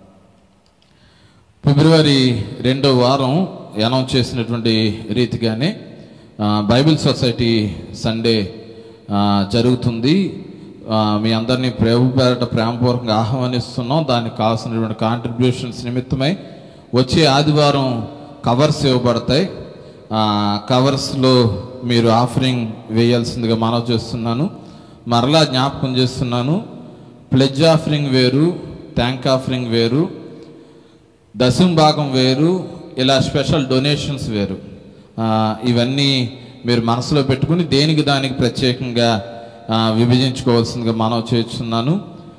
ఫిబ్రవరి రెండో వారం అనౌన్స్ చేసినటువంటి రీతిగానే ఆ, బైబిల్ సొసైటీ సండే ఆ, జరుగుతుంది ఆ, మీ అందరినీ ప్రేమ పేరట ప్రేమపూర్వకంగా ఆహ్వానిస్తున్నాం దానికి కావాల్సినటువంటి కాంట్రిబ్యూషన్స్ నిమిత్తమై వచ్చే ఆదివారం కవర్స్ ఇవ్వబడతాయి ఆ, కవర్స్లో మీరు ఆఫరింగ్ వేయాల్సిందిగా మనవి చేస్తున్నాను మరలా జ్ఞాపకం చేస్తున్నాను ప్లెజ్ ఆఫరింగ్ వేరు థ్యాంక్ ఆఫరింగ్ వేరు దశం భాగం వేరు ఇలా స్పెషల్ డొనేషన్స్ వేరు ఆ, ఇవన్నీ మీరు మనసులో పెట్టుకుని దేనికి దానికి ప్రత్యేకంగా ఆ, విభజించుకోవాల్సిందిగా మనం చేస్తున్నాను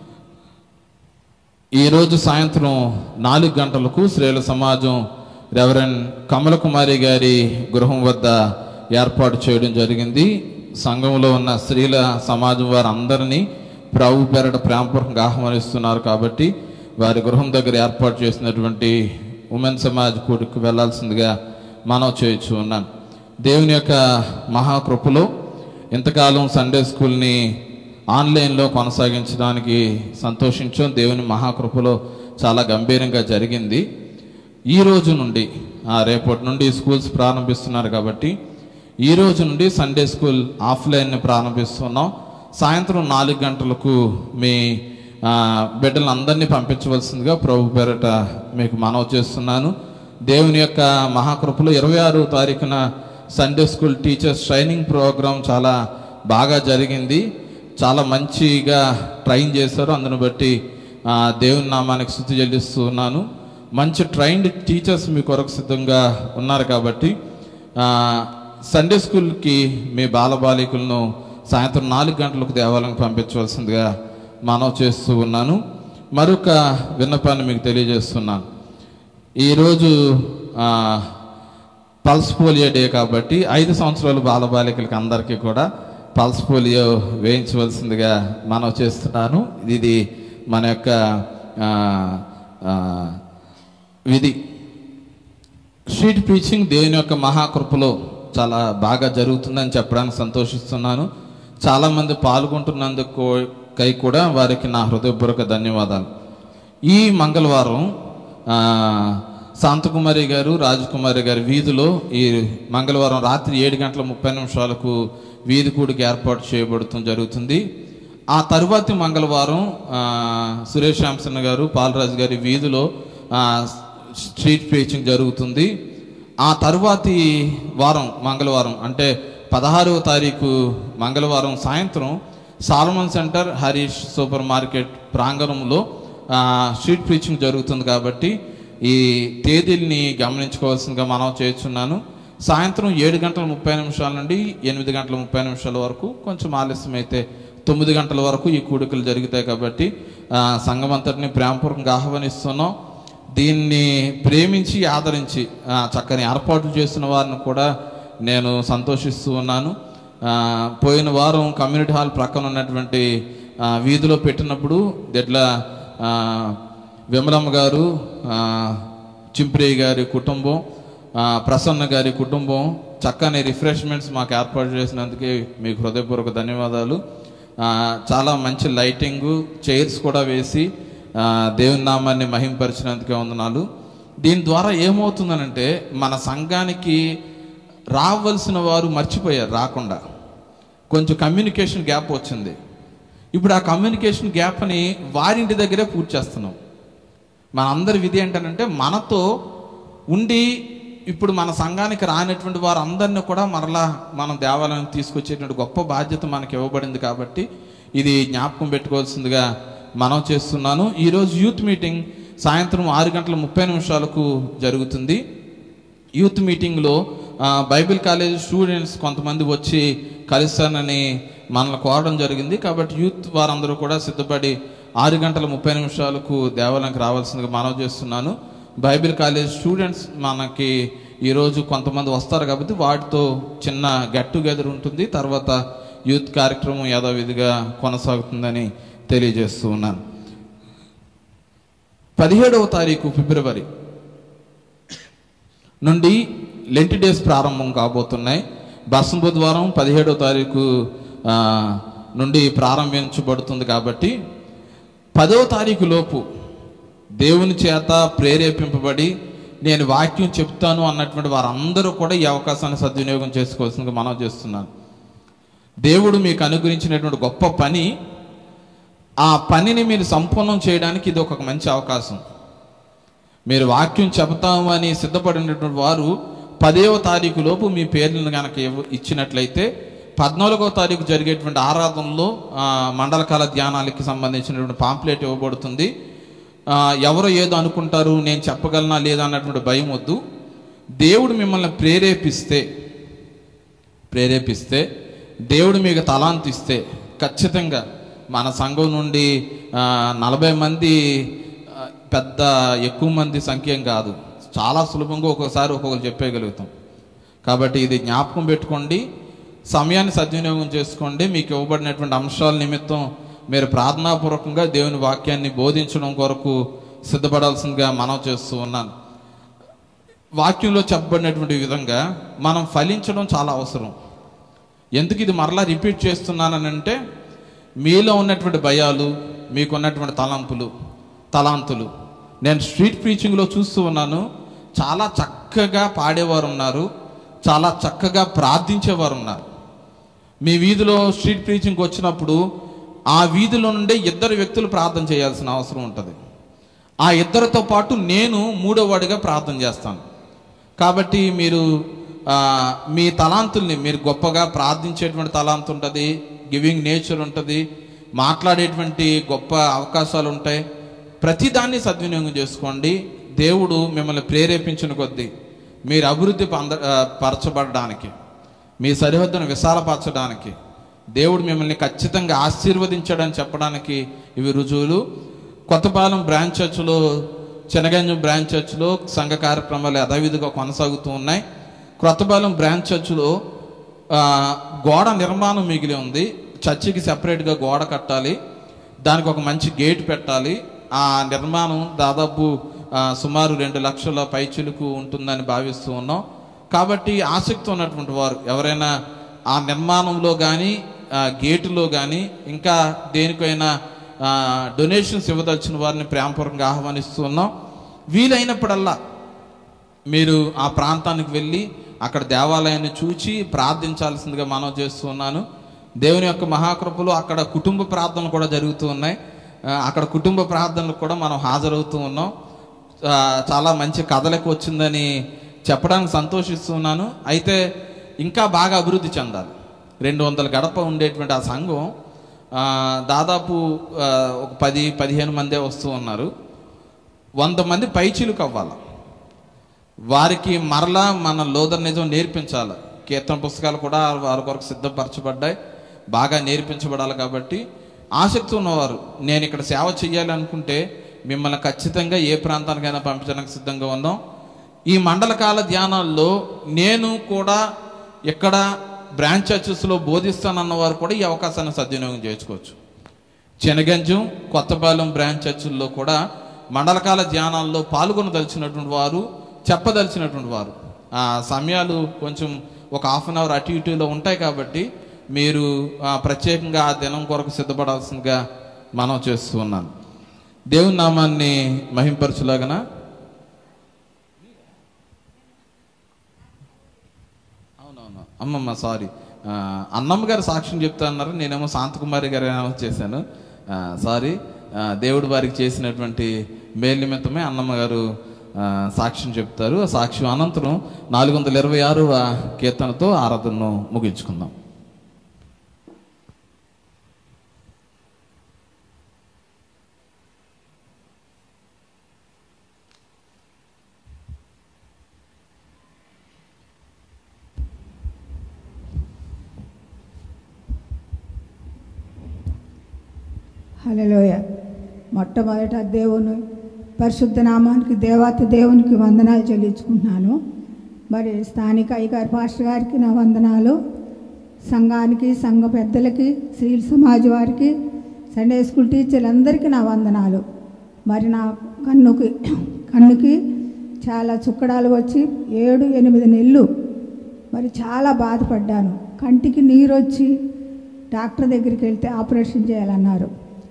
ఈరోజు సాయంత్రం నాలుగు గంటలకు శ్రేల సమాజం రెవరెండ్ కమల కుమారి గారి గృహం వద్ద ఏర్పాటు చేయడం జరిగింది సంఘంలో ఉన్న స్త్రీల సమాజం వారు అందరినీ ప్రభు పేరట ప్రేమపూర్వకంగా ఆహ్వానిస్తున్నారు కాబట్టి వారి గృహం దగ్గర ఏర్పాటు చేసినటువంటి ఉమెన్ సమాజ్ కూడికి వెళ్లాల్సిందిగా మనం చేయొచ్చు ఉన్నాను దేవుని యొక్క మహాకృపలో ఇంతకాలం సండే స్కూల్ని ఆన్లైన్లో కొనసాగించడానికి సంతోషించాం దేవుని మహాకృపలో చాలా గంభీరంగా జరిగింది ఈ రోజు నుండి ఆ, రేపటి నుండి స్కూల్స్ ప్రారంభిస్తున్నారు కాబట్టి ఈ రోజు నుండి సండే స్కూల్ ఆఫ్లైన్ని ప్రారంభిస్తున్నాం సాయంత్రం నాలుగు గంటలకు మీ ఆ, బిడ్డలందరినీ పంపించవలసిందిగా ప్రభు పేరట మీకు మనవి చేస్తున్నాను దేవుని యొక్క మహాకృపలో ఇరవై ఆరో తారీఖున Sunday school teachers training programme చాలా బాగా జరిగింది చాలా మంచిగా ట్రైన్ చేశారు అందును బట్టి ఆ, దేవుని నామానికి స్థుతి చెల్లిస్తున్నాను మంచి ట్రైన్డ్ టీచర్స్ మీ కొరకు సిద్ధంగా ఉన్నారు కాబట్టి ఆ, సండే స్కూల్కి మీ బాలబాలికలను సాయంత్రం నాలుగు గంటలకు దేవాలయం పంపించవలసిందిగా మనవి చేస్తూ ఉన్నాను మరొక విన్నపాన్ని మీకు తెలియజేస్తున్నాను ఈరోజు ఆ, పల్స్ పోలియో డే కాబట్టి ఐదు సంవత్సరాలు బాలబాలికలకి అందరికీ కూడా పల్స్ పోలియో వేయించవలసిందిగా మనం చేస్తున్నాను ఇది మన యొక్క ఆ, ఆ, విధి స్ట్రీట్ ప్రీచింగ్ దేవుని యొక్క మహాకృపలో చాలా బాగా జరుగుతుందని చెప్పడానికి సంతోషిస్తున్నాను చాలామంది పాల్గొంటున్నందుకు కై కూడా వారికి నా హృదయపూర్వక ధన్యవాదాలు ఈ మంగళవారం ఆ, శాంతకుమారి గారు రాజకుమారి గారి వీధిలో ఈ మంగళవారం రాత్రి ఏడు గంటల ముప్పై నిమిషాలకు వీధి కూడికి ఏర్పాటు చేయబడుతూ జరుగుతుంది ఆ తరువాతి మంగళవారం ఆ, సురేష్ శాంసన్ గారు పాలరాజు గారి వీధిలో ఆ, స్ట్రీట్ ప్రీచింగ్ జరుగుతుంది ఆ తరువాతి వారం మంగళవారం అంటే పదహారవ తారీఖు మంగళవారం సాయంత్రం Salman center Harish supermarket ప్రాంగణంలో ఆ, స్ట్రీట్ ప్రీచింగ్ జరుగుతుంది కాబట్టి ఈ తేదీల్ని గమనించుకోవాల్సిందిగా మనం చేస్తున్నాను సాయంత్రం ఏడు గంటల ముప్పై నిమిషాల నుండి ఎనిమిది గంటల ముప్పై నిమిషాల వరకు కొంచెం ఆలస్యం అయితే తొమ్మిది గంటల వరకు ఈ కూడికలు జరుగుతాయి కాబట్టి ఆ, సంఘం అంతటిని ప్రేమపూర్వకంగా ఆహ్వానిస్తున్నాం దీన్ని ప్రేమించి ఆదరించి ఆ, చక్కని ఏర్పాట్లు చేసిన వారిని కూడా నేను సంతోషిస్తూ ఉన్నాను ఆ, పోయిన వారం కమ్యూనిటీ హాల్ ప్రక్కన ఉన్నటువంటి ఆ, వీధిలో పెట్టినప్పుడు దెడ్ల ఆ, విమలమ్మ గారు ఆ, చింప్రయ్య గారి కుటుంబం ఆ, ప్రసన్న గారి కుటుంబం చక్కని రిఫ్రెష్మెంట్స్ మాకు ఏర్పాటు చేసినందుకే మీకు హృదయపూర్వక ధన్యవాదాలు ఆ, చాలా మంచి లైటింగు చైర్స్ కూడా వేసి ఆ, దేవుని నామాన్ని మహింపరిచినందుకే వందనాలు దీని ద్వారా ఏమవుతుందనంటే మన సంఘానికి రావాల్సిన వారు మర్చిపోయారు రాకుండా కొంచెం కమ్యూనికేషన్ గ్యాప్ వచ్చింది ఇప్పుడు ఆ కమ్యూనికేషన్ గ్యాప్ని వారింటి దగ్గరే పూర్తి చేస్తున్నాం మన అందరి విధి ఏంటంటే మనతో ఉండి ఇప్పుడు మన సంఘానికి రానటువంటి వారు అందరిని కూడా మరలా మనం దేవాలయం తీసుకొచ్చేటువంటి గొప్ప బాధ్యత మనకి ఇవ్వబడింది కాబట్టి ఇది జ్ఞాపకం పెట్టుకోవాల్సిందిగా మనం చేస్తున్నాను ఈరోజు యూత్ మీటింగ్ సాయంత్రం ఆరు గంటల ముప్పై నిమిషాలకు జరుగుతుంది యూత్ మీటింగ్లో ఆ, బైబిల్ కాలేజ్ స్టూడెంట్స్ కొంతమంది వచ్చి కలుస్తానని మనల్ని కోరడం జరిగింది కాబట్టి యూత్ వారందరూ కూడా సిద్ధపడి ఆరు గంటల ముప్పై నిమిషాలకు దేవాలయానికి రావాల్సిందిగా మనవి చేస్తున్నాను బైబిల్ కాలేజ్ స్టూడెంట్స్ మనకి ఈరోజు కొంతమంది వస్తారు కాబట్టి వాటితో చిన్న గెట్ టుగెదర్ ఉంటుంది తర్వాత యూత్ కార్యక్రమం యథావిధిగా కొనసాగుతుందని తెలియజేస్తూ ఉన్నాను పదిహేడవ తారీఖు ఫిబ్రవరి నుండి లెంట్ డేస్ ప్రారంభం కాబోతున్నాయి బసం బుధవారం పదిహేడవ తారీఖు ఆ, నుండి ప్రారంభించబడుతుంది కాబట్టి పదవ తారీఖు లోపు దేవుని చేత ప్రేరేపింపబడి నేను వాక్యం చెప్తాను అన్నటువంటి వారందరూ కూడా ఈ అవకాశాన్ని సద్వినియోగం చేసుకోవాల్సిందిగా మనం చేస్తున్నాను దేవుడు మీకు అనుగ్రహించినటువంటి గొప్ప పని ఆ పనిని మీరు సంపూర్ణం చేయడానికి ఇది ఒక మంచి అవకాశం మీరు వాక్యం చెబుతాము అని సిద్ధపడినటువంటి వారు పదేవ తారీఖు లోపు మీ పేర్లను కనుక ఇవ్వ- ఇచ్చినట్లయితే పద్నాలుగవ తారీఖు జరిగేటువంటి ఆరాధనలో ఆ, మండలకాల ధ్యానాలకి సంబంధించినటువంటి పాంప్లెట్ ఇవ్వబడుతుంది ఆ, ఎవరో ఏదో అనుకుంటారు నేను చెప్పగలనా లేదా అన్నటువంటి భయం వద్దు దేవుడు మిమ్మల్ని ప్రేరేపిస్తే ప్రేరేపిస్తే దేవుడు మీకు తలాంతి ఇస్తే ఖచ్చితంగా మన సంఘం నుండి ఆ, నలభై మంది ఆ, పెద్ద ఎక్కువ మంది సంఖ్యం కాదు చాలా సులభంగా ఒక్కొక్కసారి ఒక్కొక్కరు చెప్పేయగలుగుతాం కాబట్టి ఇది జ్ఞాపకం పెట్టుకోండి సమయాన్ని సద్వినియోగం చేసుకోండి మీకు ఇవ్వబడినటువంటి అంశాల నిమిత్తం మీరు ప్రార్థనాపూర్వకంగా దేవుని వాక్యాన్ని బోధించడం కొరకు సిద్ధపడాల్సిందిగా మనం చేస్తూ ఉన్నాను వాక్యంలో చెప్పబడినటువంటి విధంగా మనం ఫలించడం చాలా అవసరం ఎందుకు ఇది మరలా రిపీట్ చేస్తున్నానంటే మీలో ఉన్నటువంటి భయాలు మీకు ఉన్నటువంటి తలంపులు తలాంతులు నేను స్ట్రీట్ ప్రీచింగ్లో చూస్తూ ఉన్నాను చాలా చక్కగా పాడేవారు ఉన్నారు చాలా చక్కగా ప్రార్థించేవారు ఉన్నారు మీ వీధిలో స్ట్రీట్ ప్రీచింగ్కి వచ్చినప్పుడు ఆ వీధిలో నుండే ఇద్దరు వ్యక్తులు ప్రార్థన చేయాల్సిన అవసరం ఉంటుంది ఆ ఇద్దరితో పాటు నేను మూడో వాడిగా ప్రార్థన చేస్తాను కాబట్టి మీరు ఆ, మీ తలాంతుల్ని మీరు గొప్పగా ప్రార్థించేటువంటి తలాంతు ఉంటుంది గివింగ్ నేచర్ ఉంటుంది మాట్లాడేటువంటి గొప్ప అవకాశాలు ఉంటాయి ప్రతిదాన్ని సద్వినియోగం చేసుకోండి దేవుడు మిమ్మల్ని ప్రేరేపించిన కొద్దీ మీరు అభివృద్ధి పొంద ఆ, పరచబడడానికి మీ సరిహద్దును విశాలపరచడానికి దేవుడు మిమ్మల్ని ఖచ్చితంగా ఆశీర్వదించాడని చెప్పడానికి ఇవి రుజువులు కొత్తపాలెం బ్రాంచ్ చర్చ్లో చెనగంజం బ్రాంచ్ చర్చ్లో సంఘ కార్యక్రమాలు యథావిధిగా కొనసాగుతూ ఉన్నాయి క్రొత్తపాలెం బ్రాంచ్ చర్చ్లో ఆ, గోడ నిర్మాణం మిగిలి ఉంది చర్చికి సెపరేట్గా గోడ కట్టాలి దానికి ఒక మంచి గేట్ పెట్టాలి ఆ నిర్మాణం దాదాపు ఆ, సుమారు రెండు లక్షల పైచిలుకు ఉంటుందని భావిస్తూ ఉన్నాం కాబట్టి ఆసక్తి ఉన్నటువంటి వారు ఎవరైనా ఆ నిర్మాణంలో కానీ గేటులో కానీ ఇంకా దేనికైనా డొనేషన్స్ ఇవ్వదలిచిన వారిని ప్రేమపూర్వకంగా ఆహ్వానిస్తూ ఉన్నాం వీలైనప్పుడల్లా మీరు ఆ ప్రాంతానికి వెళ్ళి అక్కడ దేవాలయాన్ని చూచి ప్రార్థించాల్సిందిగా మనం చేస్తున్నాను దేవుని యొక్క మహాకృపలో అక్కడ కుటుంబ ప్రార్థనలు కూడా జరుగుతూ ఉన్నాయి ఆ, అక్కడ కుటుంబ ప్రార్థనలకు కూడా మనం హాజరవుతూ ఉన్నాం ఆ, చాలా మంచి కథలకు వచ్చిందని చెప్పడానికి సంతోషిస్తున్నాను అయితే ఇంకా బాగా అభివృద్ధి చెందాలి రెండు వందల గడప ఉండేటువంటి ఆ సంఘం ఆ, దాదాపు ఆ, ఒక పది పదిహేను మందే వస్తూ ఉన్నారు వంద మంది పైచీలకు అవ్వాలి వారికి మరలా మన లోదర్ నిజం నేర్పించాలి కీర్తన పుస్తకాలు కూడా వారి కొరకు సిద్ధపరచబడ్డాయి బాగా నేర్పించబడాలి కాబట్టి ఆసక్తి ఉన్నవారు నేను ఇక్కడ సేవ చేయాలి అనుకుంటే మిమ్మల్ని ఖచ్చితంగా ఏ ప్రాంతానికైనా పంపించడానికి సిద్ధంగా ఉన్నాం ఈ మండల కాల ధ్యానాల్లో నేను కూడా ఇక్కడ బ్రాంచ్ చర్చెస్లో బోధిస్తానన్న వారు కూడా ఈ అవకాశాన్ని సద్వినియోగం చేసుకోవచ్చు చెనగంజం కొత్తపాలెం బ్రాంచ్ చర్చిల్లో కూడా మండలకాల ధ్యానాల్లో పాల్గొనదలిచినటువంటి వారు చెప్పదలిచినటువంటి వారు ఆ సమయాలు కొంచెం ఒక హాఫ్ అన్ అవర్ అటు ఇటులో ఉంటాయి కాబట్టి మీరు ఆ, ప్రత్యేకంగా ఆ దినం కొరకు సిద్ధపడాల్సిందిగా మనం చేస్తూ ఉన్నాను దేవుని నామాన్ని మహింపరచులాగన అవునవును అమ్మమ్మ సారీ ఆ, అన్నమ్మ గారు సాక్ష్యం చెప్తా అన్నారు నేనేమో శాంతకుమారి గారు అనౌన్స్ చేశాను ఆ, సారీ ఆ, దేవుడు వారికి చేసినటువంటి మేలు నిమిత్తమే అన్నమ్మ గారు ఆ, సాక్ష్యం చెప్తారు ఆ సాక్ష్యం అనంతరం నాలుగు వందల ఇరవై ఆరవ కీర్తనతో ఆరాధనను ముగించుకుందాం హలోయ మొట్టమొదట దేవుని పరిశుద్ధ నామానికి దేవాతి దేవునికి వందనాలు చెల్లించుకుంటున్నాను మరి స్థానిక అయ్యగారి పాస్టర్ గారికి నా వందనాలు సంఘానికి సంఘ పెద్దలకి స్త్రీల సమాజ్ వారికి సండే స్కూల్ టీచర్లందరికీ నా వందనాలు మరి నా కన్నుకి కన్నుకి చాలా చుక్కడాలు వచ్చి ఏడు ఎనిమిది నెలలు మరి చాలా బాధపడ్డాను కంటికి నీరు వచ్చి డాక్టర్ దగ్గరికి వెళ్తే ఆపరేషన్ చేయాలన్నారు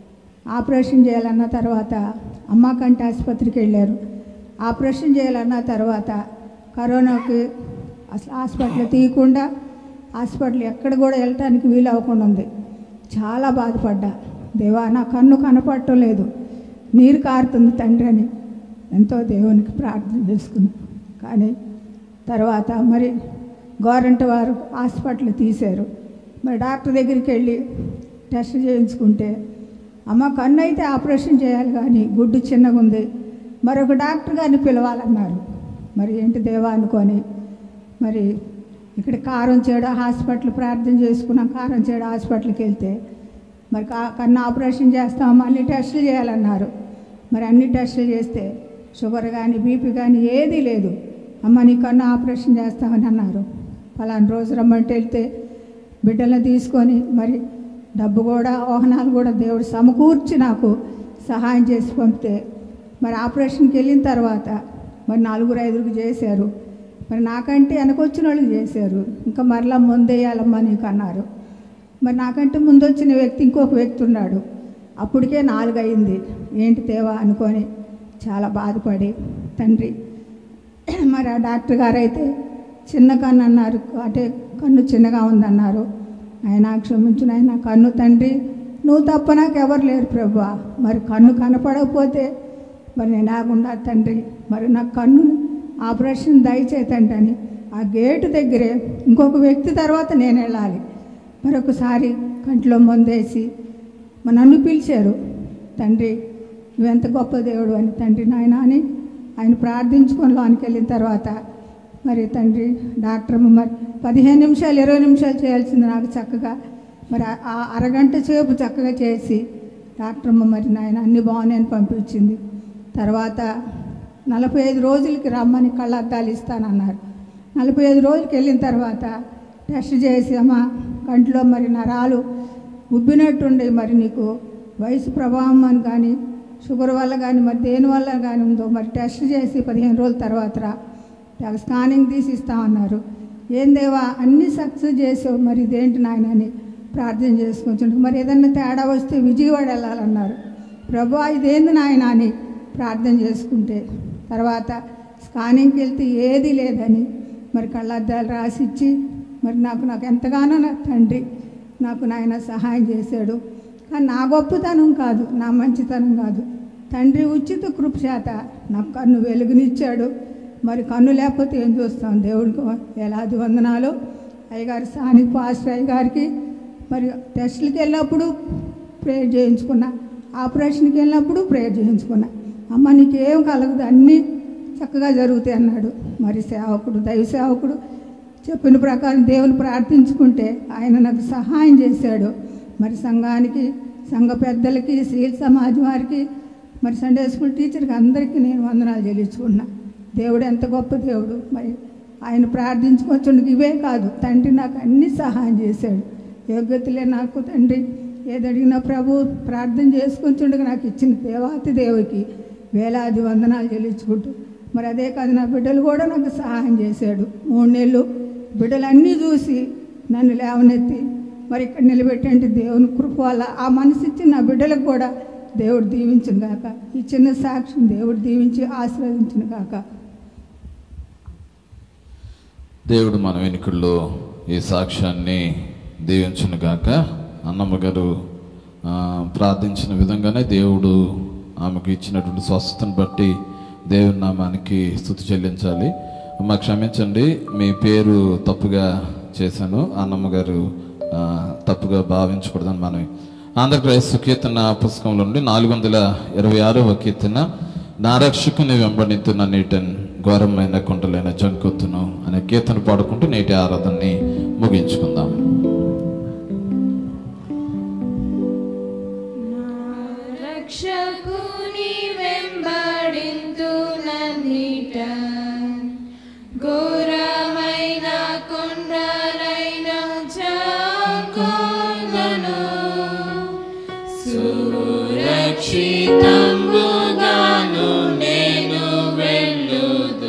ఆపరేషన్ చేయాలన్న తర్వాత అమ్మ కంటి ఆసుపత్రికి వెళ్ళారు ఆపరేషన్ చేయాలన్న తర్వాత కరోనాకి అసలు హాస్పిటల్ తీయకుండా హాస్పిటల్ ఎక్కడ కూడా వెళ్ళటానికి వీలు అవ్వకుండా ఉంది చాలా బాధపడ్డా దేవా నా కన్ను కనపడటం లేదు నీరు కారుతుంది తండ్రి అని ఎంతో దేవునికి ప్రార్థన చేసుకున్నాను కానీ తర్వాత మరి గవర్నమెంట్ వారు హాస్పిటల్ తీశారు మరి డాక్టర్ దగ్గరికి వెళ్ళి టెస్ట్ చేయించుకుంటే అమ్మ కన్ను అయితే ఆపరేషన్ చేయాలి కానీ గుడ్డు చిన్నగా ఉంది మరొక డాక్టర్ గారిని పిలవాలన్నారు మరి ఏంటి దేవా అనుకొని మరి ఇక్కడ కారం చేడు హాస్పిటల్ ప్రార్థన చేసుకున్నాం కారం చేడు హాస్పిటల్కి వెళ్తే మరి కా- కన్ను ఆపరేషన్ చేస్తాం అన్ని టెస్టులు చేయాలన్నారు మరి అన్ని టెస్టులు చేస్తే షుగర్ కానీ బీపీ కానీ ఏదీ లేదు అమ్మ నీ కన్ను ఆపరేషన్ చేస్తామని అన్నారు పలానా రోజు రమ్మంటే వెళ్తే బిడ్డలను తీసుకొని మరి డబ్బు కూడా వాహనాలు కూడా దేవుడు సమకూర్చి నాకు సహాయం చేసి పంపితే మరి ఆపరేషన్కి వెళ్ళిన తర్వాత మరి నలుగురు ఐదుగురు చేశారు మరి నాకంటే వెనకొచ్చిన వాళ్ళకి చేశారు ఇంకా మరలా ముందేయాలమ్మా నీకు అన్నారు మరి నాకంటే ముందు వచ్చిన వ్యక్తి ఇంకొక వ్యక్తి ఉన్నాడు అప్పటికే నాలుగు అయింది ఏంటి తేవా అనుకొని చాలా బాధపడి తండ్రి మరి ఆ డాక్టర్ గారు అయితే చిన్న కన్ను అన్నారు అంటే కన్ను చిన్నగా ఉందన్నారు ఆయన క్షమించిన ఆయన కన్ను తండ్రి నువ్వు తప్ప నాకు ఎవరు లేరు ప్రభు మరి కన్ను కనపడకపోతే మరి నేను ఆగుండా తండ్రి మరి నా కన్ను ఆపరేషన్ దయచేతండి అని ఆ గేటు దగ్గరే ఇంకొక వ్యక్తి తర్వాత నేను వెళ్ళాలి మరొకసారి కంట్లో మందేసి మా నన్ను పిలిచారు తండ్రి నువ్వెంత గొప్ప దేవుడు అని తండ్రి నాయన అని ఆయన ప్రార్థించుకొని లోనికి వెళ్ళిన తర్వాత మరి తండ్రి డాక్టర్ మరి పదిహేను నిమిషాలు ఇరవై నిమిషాలు చేయాల్సింది నాకు చక్కగా మరి ఆ- ఆ అరగంట సేపు చక్కగా చేసి డాక్టర్ అమ్మ మరి నాయన అన్ని బాగున్నాయని పంపించింది తర్వాత నలభై ఐదు రోజులకి రమ్మని కళ్ళద్దాలు ఇస్తానన్నారు నలభై ఐదు రోజులకి వెళ్ళిన తర్వాత టెస్ట్ చేసి అమ్మ కంట్లో మరి నరాలు ఉబ్బినట్టుండే మరి నీకు వయసు ప్రభావం అని కానీ షుగర్ వల్ల కానీ మరి దేని వల్ల కానీ ఉందో మరి టెస్ట్ చేసి పదిహేను రోజుల తర్వాత రా నాకు స్కానింగ్ తీసి ఇస్తామన్నారు ఏం దేవా అన్నీ సక్సెస్ చేసావు మరి ఇదేంటి నాయన అని ప్రార్థన చేసుకుంటుంటే మరి ఏదన్నా తేడా వస్తే విజయవాడ వెళ్ళాలన్నారు ప్రభా ఇదేంది నాయన అని ప్రార్థన చేసుకుంటే తర్వాత స్కానింగ్కి వెళ్తే ఏది లేదని మరి కళ్ళద్దాలు రాసిచ్చి మరి నాకు నాకు ఎంతగానో నా తండ్రి నాకు నాయన సహాయం చేశాడు కానీ నా గొప్పతనం కాదు నా మంచితనం కాదు తండ్రి ఉచిత కృప చేత నాకు కన్ను వెలుగునిచ్చాడు మరి కన్ను లేకపోతే ఏం చూస్తాం దేవుడికి ఎలాది వందనాలు అయ్యగారు స్థానిక పాస్టర్ అయ్యగారికి మరి టెస్టులకి వెళ్ళినప్పుడు ప్రేయర్ చేయించుకున్నా ఆపరేషన్కి వెళ్ళినప్పుడు ప్రేయర్ చేయించుకున్నా అమ్మ నీకేం కలగదు అన్నీ చక్కగా జరుగుతాయి అన్నాడు మరి సేవకుడు దైవ సేవకుడు చెప్పిన ప్రకారం దేవుని ప్రార్థించుకుంటే ఆయన నాకు సహాయం చేశాడు మరి సంఘానికి సంఘ పెద్దలకి స్త్రీల సమాజం వారికి మరి సండే స్కూల్ టీచర్కి అందరికీ నేను వందనాలు చెల్లించుకున్నా దేవుడు ఎంత గొప్ప దేవుడు మరి ఆయన ప్రార్థించుకొచ్చుండగా ఇవే కాదు తండ్రి నాకు అన్ని సహాయం చేశాడు యోగ్యతలే నాకు తండ్రి ఏది అడిగినా ప్రభు ప్రార్థన చేసుకొచ్చుండగా నాకు ఇచ్చిన దేవాతి దేవుడికి వేలాది వందనాలు చెల్లించుకుంటూ మరి అదే కాదు నా బిడ్డలు కూడా నాకు సహాయం చేశాడు మూడు నెలలు బిడ్డలన్నీ చూసి నన్ను లేవనెత్తి మరి ఇక్కడ నిలబెట్టండి దేవుని కృప వల్ల ఆ మనసు ఇచ్చిన నా బిడ్డలకు కూడా దేవుడు దీవించిన గాక ఈ చిన్న సాక్ష్యం దేవుడు దీవించి ఆశీర్వదించిన గాక దేవుడు మన వెనుకల్లో ఈ సాక్ష్యాన్ని దీవించును గాక అన్నమ్మ గారు ఆ, ప్రార్థించిన విధంగానే దేవుడు ఆమెకు ఇచ్చినటువంటి స్వస్థతను బట్టి దేవుని నామానికి స్థుతి చెల్లించాలి అమ్మ క్షమించండి మీ పేరు తప్పుగా చేశాను అన్నమ్మ గారు ఆ, తప్పుగా భావించకూడదని మనవి ఆంధ్రప్రదేశ్ కీర్తన పుస్తకంలో నుండి నాలుగు వందల ఇరవై ఆరవ కీర్తన నా రక్షకుని వెంబడితున్న నీటన్ ఘోరమైన కుంటలైన జంకొత్తును అనే కీర్తన పాడుకుంటూ నేటి ఆరాధనని ముగించుకుందాం రక్షకుని వెంబడింతు నన్నిట ఘోరమైన కొండలైన చాకొందను సురక్షితంబుగాను నేను వెళ్ళుదు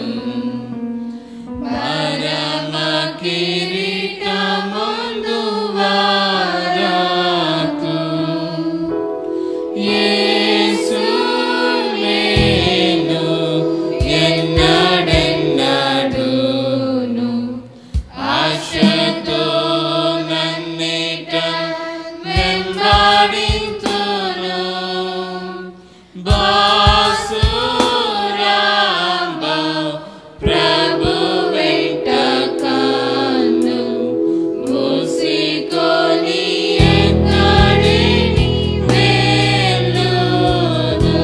పరమ కిరీటమందు వారకు యేసు నేను ఎన్నడెన్నడూను ఆశతో నన్నిట వెంబడింతును బాసురాంబ ప్రభు వెంట కాను మూసికొని ఎక్కడిని వెళ్ళును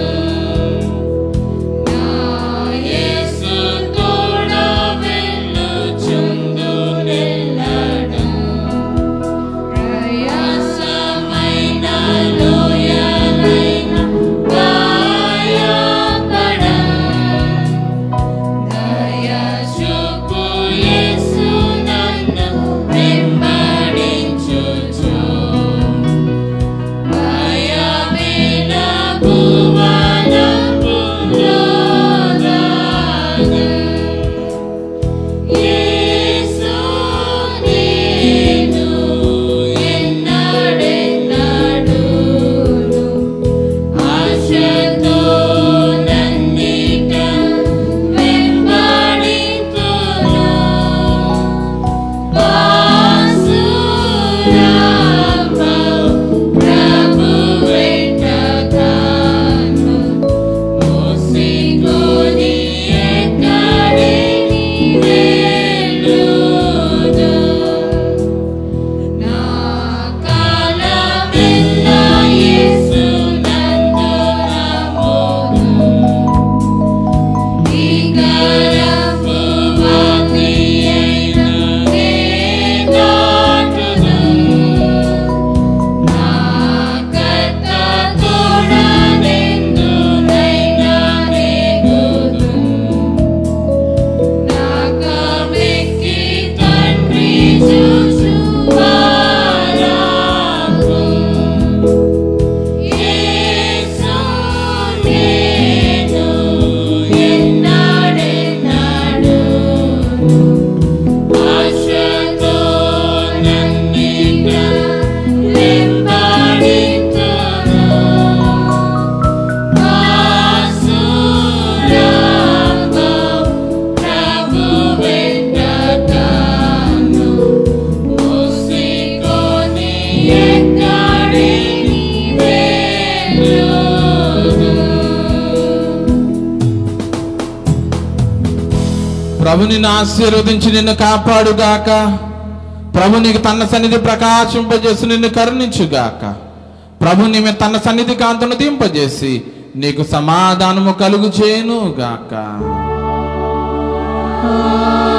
నా యేసు తోడ వెళ్ళుచుందు నెల్లడం ప్రయాసమైన లోయలైన భయపడం దయచూపు యేసు నన్ను వెంబడించుచు భయమైన భువనములోనను యేసు నేను ఎన్నడెన్నడూను ఆశతో నన్నిట వెంబడింతును బాసురామ ప్రభు వెంట కాను మోసికొని ఎక్కడిని వెళ్ళును నా కాలమెల్లా యేసు నందు నమోదు భీకరపు అగ్ని అయిన నే దాటును నా కర్త తోడనెందునైనా నేగుదు నాకమెక్కి తండ్రి చూచువారాకు యేసు నేను ఎన్నడెన్నడూను ఆశతో నన్నిట వెంబడింతును బాసురామ ప్రభు వెంట కాను మూసికొని ఎక్కడిని వెళ్ళును ప్రభు నిన్ను ఆశీర్వదించి నిన్ను కాపాడుగాక ప్రభు నీకు తన సన్నిధి ప్రకాశింపజేసి నిన్ను కరుణించుగాక ప్రభు నీ మీద తన సన్నిధి కాంతును దింపజేసి నీకు సమాధానము కలుగు చేయను గాక ఆ